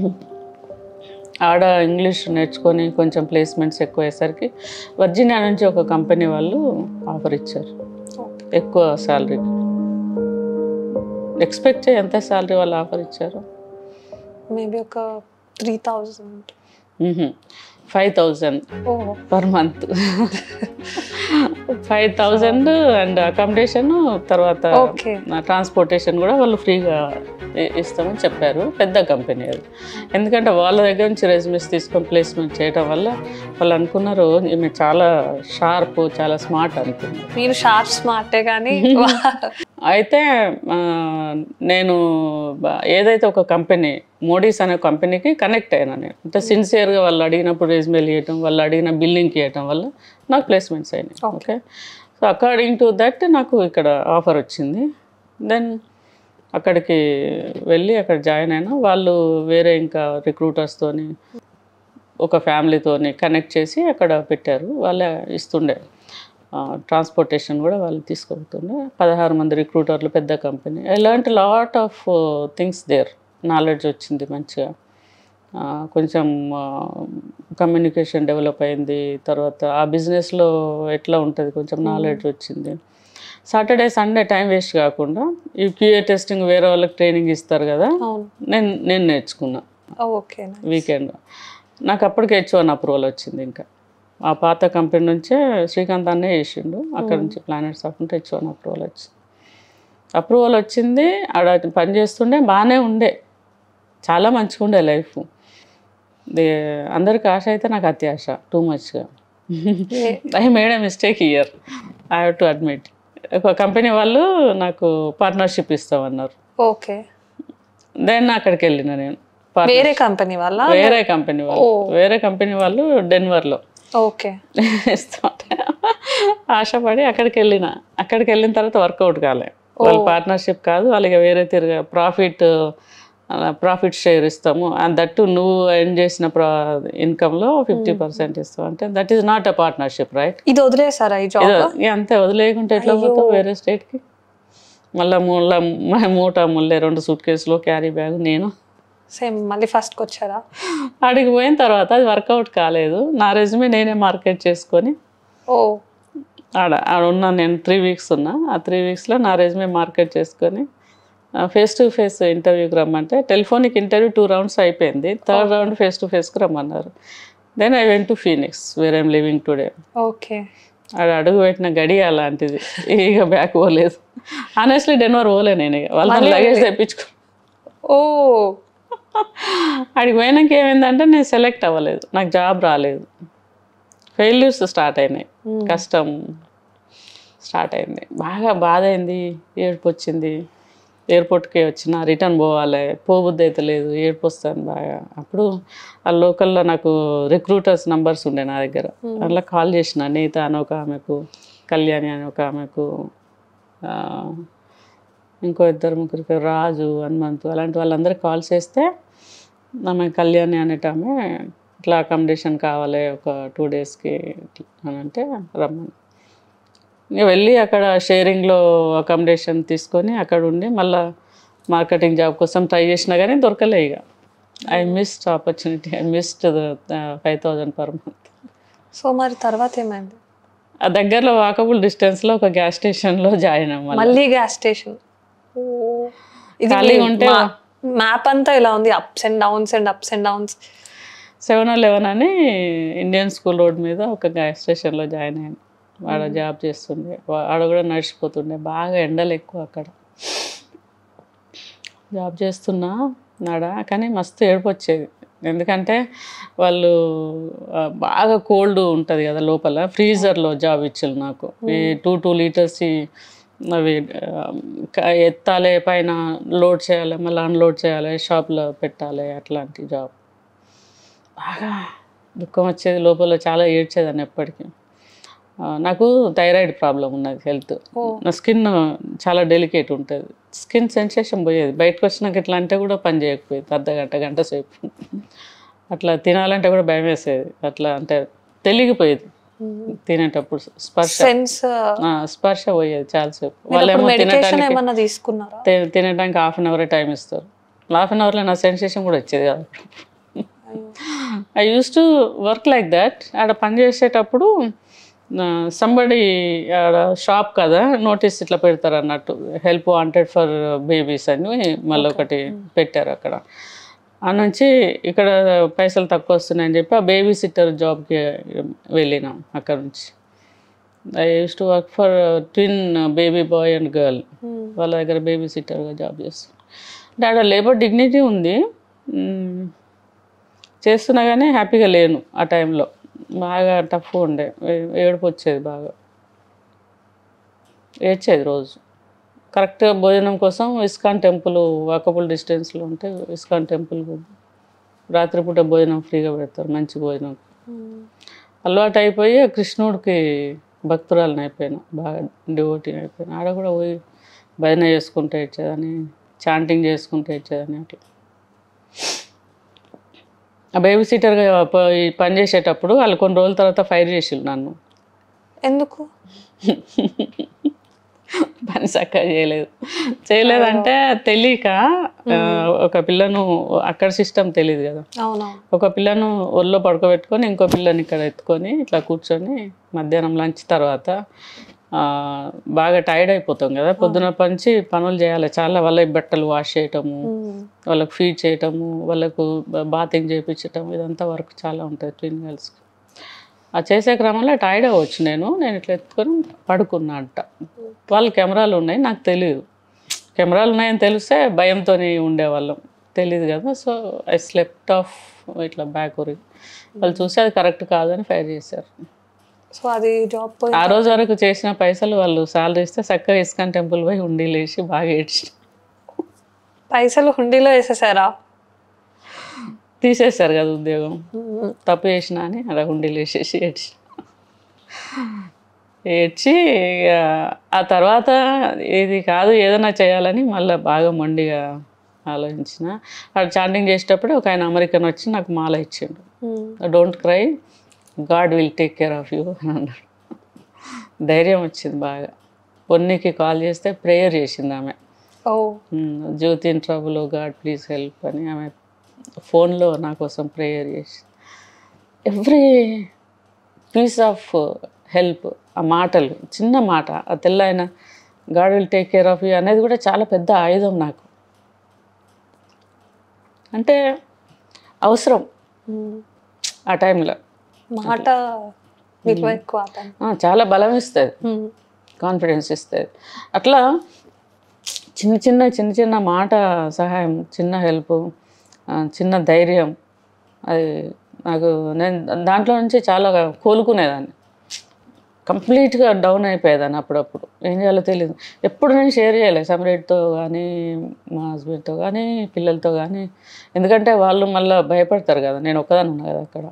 S2: ఆడ ఇంగ్లీష్ నేర్చుకొని కొంచెం ప్లేస్మెంట్స్ ఎక్కువ అయ్యేసరికి వర్జీనియా నుంచి ఒక కంపెనీ వాళ్ళు ఆఫర్ ఇచ్చారు ఎక్కువ శాలరీ ఎక్స్పెక్ట్ చేయి ఎంత శాలరీ వాళ్ళు ఆఫర్ ఇచ్చారు
S1: మేబీ ఒక three thousand
S2: five thousand
S1: oh
S2: per month five thousand and accommodation తర్వాత
S1: ఓకే
S2: ట్రాన్స్పోర్టేషన్ కూడా వాళ్ళు ఫ్రీగా ఇ- ఇస్తామని చెప్పారు పెద్ద కంపెనీ అది ఎందుకంటే వాళ్ళ దగ్గర నుంచి రెజ్యూమెస్ తీసుకొని ప్లేస్మెంట్ చేయడం వల్ల వాళ్ళు అనుకున్నారు ఈమె చాలా షార్ప్ చాలా స్మార్ట్ అనుకున్నారు
S1: మీరు షార్ప్ స్మార్టే కానీ
S2: అయితే ఆ, నేను బ- ఏదైతే ఒక కంపెనీ మోడీస్ అనే కంపెనీకి కనెక్ట్ అయినా నేను అంటే సిన్సియర్గా వాళ్ళు అడిగినప్పుడు రెజ్యూమెల్ ఇవ్వటం వాళ్ళు అడిగిన బిల్లింగ్ ఇవ్వటం వల్ల నాకు ప్లేస్మెంట్స్ అయినాయి okay so according to that నాకు ఇక్కడ ఆఫర్ వచ్చింది దెన్ అక్కడికి వెళ్ళి అక్కడ జాయిన్ అయినా వాళ్ళు వేరే ఇంకా రిక్రూటర్స్తోని ఒక ఫ్యామిలీతోని కనెక్ట్ చేసి అక్కడ పెట్టారు వాళ్ళే ఇస్తుండే ట్రాన్స్పోర్టేషన్ కూడా వాళ్ళు తీసుకోబోతుండే పదహారు మంది రిక్రూటర్లు పెద్ద కంపెనీ ఇలాంటి lot of things there knowledge వచ్చింది మంచిగా ఆ, కొంచెం కమ్యూనికేషన్ డెవలప్ అయింది తర్వాత ఆ బిజినెస్లో ఎట్లా ఉంటుంది కొంచెం నాలెడ్జ్ వచ్చింది సాటర్డే సండే టైం వేస్ట్ కాకుండా ఈ క్యూఏ టెస్టింగ్ వేరే వాళ్ళకి ట్రైనింగ్ ఇస్తారు కదా
S1: అవును
S2: నేను నేను నేర్చుకున్నా
S1: ఓకే
S2: వీకెండ్ నాకు అప్పటికే హెచ్ వన్ అప్రూవల్ వచ్చింది ఇంకా ఆ పాత కంపెనీ నుంచే శ్రీకాంత్ అన్నే చేసిండు అక్కడ నుంచి ప్లానెట్ సాఫ్ట్ ఉంటే హెచ్ వన్ అప్రూవల్ వచ్చింది అప్రూవల్ వచ్చింది ఆడ పని చేస్తుండే బాగానే ఉండే చాలా మంచిగా ఉండే లైఫ్ అందరికి ఆశ అయితే నాకు అత్యాశ టూ మచ్గా I made a mistake year I have to admit ఒక కంపెనీ వాళ్ళు నాకు పార్ట్నర్షిప్ ఇస్తామన్నారు
S1: ఓకే
S2: దెన్ అక్కడికి వెళ్ళిన నేను Partner-
S1: వేరే కంపెనీ వల్ల
S2: వేరే కంపెనీ వాళ్ళు వేరే కంపెనీ వాళ్ళు డెన్వర్లో
S1: ఓకే
S2: ఇస్తుంటే ఆశపడి అక్కడికి వెళ్ళిన అక్కడికి వెళ్ళిన తర్వాత వర్కౌట్ కాలే వాళ్ళ పార్ట్నర్షిప్ కాదు వాళ్ళకి వేరే తిరిగా ప్రాఫిట్ ప్రాఫిట్ షేర్ ఇస్తాము అండ్ దట్టు నువ్వు ఎర్న్ చేసిన ప్రా ఇన్కమ్లో ఫిఫ్టీ పర్సెంట్ ఇస్తావు అంటే that is not a partnership right
S1: ఇది వదిలేసారా ఈ జాబ్
S2: అంతే వదిలేయకుంటే ఎట్లా పోతావు వేరే స్టేట్కి మళ్ళీ మూల మూట ముల్లే రెండు సూట్ కేసులో క్యారీ బ్యాగ్ నేను
S1: సేమ్ మళ్ళీ ఫస్ట్కి వచ్చారా
S2: అడిగి పోయిన తర్వాత అది వర్కౌట్ కాలేదు నా రెజ్యూమే నేనే మార్కెట్ చేసుకొని
S1: ఓ
S2: ఆడ ఆడ ఉన్నా నేను త్రీ వీక్స్ ఉన్నా ఆ త్రీ వీక్స్లో నా రెజ్యూమే మార్కెట్ చేసుకొని ఫేస్ టు ఫేస్ ఇంటర్వ్యూకి రమ్మంటే టెలిఫోనిక్ ఇంటర్వ్యూ టూ రౌండ్స్ అయిపోయింది థర్డ్ రౌండ్ ఫేస్ టు ఫేస్కి రమ్మన్నారు then I went to Phoenix where I'm living today
S1: okay
S2: ఆడ అడుగు పెట్టిన గడి అలాంటిది ఇక బ్యాక్ పోలేదు ఆనెస్ట్లీ డెన్వర్ పోలే నేను ఇక వాళ్ళ లగేజ్ తెప్పించుకో
S1: ఓ
S2: అడిగి పోయినాక ఏమైందంటే నేను సెలెక్ట్ అవ్వలేదు నాకు జాబ్ రాలేదు ఫెయిల్యూర్స్ స్టార్ట్ అయినాయి కష్టం స్టార్ట్ అయింది బాగా బాధ అయింది ఏడుపు వచ్చింది ఎయిర్పోర్ట్కి వచ్చిన రిటర్న్ పోవాలి పోబుద్ది అయితే లేదు ఏడుపు వస్తాను బాగా అప్పుడు ఆ లోకల్లో నాకు రిక్రూటర్స్ నంబర్స్ ఉండే నా దగ్గర అట్లా కాల్ చేసిన నీత అని ఒక ఆమెకు కళ్యాణి అని ఒక ఆమెకు ఆ, ఇంకో ఇద్దరు ముగ్గురికి రాజు హనుమంతు అలాంటి వాళ్ళందరికీ కాల్ చేస్తే ఆమె కళ్యాణి అనేట ఆమె ఇట్లా అకామిడేషన్ కావాలి ఒక టూ డేస్కి అని అంటే రమ్మని ఇక వెళ్ళి అక్కడ షేరింగ్లో అకామిడేషన్ తీసుకొని అక్కడ ఉండి మళ్ళీ మార్కెటింగ్ జాబ్ కోసం ట్రై చేసినా కానీ దొరకలే ఇక I missed opportunity I missed five thousand per month
S1: so మరి తర్వాత ఏమైంది
S2: ఆ దగ్గరలో వాకబుల్ డిస్టెన్స్లో ఒక గ్యాస్ స్టేషన్లో జాయిన్ అవ్వాలి
S1: మళ్ళీ గ్యాస్ స్టేషన్ ఇది
S2: ఖాళీగా ఉంటే
S1: మ్యాప్ అంతా ఇలా ఉంది ups and downs and ups and downs
S2: seven eleven అని ఇండియన్ స్కూల్ రోడ్ మీద ఒక గ్యాస్ స్టేషన్లో జాయిన్ అయ్యాను ఆడ జాబ్ చేస్తుండే వా- ఆడ కూడా నడిచిపోతుండే బాగా ఎండలు ఎక్కువ అక్కడ జాబ్ చేస్తున్నా నాడ కానీ మస్తు ఏడుపు వచ్చేది ఎందుకంటే వాళ్ళు ఆ, బాగా కోల్డ్ ఉంటుంది కదా లోపల ఫ్రీజర్లో జాబ్ ఇచ్చారు నాకు ఈ టూ టూ లీటర్స్ అవి ఆ, క- ఎత్తాలి పైన లోడ్ చేయాలి మళ్ళీ అన్లోడ్ చేయాలి షాప్లో పెట్టాలి అట్లాంటి జాబ్ బాగా దుఃఖం వచ్చేది లోపల చాలా ఏడ్చేదాన్ని ఎప్పటికీ ఆ, నాకు థైరాయిడ్ ప్రాబ్లం ఉన్నది హెల్త్ నా స్కిన్ చాలా డెలికేట్ ఉంటుంది స్కిన్ సెన్సేషన్ పోయేది బయటకు వచ్చినాక ఇట్లా అంటే కూడా పని చేయకపోయేది అర్ధ గంట గంట సేపు అట్లా తినాలంటే కూడా భయం వేసేది అట్లా అంటే తెలిగిపోయేది తినేటప్పుడు స్పర్శ
S1: సెన్స్
S2: ఆ, స్పర్శ పోయేది చాలాసేపు
S1: ఇప్పుడు
S2: వాళ్ళేమో
S1: మెడికేషన్
S2: తినడానికి
S1: ఏమన్నా తీసుకున్నారా
S2: తి- తినడానికి హాఫ్ అన్ అవరే టైం ఇస్తారు హాఫ్ అన్ అవర్లో నా సెన్సేషన్ కూడా వచ్చేది కాదు I use to work like that ఆడ పని చేసేటప్పుడు సంబడి ఆడ షాప్ కదా నోటీస్ ఇట్లా పెడతారు అన్నట్టు హెల్ప్ వాంటెడ్ ఫర్ బేబీస్ అని మళ్ళీ ఒకటి పెట్టారు అక్కడ ఆ నుంచి ఇక్కడ పైసలు తక్కువ వస్తున్నాయని చెప్పి ఆ బేబీ సిట్టర్ జాబ్కి వెళ్ళినాం అక్కడ నుంచి I use to work for twin baby boy and girl వాళ్ళ దగ్గర బేబీ సిట్టర్గా జాబ్ చేస్తాను అంటే ఆడ లేబర్ డిగ్నిటీ ఉంది మ్మ్. చేస్తున్నా కానీ హ్యాపీగా లేను ఆ టైంలో బాగా టఫ్ ఉండే ఏ- ఏడుపు వచ్చేది బాగా ఏడ్చేది రోజు కరెక్ట్గా భోజనం కోసం ఇస్కాన్ టెంపుల్ వాకబుల్ డిస్టెన్స్లో ఉంటే ఇస్కాన్ టెంపుల్ రాత్రిపూట భోజనం ఫ్రీగా పెడతారు మంచి భోజనం అలవాటు అయిపోయి కృష్ణుడికి భక్తురాలని అయిపోయాను బాగా డివోటీని అయిపోయాను ఆడ కూడా పోయి భజన చేసుకుంటే ఇచ్చేదని చాంటింగ్ చేసుకుంటే ఇచ్చేదని అట్లా ఆ బేబీ సీటర్గా పోయి పని చేసేటప్పుడు వాళ్ళు కొన్ని రోజుల తర్వాత ఫైర్ చేసిళ్ళు నన్ను
S1: ఎందుకు
S2: పని చక్కగా చేయలేదు చేయలేదంటే తెలియక ఆ, ఒక పిల్లను అక్కడ సిస్టమ్ తెలియదు కదా
S1: అవునా
S2: ఒక పిల్లను ఒళ్ళో పడుకోబెట్టుకొని ఇంకో పిల్లని ఇక్కడ ఎత్తుకొని ఇట్లా కూర్చొని మధ్యాహ్నం లంచ్ తర్వాత ఆ, బాగా టైర్డ్ అయిపోతాం కదా పొద్దున పంచి పనులు చేయాలి చాలా వాళ్ళకి బట్టలు వాష్ చేయటము వాళ్ళకి ఫీడ్ చేయటము వాళ్ళకు బాతింగ్ చేయించటం ఇదంతా వర్క్ చాలా ఉంటుంది ట్విన్ గర్ల్స్కి ఆ చేసే క్రమంలో టైర్డ్ అవ్వచ్చు నేను నేను ఇట్లా ఎత్తుకొని పడుకున్నా అంట వాళ్ళు కెమెరాలు ఉన్నాయి నాకు తెలియదు కెమెరాలు ఉన్నాయని తెలిస్తే భయంతో ఉండేవాళ్ళం తెలియదు కదా సో ఐ స్లెప్ట్ ఆఫ్ ఇట్లా బ్యాక్ ఊరి వాళ్ళు చూసి అది కరెక్ట్ కాదని ఫైర్ చేశారు
S1: సో అది జాబ్ పోయి
S2: ఆ రోజు వరకు చేసిన పైసలు వాళ్ళు సాలరీ ఇస్తే చక్కగా ఇస్కాన్ టెంపుల్ పోయి ఉండి లేచి బాగా ఏడ్చి
S1: పైసలు హుండీలో వేసేసారా
S2: తీసేశారు కదా ఉద్యోగం తప్పు చేసిన అని అలా ఉండి లేచేసి ఏడ్చి ఏడ్చి ఇక ఆ తర్వాత ఇది కాదు ఏదైనా చేయాలని మళ్ళీ బాగా మొండిగా ఆలోచించిన అక్కడ చాంటింగ్ చేసేటప్పుడు ఒక ఆయన అమెరికన్ వచ్చి నాకు మాల ఇచ్చిండు don't cry God will take care of you అని అన్నాడు ధైర్యం వచ్చింది బాగా పొన్నికి కాల్ చేస్తే ప్రేయర్ చేసింది ఆమె
S1: oh
S2: hmm. Jyoti in trouble God please help అని ఆమె ఫోన్లో నా కోసం ప్రేయర్ చేసి ఎవ్రీ పీస్ ఆఫ్ హెల్ప్ ఆ మాటలు చిన్న మాట ఆ తెల్లైన God will take care of you అనేది కూడా చాలా పెద్ద ఆయుధం నాకు అంటే అవసరం ఆ టైంలో
S1: మాట విలువ ఎక్కువ ఆ time.
S2: ఆ, చాలా బలం ఇస్తుంది
S1: మ్మ్.
S2: కాన్ఫిడెన్స్ ఇస్తుంది అట్లా చిన్న చిన్న చిన్న చిన్న మాట సహాయం చిన్న హెల్ప్ చిన్న ధైర్యం అది నాకు నేను దాంట్లో నుంచి చాలా కోలుకునేదాన్ని కంప్లీట్గా డౌన్ అయిపోయేదాన్ని అప్పుడప్పుడు ఏం చేయాలో తెలియదు ఎప్పుడు నేను షేర్ చేయలేదు సపరేట్తో కానీ మా హస్బెండ్తో కానీ పిల్లలతో కానీ ఎందుకంటే వాళ్ళు మళ్ళీ భయపడతారు కదా నేను ఒక్కదాన్ని ఉన్నా కదా అక్కడ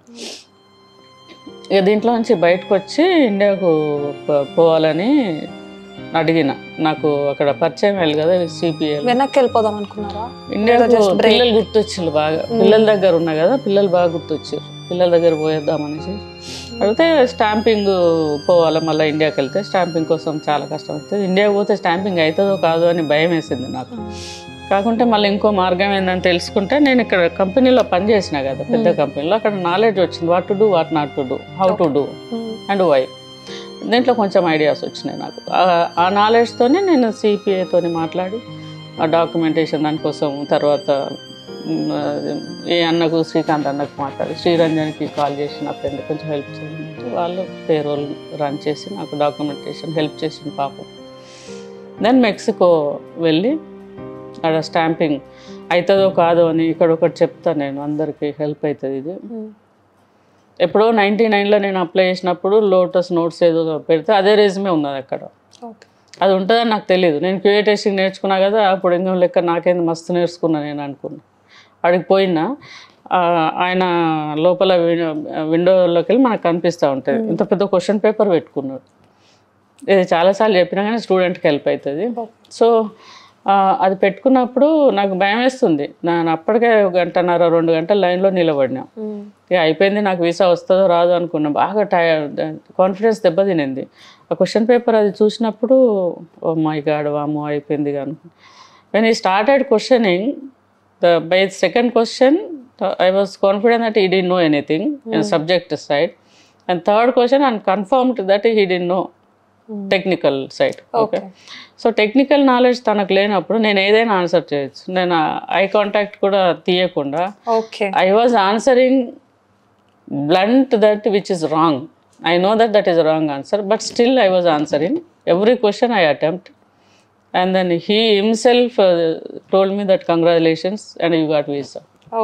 S2: ఇక దీంట్లో నుంచి బయటకు వచ్చి ఇండియాకు పో- పోవాలని అడిగిన నాకు అక్కడ పరిచయం అయ్యాలి కదా సిపిఎల్
S1: వెనక్కి వెళ్ళిపోదాం అనుకున్నారా
S2: ఇండియాకు పిల్లలు గుర్తొచ్చిండ్రు బాగా పిల్లల దగ్గర ఉన్నా కదా పిల్లలు బాగా గుర్తొచ్చారు పిల్లల దగ్గర పోయేద్దామనేసి అడిగితే స్టాంపింగ్ పోవాలి మళ్ళీ ఇండియాకి వెళ్తే స్టాంపింగ్ కోసం చాలా కష్టం అవుతుంది ఇండియాకి పోతే స్టాంపింగ్ అవుతుందో కాదో అని భయం వేసింది నాకు కాకుంటే మళ్ళీ ఇంకో మార్గం ఏంటని తెలుసుకుంటే నేను ఇక్కడ కంపెనీలో పనిచేసిన కదా పెద్ద కంపెనీలో అక్కడ నాలెడ్జ్ వచ్చింది what to do what not to do how to do and why దీంట్లో కొంచెం ఐడియాస్ వచ్చినాయి నాకు ఆ- ఆ నాలెడ్జ్తోనే నేను సిపిఐతోని మాట్లాడి ఆ డాక్యుమెంటేషన్ దానికోసం తర్వాత మ్, అది ఈ అన్నకు శ్రీకాంత్ అన్నకు మాట్లాడి శ్రీరంజన్కి కాల్ చేసి నా ఫ్రెండ్ కొంచెం హెల్ప్ చేయండి వాళ్ళు పేరోల్ రన్ చేసి నాకు డాక్యుమెంటేషన్ హెల్ప్ చేసింది పాపం దెన్ మెక్సికో వెళ్ళి అక్కడ స్టాంపింగ్ అవుతుందో కాదో అని ఇక్కడ ఒకటి చెప్తాను నేను అందరికీ హెల్ప్ అవుతుంది ఇది ఎప్పుడో నైంటీ నైన్లో నేను అప్లై చేసినప్పుడు లోటస్ నోట్స్ ఏదో పెడితే అదే రెజ్యూమే ఉన్నది అక్కడ
S1: ఓకే
S2: అది ఉంటుందని నాకు తెలియదు నేను క్యూఏ టెస్టింగ్ నేర్చుకున్నా కదా అప్పుడు ఇంకా లెక్క నాకేంది మస్తు నేర్చుకున్నా నేను అనుకున్నా అడిగి పోయినా ఆ, ఆయన లోపల విండోలోకి వెళ్ళి మనకు కనిపిస్తూ ఉంటుంది ఇంత పెద్ద క్వశ్చన్ పేపర్ పెట్టుకున్నాడు ఇది చాలాసార్లు చెప్పినా కానీ స్టూడెంట్కి హెల్ప్ అవుతుంది సో ఆ, అది పెట్టుకున్నప్పుడు నాకు భయం వేస్తుంది నేను అప్పటికే ఒక గంటన్నర రెండు గంటల లైన్లో నిలబడినా ఇక అయిపోయింది నాకు వీసా వస్తుందో రాదో అనుకున్నా బాగా టైర్డ్ కాన్ఫిడెన్స్ దెబ్బతినింది ఆ క్వశ్చన్ పేపర్ అది చూసినప్పుడు ఓ మై గాడ్ వామో అయిపోయింది కానీ when he started questioning the by second question I was confident that he did know anything in subject side and third question and confirmed that he did know technical side okay so technical knowledge తనకు లేనప్పుడు నేను ఏదైనా answer చేయొచ్చు నేను I contact కూడా తీయకుండా
S1: okay
S2: I was answering blunt that which is wrong I know that that is wrong answer but still I was answering every question I attempt and then he himself told me that congratulations and you got visa
S1: ఓ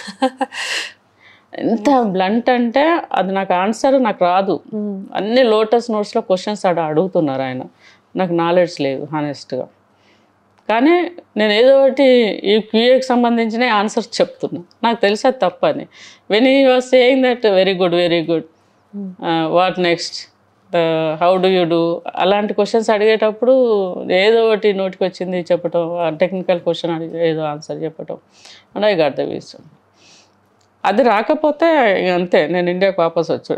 S2: ఎంత blunt అంటే అది నాకు answer నాకు రాదు అన్ని lotus నోట్స్లో questions అడ అడుగుతున్నారు ఆయన నాకు నాలెడ్జ్ లేదు హానెస్ట్గా కానీ నేను ఏదో ఒకటి ఈ క్యూఏకి సంబంధించిన ఆన్సర్స్ చెప్తున్నా నాకు తెలిసి అది తప్పని when he was saying that very good very good what next how do you do అలాంటి క్వశ్చన్స్ అడిగేటప్పుడు ఏదో ఒకటి నోటికి వచ్చింది చెప్పటం టెక్నికల్ క్వశ్చన్ అడిగి ఏదో ఆన్సర్ చెప్పటం and I got the visa అది రాకపోతే ఇక అంతే నేను ఇండియాకి వాపస్ వచ్చాడు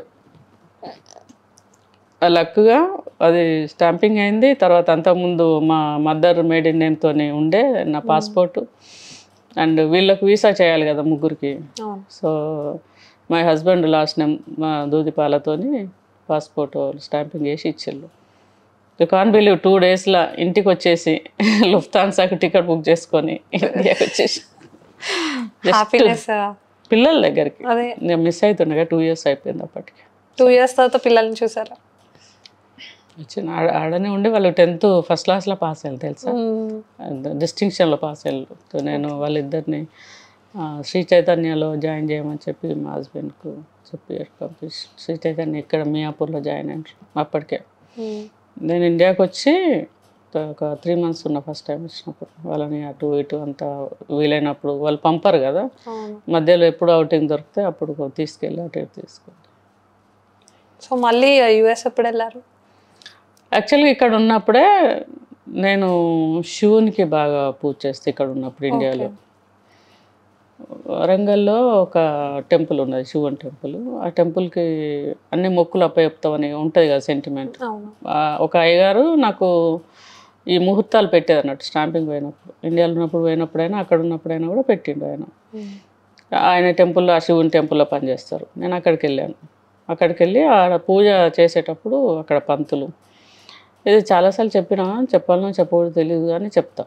S2: లక్గా అది స్టాంపింగ్ అయింది తర్వాత అంతకుముందు మా మదర్ మేడ్ ఇన్ నేమ్తో ఉండే నా పాస్పోర్ట్ అండ్ వీళ్ళకి వీసా చేయాలి కదా ముగ్గురికి
S1: అవును
S2: so my husband last name మా దూదిపాలతోని పాస్పోర్ట్ స్టాంపింగ్ చేసి ఇచ్చిళ్ళు యూ కాన్ బిలీవ్ టూ డేస్లో ఇంటికి వచ్చేసి లుఫ్తాన్సాకి టికెట్ బుక్ చేసుకొని ఇండియాకి వచ్చేసి
S1: హ్యాపీనెస్
S2: పిల్లల దగ్గరికి
S1: అదే
S2: నేను మిస్ అవుతుండగా టూ ఇయర్స్ అయిపోయింది అప్పటికి
S1: టూ ఇయర్స్ తర్వాత పిల్లల్ని చూసారా
S2: వచ్చిన ఆడ ఆడనే ఉండి వాళ్ళు టెన్త్ ఫస్ట్ క్లాస్లో పాస్ అయ్యారు తెలుసా డిస్టింక్షన్లో పాస్ అయ్యారు సో నేను వాళ్ళిద్దరిని ఆ, శ్రీ చైతన్యలో జాయిన్ చేయమని చెప్పి మా హస్బెండ్కు చెప్పి పంపించి శ్రీ చైతన్య ఇక్కడ మియాపూర్లో జాయిన్ అయ్యారు అప్పటికే నేను ఇండియాకి వచ్చి ఒక త్రీ మంత్స్ ఉన్న ఫస్ట్ టైం వచ్చినప్పుడు వాళ్ళని అటు ఇటు అంతా వీలైనప్పుడు వాళ్ళు పంపరు కదా
S1: అవును
S2: మధ్యలో ఎప్పుడు అవుటింగ్ దొరికితే అప్పుడు తీసుకెళ్ళి అటు ఇటు తీసుకెళ్ళి
S1: సో మళ్ళీ యుఎస్ ఎప్పుడు వెళ్ళారు
S2: యాక్చువల్గా ఇక్కడ ఉన్నప్పుడే నేను శివునికి బాగా పూజ చేస్తే ఇక్కడ ఉన్నప్పుడు ఇండియాలో వరంగల్లో ఒక టెంపుల్ ఉన్నది శివుని టెంపుల్ ఆ టెంపుల్కి అన్ని మొక్కులు అప్పచెప్తామని ఉంటుంది కదా సెంటిమెంట్
S1: అవును
S2: ఒక అయ్యగారు నాకు ఈ ముహూర్తాలు పెట్టేది అన్నట్టు స్టాంపింగ్ పోయినప్పుడు ఇండియాలో ఉన్నప్పుడు పోయినప్పుడైనా అక్కడ ఉన్నప్పుడైనా కూడా పెట్టిండు ఆయన ఆయన టెంపుల్లో ఆ శివుని టెంపుల్లో పనిచేస్తారు నేను అక్కడికి వెళ్ళాను అక్కడికి వెళ్ళి ఆడ పూజ చేసేటప్పుడు అక్కడ పంతులు ఇది చాలాసార్లు చెప్పినా చెప్పాలనో చెప్పకూడదు తెలియదు కానీ చెప్తా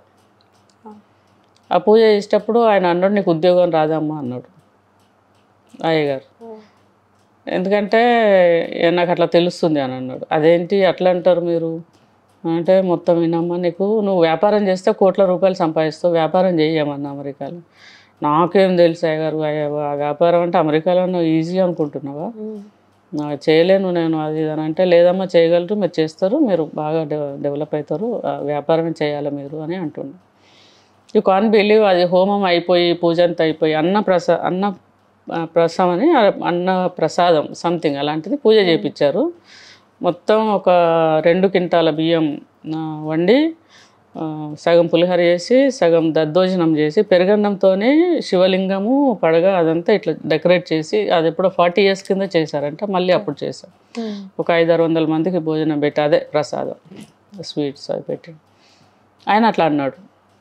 S2: ఆ పూజ చేసేటప్పుడు ఆయన అన్నాడు నీకు ఉద్యోగం రాదమ్మా అన్నాడు అయ్యగారు ఎందుకంటే "ఏ, నాకు అట్లా తెలుస్తుంది అని అన్నాడు అదేంటి అట్లా అంటారు మీరు అంటే మొత్తం వినమ్మా నీకు నువ్వు వ్యాపారం చేస్తే కోట్ల రూపాయలు సంపాదిస్తావు వ్యాపారం చేయమన్నా అమెరికాలో నాకేం తెలుసు అయ్యగారు అయ్య- ఆ వ్యాపారం అంటే అమెరికాలో నువ్వు ఈజీ అనుకుంటున్నావా నా చేయలేను నేను అది ఇది అని అంటే లేదమ్మా చేయగలరు మీరు చేస్తారు మీరు బాగా డెవ- డెవలప్ అవుతారు ఆ వ్యాపారమే చేయాలి మీరు అని అంటుండే యూ కాన్ బిలీవ్ అది హోమం అయిపోయి పూజ అంతా అయిపోయి అన్న ప్రసా అన్న ఆ, ప్రసాదం అని ఆ అన్న ప్రసాదం సంథింగ్ అలాంటిది పూజ చేయించారు మొత్తం ఒక రెండు కింటాల బియ్యం ఆ, వండి ఆ, సగం పులిహోర చేసి సగం దద్దోజనం చేసి పెరుగన్నంతోనే శివలింగము పడగ అదంతా ఇట్లా డెకరేట్ చేసి అది ఎప్పుడో ఫార్టీ ఇయర్స్ కింద చేశారంట మళ్ళీ అప్పుడు చేశారు ఒక ఐదారు వందల మందికి భోజనం పెట్టి అదే ప్రసాదం స్వీట్స్ అవి పెట్టి ఆయన అట్లా అన్నాడు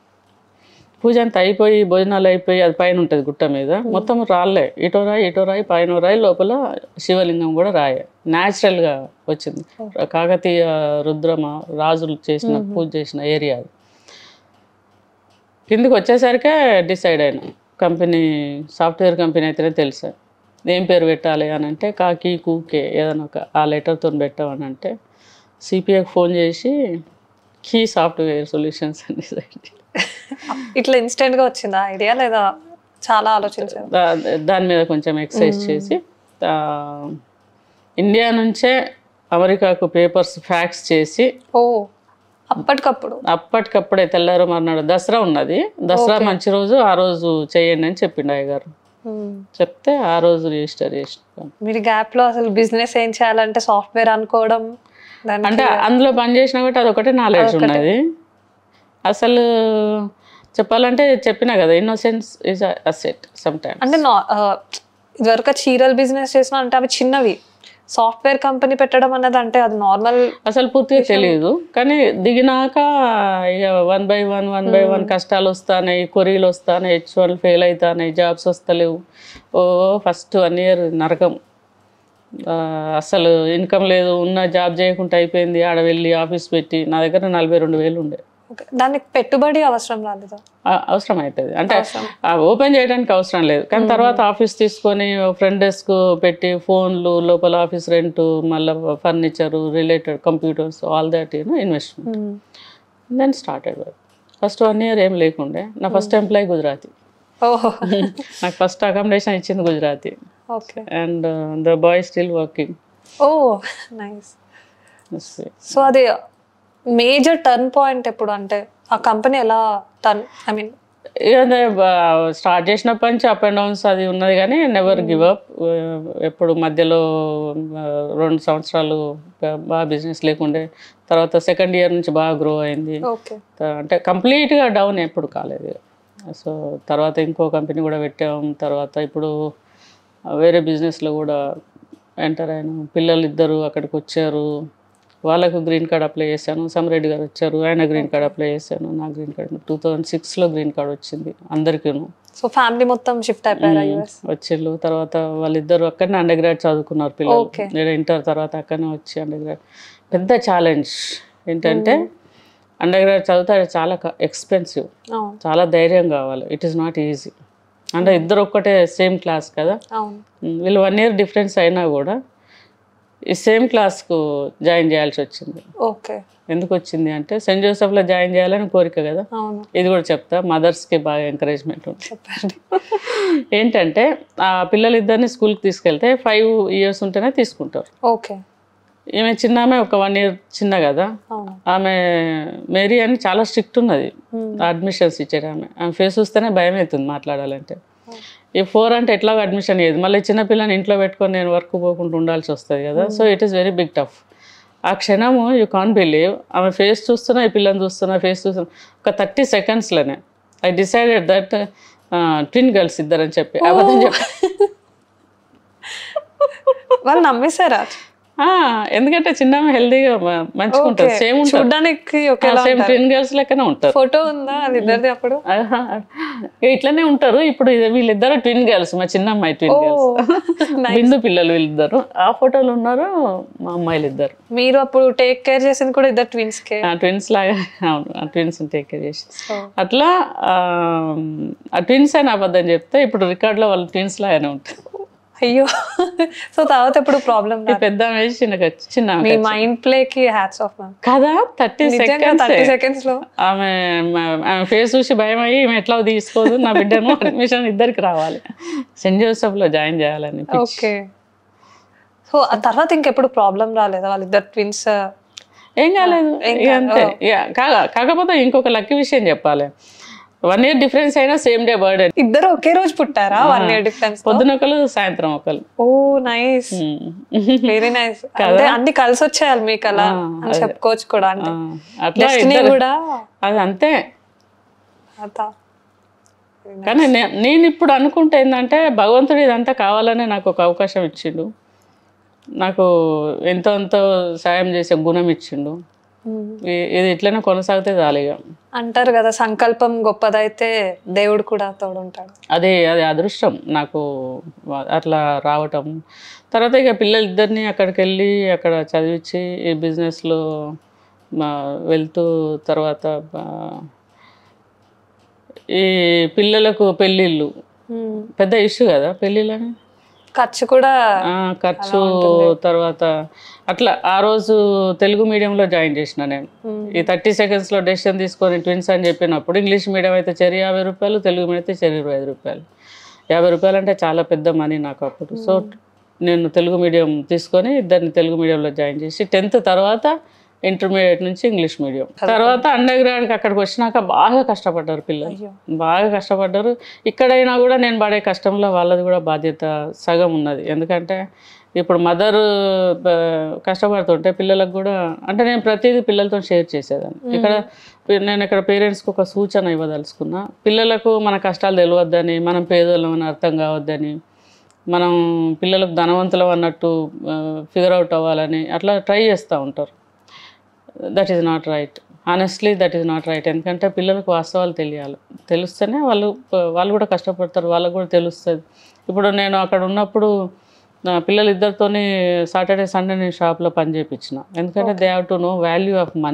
S2: పూజ అంతా అయిపోయి భోజనాలు అయిపోయి అది పైన ఉంటుంది గుట్ట మీద మొత్తం రాళ్ళే ఇటో రాయి ఇటో రాయి పైన రాయి లోపల శివలింగం కూడా రాయే న్యాచురల్గా వచ్చింది కాకతీయ రుద్రమ రాజులు చేసిన పూజ చేసిన ఏరియా అది కిందికి వచ్చేసరికే డిసైడ్ అయినా కంపెనీ సాఫ్ట్వేర్ కంపెనీ అయితేనే తెలుసా ఏం పేరు పెట్టాలి అని అంటే కాకి కూకే ఏదైనా ఒక ఆ లెటర్తో పెట్టామని అంటే సిపిఐకి ఫోన్ చేసి కీ సాఫ్ట్వేర్ సొల్యూషన్స్ అని డిసైడ్
S1: ఇట్లా ఇన్స్టెంట్ గా వచ్చిందా ఐడియా లేదా చాలా ఆలోచించారు
S2: దా- దాని మీద కొంచెం ఎక్సర్సైజ్ చేసి ఆ, ఇండియా నుంచే అమెరికాకు పేపర్స్ ఫ్యాక్స్ చేసి
S1: ఓ అప్పటికప్పుడు
S2: అప్పటికప్పుడే తెల్లారు మర్నాడు దసరా ఉన్నది దసరా మంచి రోజు ఆ రోజు చేయండి అని చెప్పిండు అయ్యగారు
S1: మ్మ్.
S2: చెప్తే ఆ రోజు రిజిస్టర్ చేసినాం
S1: మీరు గ్యాప్ లో అసలు బిజినెస్ ఏం చేయాలంటే సాఫ్ట్వేర్ అనుకోవడం దాని
S2: అంటే అందులో పని చేసినా కాబట్టి అదొకటే నాలెడ్జ్ ఉన్నది అసలు చెప్పాలంటే చెప్పినా కదా innocence is asset some time
S1: అంటే నా- ఆ, ఇదివరకు చీరలు బిజినెస్ చేసిన అంటే అవి చిన్నవి సాఫ్ట్వేర్ కంపెనీ పెట్టడం అన్నది అంటే అది నార్మల్
S2: అసలు పూర్తిగా తెలియదు కానీ దిగినాక ఇక one by one one by one కష్టాలు వస్తాయి కొరీలు వస్తాయి హెచ్ వన్ ఫెయిల్ అవుతాయి జాబ్స్ వస్తలేవు ఓ ఫస్ట్ వన్ ఇయర్ నరకం ఆ, అసలు ఇన్కమ్ లేదు ఉన్న జాబ్ చేయకుండా అయిపోయింది ఆడ వెళ్ళి ఆఫీస్ పెట్టి నా దగ్గర నలభై రెండు వేలు ఉండే
S1: ఓకే దానికి పెట్టుబడి అవసరం రాలేదా
S2: ఆ- అవసరం అవుతుంది అంటే ఓపెన్ చేయడానికి అవసరం లేదు కానీ తర్వాత ఆఫీస్ తీసుకొని ఫ్రంట్ డెస్క్ పెట్టి ఫోన్లు లోపల ఆఫీస్ రెంట్ మళ్ళీ furniture related computers all that you know investment then started work first one year ఏం లేకుండే నా ఫస్ట్ ఎంప్లాయ్ గుజరాతీ
S1: ఓహో
S2: నాకు ఫస్ట్ అకామిడేషన్ ఇచ్చింది Gujarati
S1: okay
S2: and the boy still working
S1: oh nice so అది మేజర్ టర్న్ పాయింట్ ఎప్పుడు అంటే ఆ కంపెనీ ఎలా టర్న్ ఐ మీన్
S2: స్టార్ట్ చేసినప్పటి నుంచి అప్ అండ్ డౌన్స్ అది ఉన్నది కానీ నెవర్ గివ్ అప్ ఎప్పుడు మధ్యలో ఆ, రెండు సంవత్సరాలు బా- బాగా బిజినెస్ లేకుండే తర్వాత సెకండ్ ఇయర్ నుంచి బాగా గ్రో అయింది
S1: ఓకే
S2: త- అంటే కంప్లీట్గా డౌన్ ఎప్పుడు కాలేదు సో తర్వాత ఇంకో కంపెనీ కూడా పెట్టాం తర్వాత ఇప్పుడు వేరే బిజినెస్లో కూడా ఎంటర్ అయ్యాను పిల్లలు ఇద్దరు అక్కడికి వచ్చారు వాళ్ళకు గ్రీన్ కార్డ్ అప్లై చేశాను సమరెడ్డి గారు వచ్చారు ఆయన గ్రీన్ కార్డ్ అప్లై చేశాను నా గ్రీన్ కార్డ్ టూ థౌజండ్ సిక్స్లో గ్రీన్ కార్డ్ వచ్చింది అందరికీను
S1: సో ఫ్యామిలీ మొత్తం షిఫ్ట్ అయిపోయారా యూఎస్
S2: వచ్చిళ్ళు తర్వాత వాళ్ళిద్దరు అక్కడనే అండర్ గ్రాడ్ చదువుకున్నారు పిల్లలు
S1: Okay.
S2: నేను ఇంటర్ తర్వాత అక్కడనే వచ్చి అండర్ గ్రాడ్ పెద్ద ఛాలెంజ్ ఏంటంటే అండర్ గ్రాడ్ చదివితే అది చాలా ఎక్స్పెన్సివ్
S1: అవును
S2: చాలా ధైర్యం కావాలి ఇట్ ఈస్ నాట్ ఈజీ అంటే ఇద్దరు ఒక్కటే సేమ్ క్లాస్ కదా
S1: అవును
S2: ఉమ్, వీళ్ళు వన్ ఇయర్ డిఫరెన్స్ అయినా కూడా ఈ సేమ్ క్లాస్కు జాయిన్ చేయాల్సి వచ్చింది
S1: ఓకే
S2: ఎందుకు వచ్చింది అంటే సెయింట్ జోసెఫ్లో జాయిన్ చేయాలని కోరిక కదా
S1: అవును
S2: ఇది కూడా చెప్తా మదర్స్కి బాగా ఎంకరేజ్మెంట్ ఉంటుంది
S1: చెప్పండి
S2: ఏంటంటే ఆ పిల్లలిద్దరిని స్కూల్కి తీసుకెళ్తే ఫైవ్ ఇయర్స్ ఉంటేనే తీసుకుంటారు
S1: ఓకే
S2: ఈమె చిన్న ఆమె ఒక వన్ ఇయర్ చిన్న కదా
S1: అవును
S2: ఆమె మేరీ అని చాలా స్ట్రిక్ట్ ఉన్నది అడ్మిషన్స్ ఇచ్చారు ఆమె ఆమె ఫేస్ చూస్తేనే భయం అవుతుంది మాట్లాడాలంటే ఈ ఫోర్ అంటే ఎట్లా అడ్మిషన్ అయ్యేది మళ్ళీ చిన్న పిల్లని ఇంట్లో పెట్టుకొని నేను వర్క్ పోకుండా ఉండాల్సి వస్తుంది కదా so it is very big tough ఆ క్షణము యూ కాన్ బిలీవ్ ఆమె ఫేస్ చూస్తున్నా ఈ పిల్లని చూస్తున్నా ఫేస్ చూస్తున్నా ఒక థర్టీ సెకండ్స్లోనే I decided that twin girls ఇద్దరని చెప్పి అబద్ధం చెప్పి
S1: వాళ్ళు నమ్మేశారా
S2: ఆ, ఎందుకంటే చిన్న హెల్దీగా మంచిగా ఉంటుంది సేమ్ ఉంటుంది
S1: చూడడానికి ఒకేలా
S2: సేమ్ ట్విన్ గర్ల్స్ లెక్కనే ఉంటారు
S1: ఫోటో ఉందా అది ఇద్దరిది అప్పుడు
S2: ఆహా. ఇట్లనే ఉంటారు ఇప్పుడు ఇది వీళ్ళిద్దరు ట్విన్ గర్ల్స్ మా చిన్న అమ్మాయి ట్విన్ గర్ల్స్ బిందు పిల్లలు వీళ్ళిద్దరు ఆ ఫోటోలు ఉన్నారు మా అమ్మాయిలు ఇద్దరు
S1: మీరు అప్పుడు టేక్ కేర్ చేసింది కూడా ఇద్దరు ట్విన్స్ కే
S2: ఆ ట్విన్స్ లాగా అవును ఆ ట్విన్స్ టేక్ కేర్ చేసి
S1: సో
S2: అట్లా ఆ, ఆ ట్విన్స్ అని అబద్ధం చెప్తే ఇప్పుడు రికార్డులో వాళ్ళు ట్విన్స్ లాగానే ఉంటారు
S1: అయ్యో సో తర్వాత ఎప్పుడు ప్రాబ్లం
S2: ఈ పెద్ద ఆమె చిన్న చిన్న ఆమె
S1: మీ మైండ్ ప్లే కి హ్యాట్స్ ఆఫ్ మ్యామ్
S2: కదా థర్టీ
S1: నిజంగా
S2: సెకండ్స్
S1: థర్టీ సెకండ్స్ లో
S2: ఆమె ఆమె ఫేస్ చూసి భయం అయ్యి ఈమె ఎట్లా తీసుకోదు నా బిడ్డను అడ్మిషన్ ఇద్దరికి రావాలి సెంట్ జోసెఫ్లో జాయిన్ చేయాలని పిచ్చి.
S1: ఓకే సో ఆ తర్వాత ఇంకెప్పుడు ప్రాబ్లం రాలేదా వాళ్ళిద్దరు ట్విన్స్
S2: ఏం కాలేదు ఇక అంతే ఇక కాగా కాకపోతే ఇంకొక లక్కీ విషయం చెప్పాలి వన్ ఇయర్ డిఫరెన్స్ అయినా సేమ్ డే బర్త్డే
S1: ఇద్దరు ఒకే రోజు పుట్టారా వన్ ఇయర్ డిఫరెన్స్
S2: పొద్దున ఒకరు సాయంత్రం ఒకరు
S1: ఓ నైస్ వెరీ నైస్ అంటే అన్ని కలిసి వచ్చేయాలి మీకు అలా అని చెప్పుకోవచ్చు కూడా అంటే
S2: అట్లా
S1: డెస్టినీ కూడా
S2: అది అంతే
S1: అత
S2: కానీ నే- నేను ఇప్పుడు అనుకుంటే ఏంటంటే భగవంతుడు ఇదంతా కావాలనే నాకు ఒక అవకాశం ఇచ్చిండు నాకు ఎంతో ఎంతో సాయం చేసే గుణం ఇచ్చిండు ఇ- ఇది ఇట్లనే కొనసాగితే చాలు ఇక
S1: అంటారు కదా సంకల్పం గొప్పదైతే దేవుడు కూడా తోడుంటాడు
S2: అదే అది అదృష్టం నాకు వా- అట్లా రావటం తర్వాత ఇక పిల్లలిద్దరిని అక్కడికి వెళ్ళి అక్కడ చదివించి ఈ బిజినెస్లో వెళ్తూ తర్వాత ఆ, ఈ పిల్లలకు పెళ్ళిళ్ళు
S1: మ్మ్.
S2: పెద్ద ఇష్యూ కదా పెళ్ళిళ్ళని
S1: ఖర్చు కూడా
S2: ఆ, ఖర్చు తర్వాత అట్లా ఆ రోజు తెలుగు మీడియంలో జాయిన్ చేసిన నేను ఈ థర్టీ సెకండ్స్లో డెసిషన్ తీసుకొని ట్విన్స్ అని చెప్పినప్పుడు ఇంగ్లీష్ మీడియం అయితే చెరి యాభై రూపాయలు తెలుగు మీడియం అయితే చెరి ఇరవై ఐదు రూపాయలు యాభై రూపాయలు అంటే చాలా పెద్ద మనీ నాకు అప్పుడు సో నేను తెలుగు మీడియం తీసుకొని ఇద్దరిని తెలుగు మీడియంలో జాయిన్ చేసి టెన్త్ తర్వాత ఇంటర్మీడియట్ నుంచి ఇంగ్లీష్ మీడియం తర్వాత అండర్ గ్రాడ్కి అక్కడికి వచ్చినాక బాగా కష్టపడ్డారు పిల్లలు
S1: అయ్యో
S2: బాగా కష్టపడ్డారు ఇక్కడైనా కూడా నేను పడే కష్టంలో వాళ్ళది కూడా బాధ్యత సగం ఉన్నది ఎందుకంటే ఇప్పుడు మదర్ కష్టపడుతుంటే పిల్లలకు కూడా అంటే నేను ప్రతిదీ పిల్లలతో షేర్ చేసేదాన్ని ఇక్కడ నేను ఇక్కడ పేరెంట్స్కి ఒక సూచన ఇవ్వదలుచుకున్నా పిల్లలకు మన కష్టాలు తెలియవద్దని మనం పేదోళ్ళం అని అర్థం కావద్దని మనం పిల్లలకు ధనవంతులం అన్నట్టు ఫిగర్ అవుట్ అవ్వాలని అట్లా ట్రై చేస్తూ ఉంటారు that is not right honestly that is not right ఎందుకంటే పిల్లలకు వాస్తవాలు తెలియాలి తెలిస్తేనే వాళ్ళు వాళ్ళు కూడా కష్టపడతారు వాళ్ళకు కూడా తెలుస్తుంది ఇప్పుడు నేను అక్కడ ఉన్నప్పుడు నా పిల్లలు ఇద్దరితోని సాటర్డే సండే నేను షాప్లో పని చేయించిన ఎందుకంటే they have to know value of money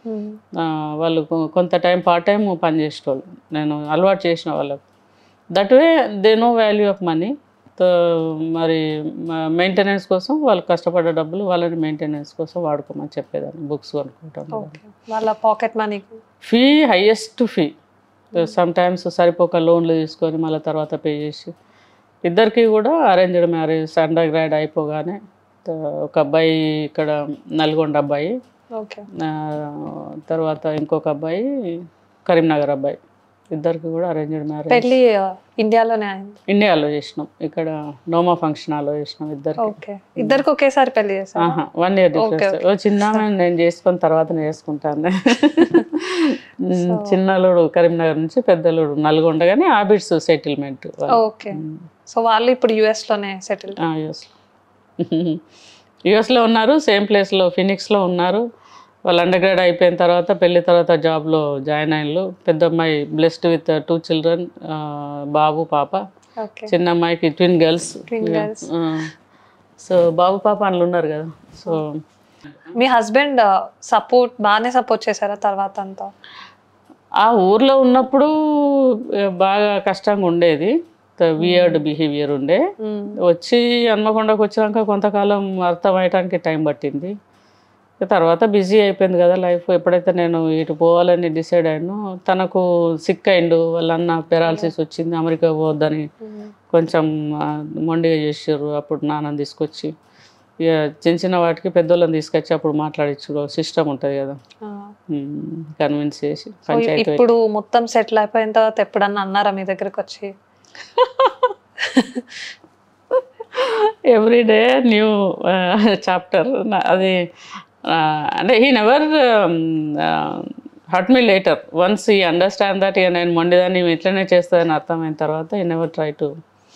S2: ఆ, వాళ్ళు కొ- కొంత టైం పార్ట్ టైం పని చేసేవాళ్ళు నేను అలవాటు చేసిన వాళ్ళకు that way they know value of money మరి మెయింటెనెన్స్ కోసం వాళ్ళు కష్టపడ్డ డబ్బులు వాళ్ళని మెయింటెనెన్స్ కోసం వాడుకోమని చెప్పేదాన్ని బుక్స్ కొనుక్కుంటాం
S1: ఓకే వాళ్ళ pocket money
S2: fee highest fee sometimes సరిపోక లోన్లు తీసుకొని మళ్ళీ తర్వాత పే చేసి ఇద్దరికి కూడా అరేంజ్డ్ మ్యారేజ్ అండర్ గ్రాడ్ అయిపోగానే త- ఒక అబ్బాయి ఇక్కడ నల్గొండ అబ్బాయి
S1: ఓకే
S2: ఆ, తర్వాత ఇంకొక అబ్బాయి కరీంనగర్ అబ్బాయి ఇద్దరికి కూడా అరేంజ్డ్ మ్యారేజ్
S1: పెళ్ళి ఆ, ఇండియాలోనే అయింది
S2: ఇండియాలో చేసినాం ఇక్కడ నోమా ఫంక్షన్ హాల్లో చేసినాం ఇద్దరికి
S1: ఓకే ఇద్దరికి ఒకేసారి పెళ్లి చేశారు
S2: వన్ ఇయర్ డిఫరెన్స్ ఓ చిన్న ఆమెను నేను చేసుకొని తర్వాత నేను చేసుకుంటాను చిన్నలుడు కరీంనగర్ నుంచి పెద్దలుడు నల్గొండ కానీ ఆబిడ్స్ సెటిల్మెంట్
S1: ఓకే సో వాళ్ళు ఇప్పుడు యుఎస్ లోనే సెటిల్
S2: యుఎస్లో యుఎస్లో ఉన్నారు సేమ్ ప్లేస్లో ఫినిక్స్లో ఉన్నారు వాళ్ళు అండర్ గ్రాడ్ అయిపోయిన తర్వాత పెళ్లి తర్వాత జాబ్లో జాయిన్ అయ్యారు పెద్ద అమ్మాయి బ్లెస్డ్ విత్ టూ చిల్డ్రన్ బాబు పాప
S1: ఓకే
S2: చిన్న అమ్మాయికి twin girls
S1: twin girls
S2: so బాబు పాప అందులో ఉన్నారు కదా సో
S1: మీ హస్బెండ్ సపోర్ట్ బాగానే సపోర్ట్ చేశారా తర్వాత అంతా
S2: ఆ ఊర్లో ఉన్నప్పుడు ఆ, బాగా కష్టంగా ఉండేది వియర్డ్ బిహేవియర్ ఉండే వచ్చి హన్మకొండకు వచ్చినాక కొంతకాలం అర్థమయ్యటానికి టైం పట్టింది ఇక తర్వాత బిజీ అయిపోయింది కదా లైఫ్ ఎప్పుడైతే నేను ఇటు పోవాలని డిసైడ్ అయ్యాను తనకు సిక్ అయిండు వాళ్ళ అన్న పెరాలసిస్ వచ్చింది అమెరికా పోవద్దని కొంచెం ఆ, మొండిగా చేసారు అప్పుడు నాన్నని తీసుకొచ్చి ఇక చిన్న చిన్న వాటికి పెద్దోళ్ళని తీసుకొచ్చి అప్పుడు మాట్లాడించు సిస్టమ్ ఉంటుంది కదా కన్విన్స్ చేసి పంచాయతీ
S1: ఇప్పుడు మొత్తం సెటిల్ అయిపోయిన తర్వాత ఎప్పుడన్నా అన్నారా మీ దగ్గరకు వచ్చి
S2: ఎవ్రీ డే న్యూ చాప్టర్ అది ఆ, అంటే he never hurt me later once he understand that ఇక నేను మొండిదాన్ని ఈమె ఇట్లనే చేస్తుందని అర్థమైన తర్వాత ఈ నెవర్ ట్రై టు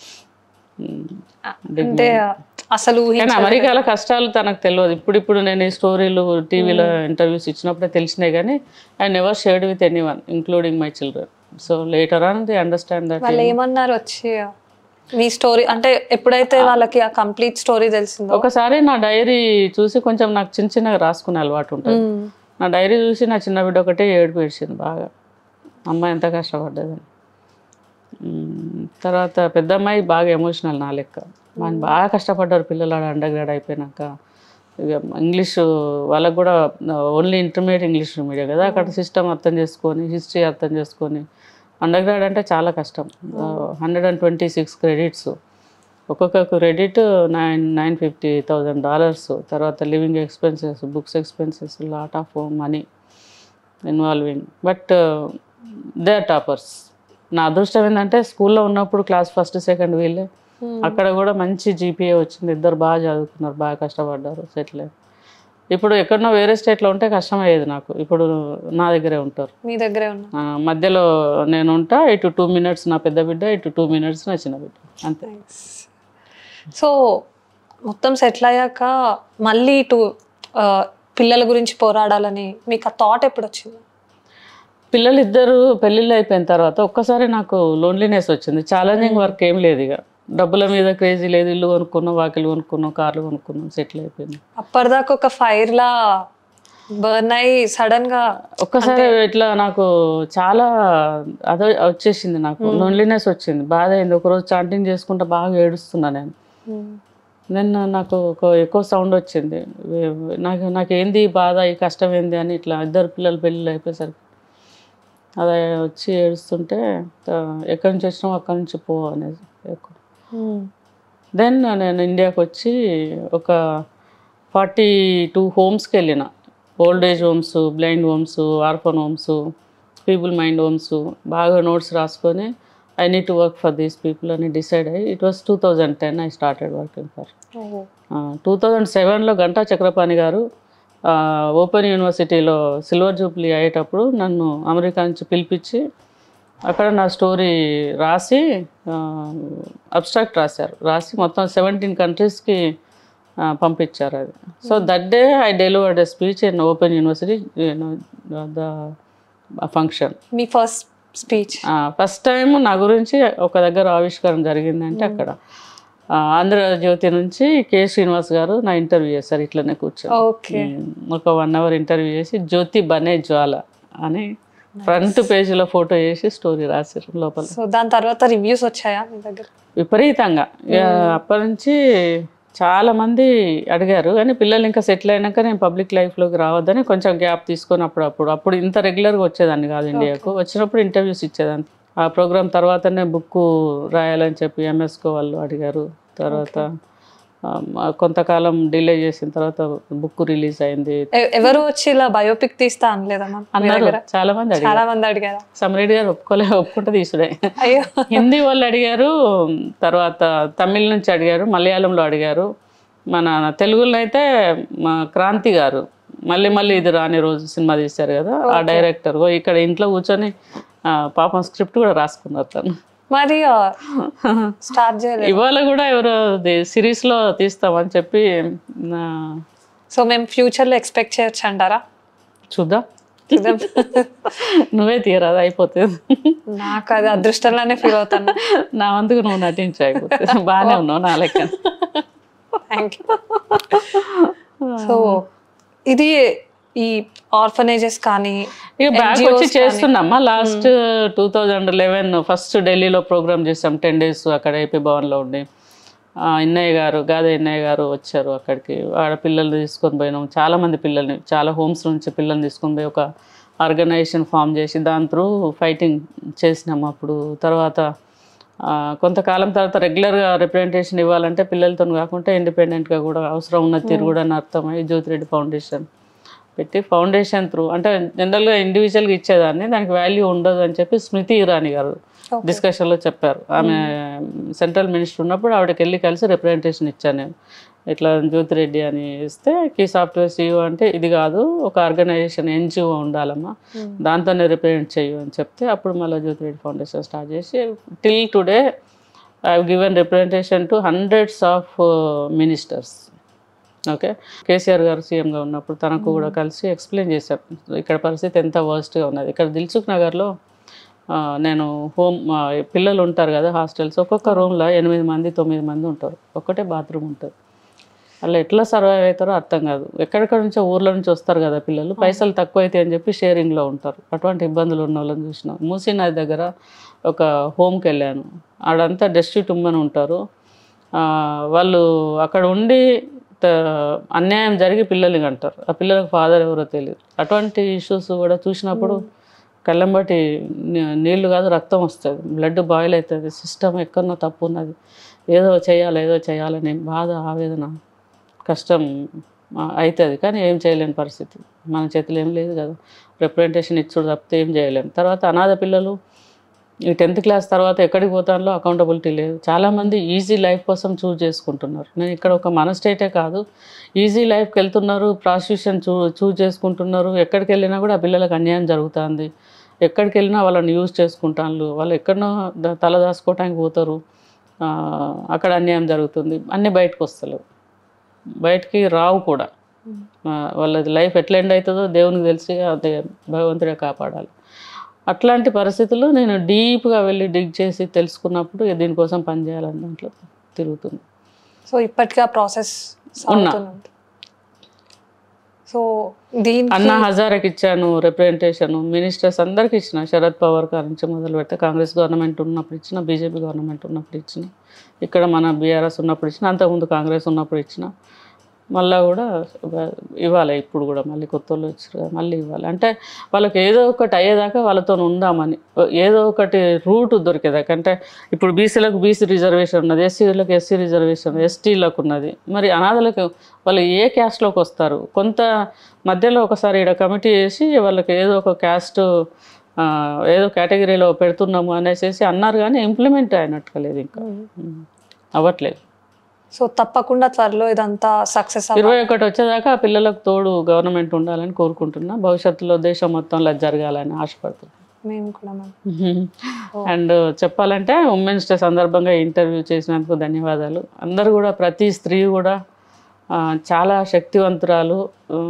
S1: అంటే అసలు ఊహి
S2: కానీ అమెరికాలో కష్టాలు తనకు తెలియదు ఇప్పుడు ఇప్పుడు నేను ఈ స్టోరీలు టీవీలో ఇంటర్వ్యూస్ ఇచ్చినప్పుడే తెలిసినాయి కానీ I never shared with anyone including my children so later on they understand that
S1: వాళ్ళు ఏమన్నారు వచ్చి మీ స్టోరీ అంటే ఎప్పుడైతే వాళ్ళకి ఆ కంప్లీట్ స్టోరీ తెలిసిందో
S2: ఒకసారి నా డైరీ చూసి కొంచెం నాకు చిన్న చిన్నగా రాసుకునే అలవాటు ఉంటుంది
S1: మ్మ్.
S2: నా డైరీ చూసి నా చిన్న బిడ్డ ఒకటే ఏడుపు ఏడ్చింది బాగా అమ్మాయి ఎంత కష్టపడ్డదని మ్మ్. తర్వాత పెద్ద అమ్మాయి బాగా ఎమోషనల్ నా లెక్క మన బాగా కష్టపడ్డారు పిల్లలు ఆడ అండర్ గ్రాడ్ అయిపోయినాక ఇక ఇంగ్లీష్ వాళ్ళకు కూడా ఓన్లీ ఇంటర్మీడియట్ ఇంగ్లీష్ మీడియం కదా అక్కడ సిస్టమ్ అర్థం చేసుకొని హిస్టరీ అర్థం చేసుకొని అండర్ గ్రాడ్ అంటే చాలా కష్టం hundred and twenty six credits ఒక్కొక్క credit nine nine fifty thousand dollars తర్వాత living expenses books expenses lot of money involving but they are toppers నా అదృష్టం ఏంటంటే స్కూల్లో ఉన్నప్పుడు క్లాస్ ఫస్ట్ సెకండ్ వీళ్ళే
S1: Hmm.
S2: అక్కడ కూడా మంచి జీపీఏ వచ్చింది ఇద్దరు బాగా చదువుకున్నారు బాగా కష్టపడ్డారు సెటిల్ అయ్యారు ఇప్పుడు ఎక్కడనో వేరే స్టేట్లో ఉంటే కష్టం అయ్యేది నాకు ఇప్పుడు నా దగ్గరే ఉంటారు
S1: మీ దగ్గరే ఉన్నా
S2: ఆ, మధ్యలో నేను ఉంటా ఇటు టూ మినిట్స్ నా పెద్ద బిడ్డ ఇటు టూ మినిట్స్ నా చిన్న బిడ్డ అంతే
S1: సో మొత్తం సెటిల్ అయ్యాక మళ్ళీ ఇటు ఆ, పిల్లల గురించి పోరాడాలని మీకు ఆ థాట్ ఎప్పుడు వచ్చింది
S2: పిల్లలు ఇద్దరు పెళ్ళిళ్ళు అయిపోయిన తర్వాత ఒక్కసారి నాకు లోన్లీనెస్ వచ్చింది ఛాలెంజింగ్ వర్క్ ఏం లేదు ఇక డబ్బుల మీద క్రేజీ లేదు ఇల్లు కొనుక్కున్నాం వాకిలు కొనుక్కున్నాం కార్లు కొనుక్కున్నాం సెటిల్ అయిపోయింది
S1: అప్పటిదాకా ఒక ఫైర్ లా బర్న్ అయ్యి సడన్ గా
S2: ఒక్కసారి ఇట్లా నాకు చాలా అదే వచ్చేసింది నాకు లోన్లీనెస్ వచ్చింది బాధ అయింది ఒకరోజు చాంటింగ్ చేసుకుంటా బాగా ఏడుస్తున్నా నేను నేను నాకు ఒక ఎక్కువ సౌండ్ వచ్చింది వే- నాకు నాకు ఏంది ఈ బాధ ఈ కష్టం ఏంది అని ఇట్లా ఇద్దరు పిల్లలు పెళ్ళి అయిపోయేసరికి అదే వచ్చి ఏడుస్తుంటే త- ఎక్కడి నుంచి వచ్చినావు అక్కడి నుంచి పో అనేది ఎక్కువ దెన్ నేను ఇండియాకి వచ్చి ఒక ఫార్టీ టూ హోమ్స్కి వెళ్ళిన old age homes blind homes orphan homes people mind homes బాగా నోట్స్ రాసుకొని I need to work for these people అని డిసైడ్ అయ్యి it was two thousand ten I started working for two thousand సెవెన్లో గంటా చక్రపాణి గారు ఆ, open యూనివర్సిటీలో silver Jubilee అయ్యేటప్పుడు నన్ను అమెరికా నుంచి పిలిపించి అక్కడ నా స్టోరీ రాసి అబ్స్ట్రాక్ట్ రాశారు రాసి మొత్తం సెవెంటీన్ కంట్రీస్కి పంపించారు అది so that day I delivered a speech in open university the function
S1: మీ ఫస్ట్ స్పీచ్
S2: ఫస్ట్ టైం నా గురించి ఒక దగ్గర ఆవిష్కరణ జరిగిందంటే అక్కడ ఆ, ఆంధ్రజ్యోతి నుంచి కె శ్రీనివాస్ గారు నా ఇంటర్వ్యూ చేశారు ఇట్లనే కూర్చొని
S1: ఓకే
S2: ఉమ్, ఒక వన్ అవర్ ఇంటర్వ్యూ చేసి జ్యోతి బనే జ్వాల అని ఫ్రంట్ పేజీలో ఫోటో చేసి స్టోరీ రాశారు లోపల
S1: సో దాని తర్వాత రివ్యూస్ వచ్చాయా మీ దగ్గర
S2: విపరీతంగా ఇక అప్పటి నుంచి చాలా మంది అడిగారు కానీ పిల్లలు ఇంకా సెటిల్ అయినాక నేను పబ్లిక్ లైఫ్లోకి రావద్దని కొంచెం గ్యాప్ తీసుకొని అప్పుడప్పుడు అప్పుడు ఇంత రెగ్యులర్గా వచ్చేదాన్ని కాదు ఇండియాకు వచ్చినప్పుడు ఇంటర్వ్యూస్ ఇచ్చేదాన్ని ఆ ప్రోగ్రామ్ తర్వాతనే బుక్ రాయాలని చెప్పి ఎంఎస్కో వాళ్ళు అడిగారు తర్వాత ఆ, మా- కొంతకాలం డిలే చేసిన తర్వాత బుక్ రిలీజ్ అయింది
S1: ఎ- ఎవరు వచ్చి ఇలా బయోపిక్ తీస్తా అనలేదమ్మా మీ
S2: అన్నారు
S1: దగ్గర
S2: చాలా మంది అడిగారు
S1: చాలా మంది అడిగారా
S2: సమరెడ్డి గారు ఒప్పుకోలే ఒప్పుకుంటే తీసుడే
S1: అయ్యో
S2: హిందీ వాళ్ళు అడిగారు తర్వాత తమిళ నుంచి అడిగారు మలయాళంలో అడిగారు మన తెలుగులో అయితే మా క్రాంతి గారు మళ్ళీ మళ్ళీ ఇది రాని రోజు సినిమా తీశారు కదా ఆ డైరెక్టర్ ఇక్కడ ఇంట్లో కూర్చొని ఆ, పాపం స్క్రిప్ట్ కూడా రాసుకున్నారు తను
S1: మరి స్టార్ట్ చేయలేదు
S2: ఇవాళ కూడా ఎవరో సిరీస్ లో తీస్తామని చెప్పి నా
S1: సో మేము ఫ్యూచర్ లో ఎక్స్పెక్ట్ చేయొచ్చు అంటారా
S2: చూద్దాం
S1: చూద్దాం.
S2: నువ్వే తీయరాదు అయిపోతుంది
S1: నాకు అది అదృష్టంలానే ఫీల్ అవుతాను
S2: నా వంతుకు నువ్వు నటించు అయిపోతుంది బాగానే ఉన్నావు నా లెక్క
S1: థ్యాంక్ యూ సో ఇది ఈ ఆర్ఫనేజెస్ కానీ
S2: ఇక బ్యాక్ వచ్చి చేస్తున్నామా last two thousand eleven first ఢిల్లీలో ప్రోగ్రామ్ చేసాం టెన్ డేస్ అక్కడ ఏపీ భవన్లో ఉండి ఆ, ఇన్నయ్య గారు గాదే ఇన్నయ్య గారు వచ్చారు అక్కడికి ఆడ పిల్లల్ని తీసుకొని పోయినాం చాలా మంది పిల్లల్ని చాలా హోమ్స్ నుంచి పిల్లల్ని తీసుకొని పోయి ఒక ఆర్గనైజేషన్ ఫామ్ చేసి దాని త్రూ ఫైటింగ్ చేసినాం అప్పుడు తర్వాత ఆ, కొంతకాలం తర్వాత రెగ్యులర్గా రిప్రజెంటేషన్ ఇవ్వాలంటే పిల్లలతో కాకుండా ఇండిపెండెంట్గా కూడా అవసరం ఉన్న తీరు కూడా అని అర్థమై జ్యోతిరెడ్డి ఫౌండేషన్ పెట్టి ఫౌండేషన్ త్రూ అంటే జనరల్గా ఇండివిజువల్గా ఇచ్చేదాన్ని దానికి వాల్యూ ఉండదు అని చెప్పి స్మృతి ఇరానీ గారు డిస్కషన్లో చెప్పారు ఆమె సెంట్రల్ మినిస్టర్ ఉన్నప్పుడు ఆవిడకి వెళ్ళి కలిసి రిప్రజెంటేషన్ ఇచ్చాను నేను ఇట్లా జ్యోతిరెడ్డి అని ఇస్తే కీ సాఫ్ట్వేర్ సీఈఓ అంటే ఇది కాదు ఒక ఆర్గనైజేషన్ ఎన్జిఓ ఉండాలమ్మా దాంతోనే రిప్రజెంట్ చేయు అని చెప్తే అప్పుడు మళ్ళీ జ్యోతిరెడ్డి ఫౌండేషన్ స్టార్ట్ చేసి till today I given representation to hundreds of ministers okay KCR garu సీఎంగా ఉన్నప్పుడు తనకు కూడా కలిసి ఎక్స్ప్లెయిన్ చేశారు ఇక్కడ పరిస్థితి ఎంత వర్స్ట్గా ఉన్నది ఇక్కడ దిల్సుఖ్ నగర్లో ఆ, నేను హోమ్ ఆ, పిల్లలు ఉంటారు కదా హాస్టల్స్ ఒక్కొక్క రూమ్లో ఎనిమిది మంది తొమ్మిది మంది ఉంటారు ఒక్కటే బాత్రూమ్ ఉంటుంది అలా ఎట్లా సర్వైవ్ అవుతారో అర్థం కాదు ఎక్కడెక్కడ నుంచో ఊర్ల నుంచి వస్తారు కదా పిల్లలు పైసలు తక్కువ అయితే అని చెప్పి షేరింగ్లో ఉంటారు అటువంటి ఇబ్బందులు ఉన్న వాళ్ళని చూసినాం మూసీ నది దగ్గర ఒక హోమ్కి వెళ్ళాను ఆడంతా డెస్ట్యూట్ ఉమ్మని ఉంటారు ఆ, వాళ్ళు అక్కడ ఉండి త- అన్యాయం జరిగి పిల్లల్ని అంటారు ఆ పిల్లలకు ఫాదర్ ఎవరో తెలియదు అటువంటి ఇష్యూస్ కూడా చూసినప్పుడు కళ్ళంబట్టి నీ- నీళ్లు కాదు రక్తం వస్తుంది బ్లడ్ బాయిల్ అవుతుంది సిస్టమ్ ఎక్కడనో తప్పు ఉన్నది ఏదో చేయాలి ఏదో చేయాలని బాధ ఆవేదన కష్టం అవుతుంది కానీ ఏం చేయలేని పరిస్థితి మన చేతిలో ఏం లేదు కదా రిప్రజెంటేషన్ ఇచ్చుడు తప్పితే ఏం చేయలేము తర్వాత అనాథ పిల్లలు ఈ టెన్త్ క్లాస్ తర్వాత ఎక్కడికి పోతానో అకౌంటబిలిటీ లేదు చాలామంది ఈజీ లైఫ్ కోసం చూజ్ చేసుకుంటున్నారు నేను ఇక్కడ ఒక మన స్టేటే కాదు ఈజీ లైఫ్కి వెళ్తున్నారు ప్రాస్టిట్యూషన్ చూ చూజ్ చేసుకుంటున్నారు ఎక్కడికి వెళ్ళినా కూడా ఆ పిల్లలకు అన్యాయం జరుగుతుంది ఎక్కడికి వెళ్ళినా వాళ్ళని యూజ్ చేసుకుంటాను వాళ్ళు ఎక్కడనో ద- తల దాచుకోవటానికి పోతారు ఆ, అక్కడ అన్యాయం జరుగుతుంది అన్నీ బయటకు వస్తలేవు బయటికి రావు కూడా ఆ, వాళ్ళది లైఫ్ ఎట్లా ఎండ్ అవుతుందో దేవునికి తెలిసి అదే భగవంతుడే కాపాడాలి అట్లాంటి పరిస్థితుల్లో నేను డీప్గా వెళ్ళి డిగ్ చేసి తెలుసుకున్నప్పుడు ఇక దీనికోసం పనిచేయాలని దాంట్లో తిరుగుతుంది
S1: సో ఇప్పటికీ ఆ ప్రాసెస్ సాగుతుంది సో దీనికి
S2: అన్నా హజారకి ఇచ్చాను రిప్రజెంటేషన్ మినిస్టర్స్ అందరికి ఇచ్చిన శరద్ పవార్ గారి నుంచి మొదలు పెడితే కాంగ్రెస్ గవర్నమెంట్ ఉన్నప్పుడు ఇచ్చిన బీజేపీ గవర్నమెంట్ ఉన్నప్పుడు ఇచ్చిన ఇక్కడ మన బీఆర్ఎస్ ఉన్నప్పుడు ఇచ్చిన అంతకుముందు కాంగ్రెస్ ఉన్నప్పుడు ఇచ్చిన మళ్ళా కూడా ఇవ్వాలి ఇప్పుడు కూడా మళ్ళీ కొత్త వాళ్ళు వచ్చారు కదా మళ్ళీ ఇవ్వాలి అంటే వాళ్ళకి ఏదో ఒకటి అయ్యేదాకా వాళ్ళతో ఉందామని ఏదో ఒకటి రూట్ దొరికేదాకా అంటే ఇప్పుడు బీసీలకు బీసీ రిజర్వేషన్ ఉన్నది ఎస్సీలకు ఎస్సీ రిజర్వేషన్ ఎస్టీలకు ఉన్నది మరి అనాథలకు వాళ్ళు ఏ క్యాస్ట్లోకి వస్తారు కొంత మధ్యలో ఒకసారి ఇక్కడ కమిటీ చేసి వాళ్ళకి ఏదో ఒక క్యాస్ట్ ఏదో కేటగిరీలో పెడుతున్నాము అనేసి అన్నారు కానీ ఇంప్లిమెంట్ అయినట్టుగా లేదు ఇంకా ఉమ్. అవ్వట్లేదు
S1: సో తప్పకుండా త్వరలో ఇదంతా సక్సెస్
S2: ఇరవై ఒకటి వచ్చేదాకా ఆ పిల్లలకు తోడు గవర్నమెంట్ ఉండాలని కోరుకుంటున్నా భవిష్యత్తులో దేశం మొత్తంలో అది జరగాలని ఆశపడుతున్నాను
S1: మేము కూడా మ్యామ్
S2: అండ్ చెప్పాలంటే ఉమెన్స్ డే సందర్భంగా ఇంటర్వ్యూ చేసినందుకు ధన్యవాదాలు అందరూ కూడా ప్రతి స్త్రీ కూడా ఆ, చాలా శక్తివంతురాలు ఆ,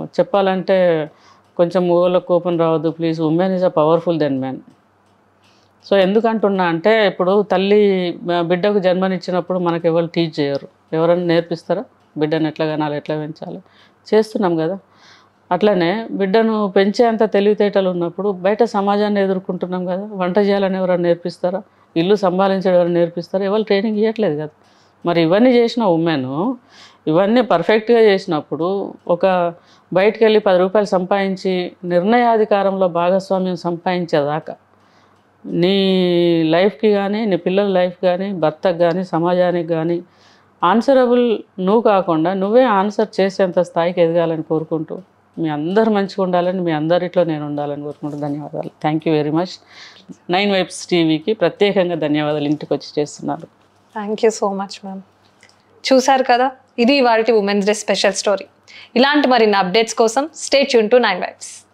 S2: చెప్పాలంటే కొంచెం ఊళ్ళో కోపం రావద్దు please women is a powerful then man so ఎందుకంటున్నా అంటే ఇప్పుడు తల్లి బ- బిడ్డకు జన్మనిచ్చినప్పుడు మనకు ఎవరు టీచ్ చేయరు ఎవరైనా నేర్పిస్తారా బిడ్డను ఎట్లా కనాలి ఎట్లా పెంచాలి చేస్తున్నాం కదా అట్లనే బిడ్డను పెంచేంత తెలివితేటలు ఉన్నప్పుడు బయట సమాజాన్ని ఎదుర్కొంటున్నాం కదా వంట చేయాలని ఎవరైనా నేర్పిస్తారా ఇల్లు సంభాలించడం ఎవరైనా నేర్పిస్తారా ఎవరు ట్రైనింగ్ ఇవ్వట్లేదు కదా మరి ఇవన్నీ చేసిన ఉమెన్ ఇవన్నీ పర్ఫెక్ట్గా చేసినప్పుడు ఒక బయటికి వెళ్ళి పది రూపాయలు సంపాదించి నిర్ణయాధికారంలో భాగస్వామ్యం సంపాదించేదాకా నీ లైఫ్కి కానీ నీ పిల్లల లైఫ్ కానీ భర్తకు కానీ సమాజానికి కానీ ఆన్సరబుల్ నువ్వు కాకుండా నువ్వే ఆన్సర్ చేసేంత స్థాయికి ఎదగాలని కోరుకుంటూ మీ అందరు మంచిగా ఉండాలని మీ అందరిట్లో నేను ఉండాలని కోరుకుంటూ ధన్యవాదాలు thank you very much Nine Vibes టీవీకి ప్రత్యేకంగా ధన్యవాదాలు ఇంటికి వచ్చి చేస్తున్నారు
S1: thank you so much ma'am చూసారు కదా ఇది వాటి ఉమెన్స్ డే స్పెషల్ స్టోరీ ఇలాంటి మరిన్ని అప్డేట్స్ కోసం stay tune to nine vibes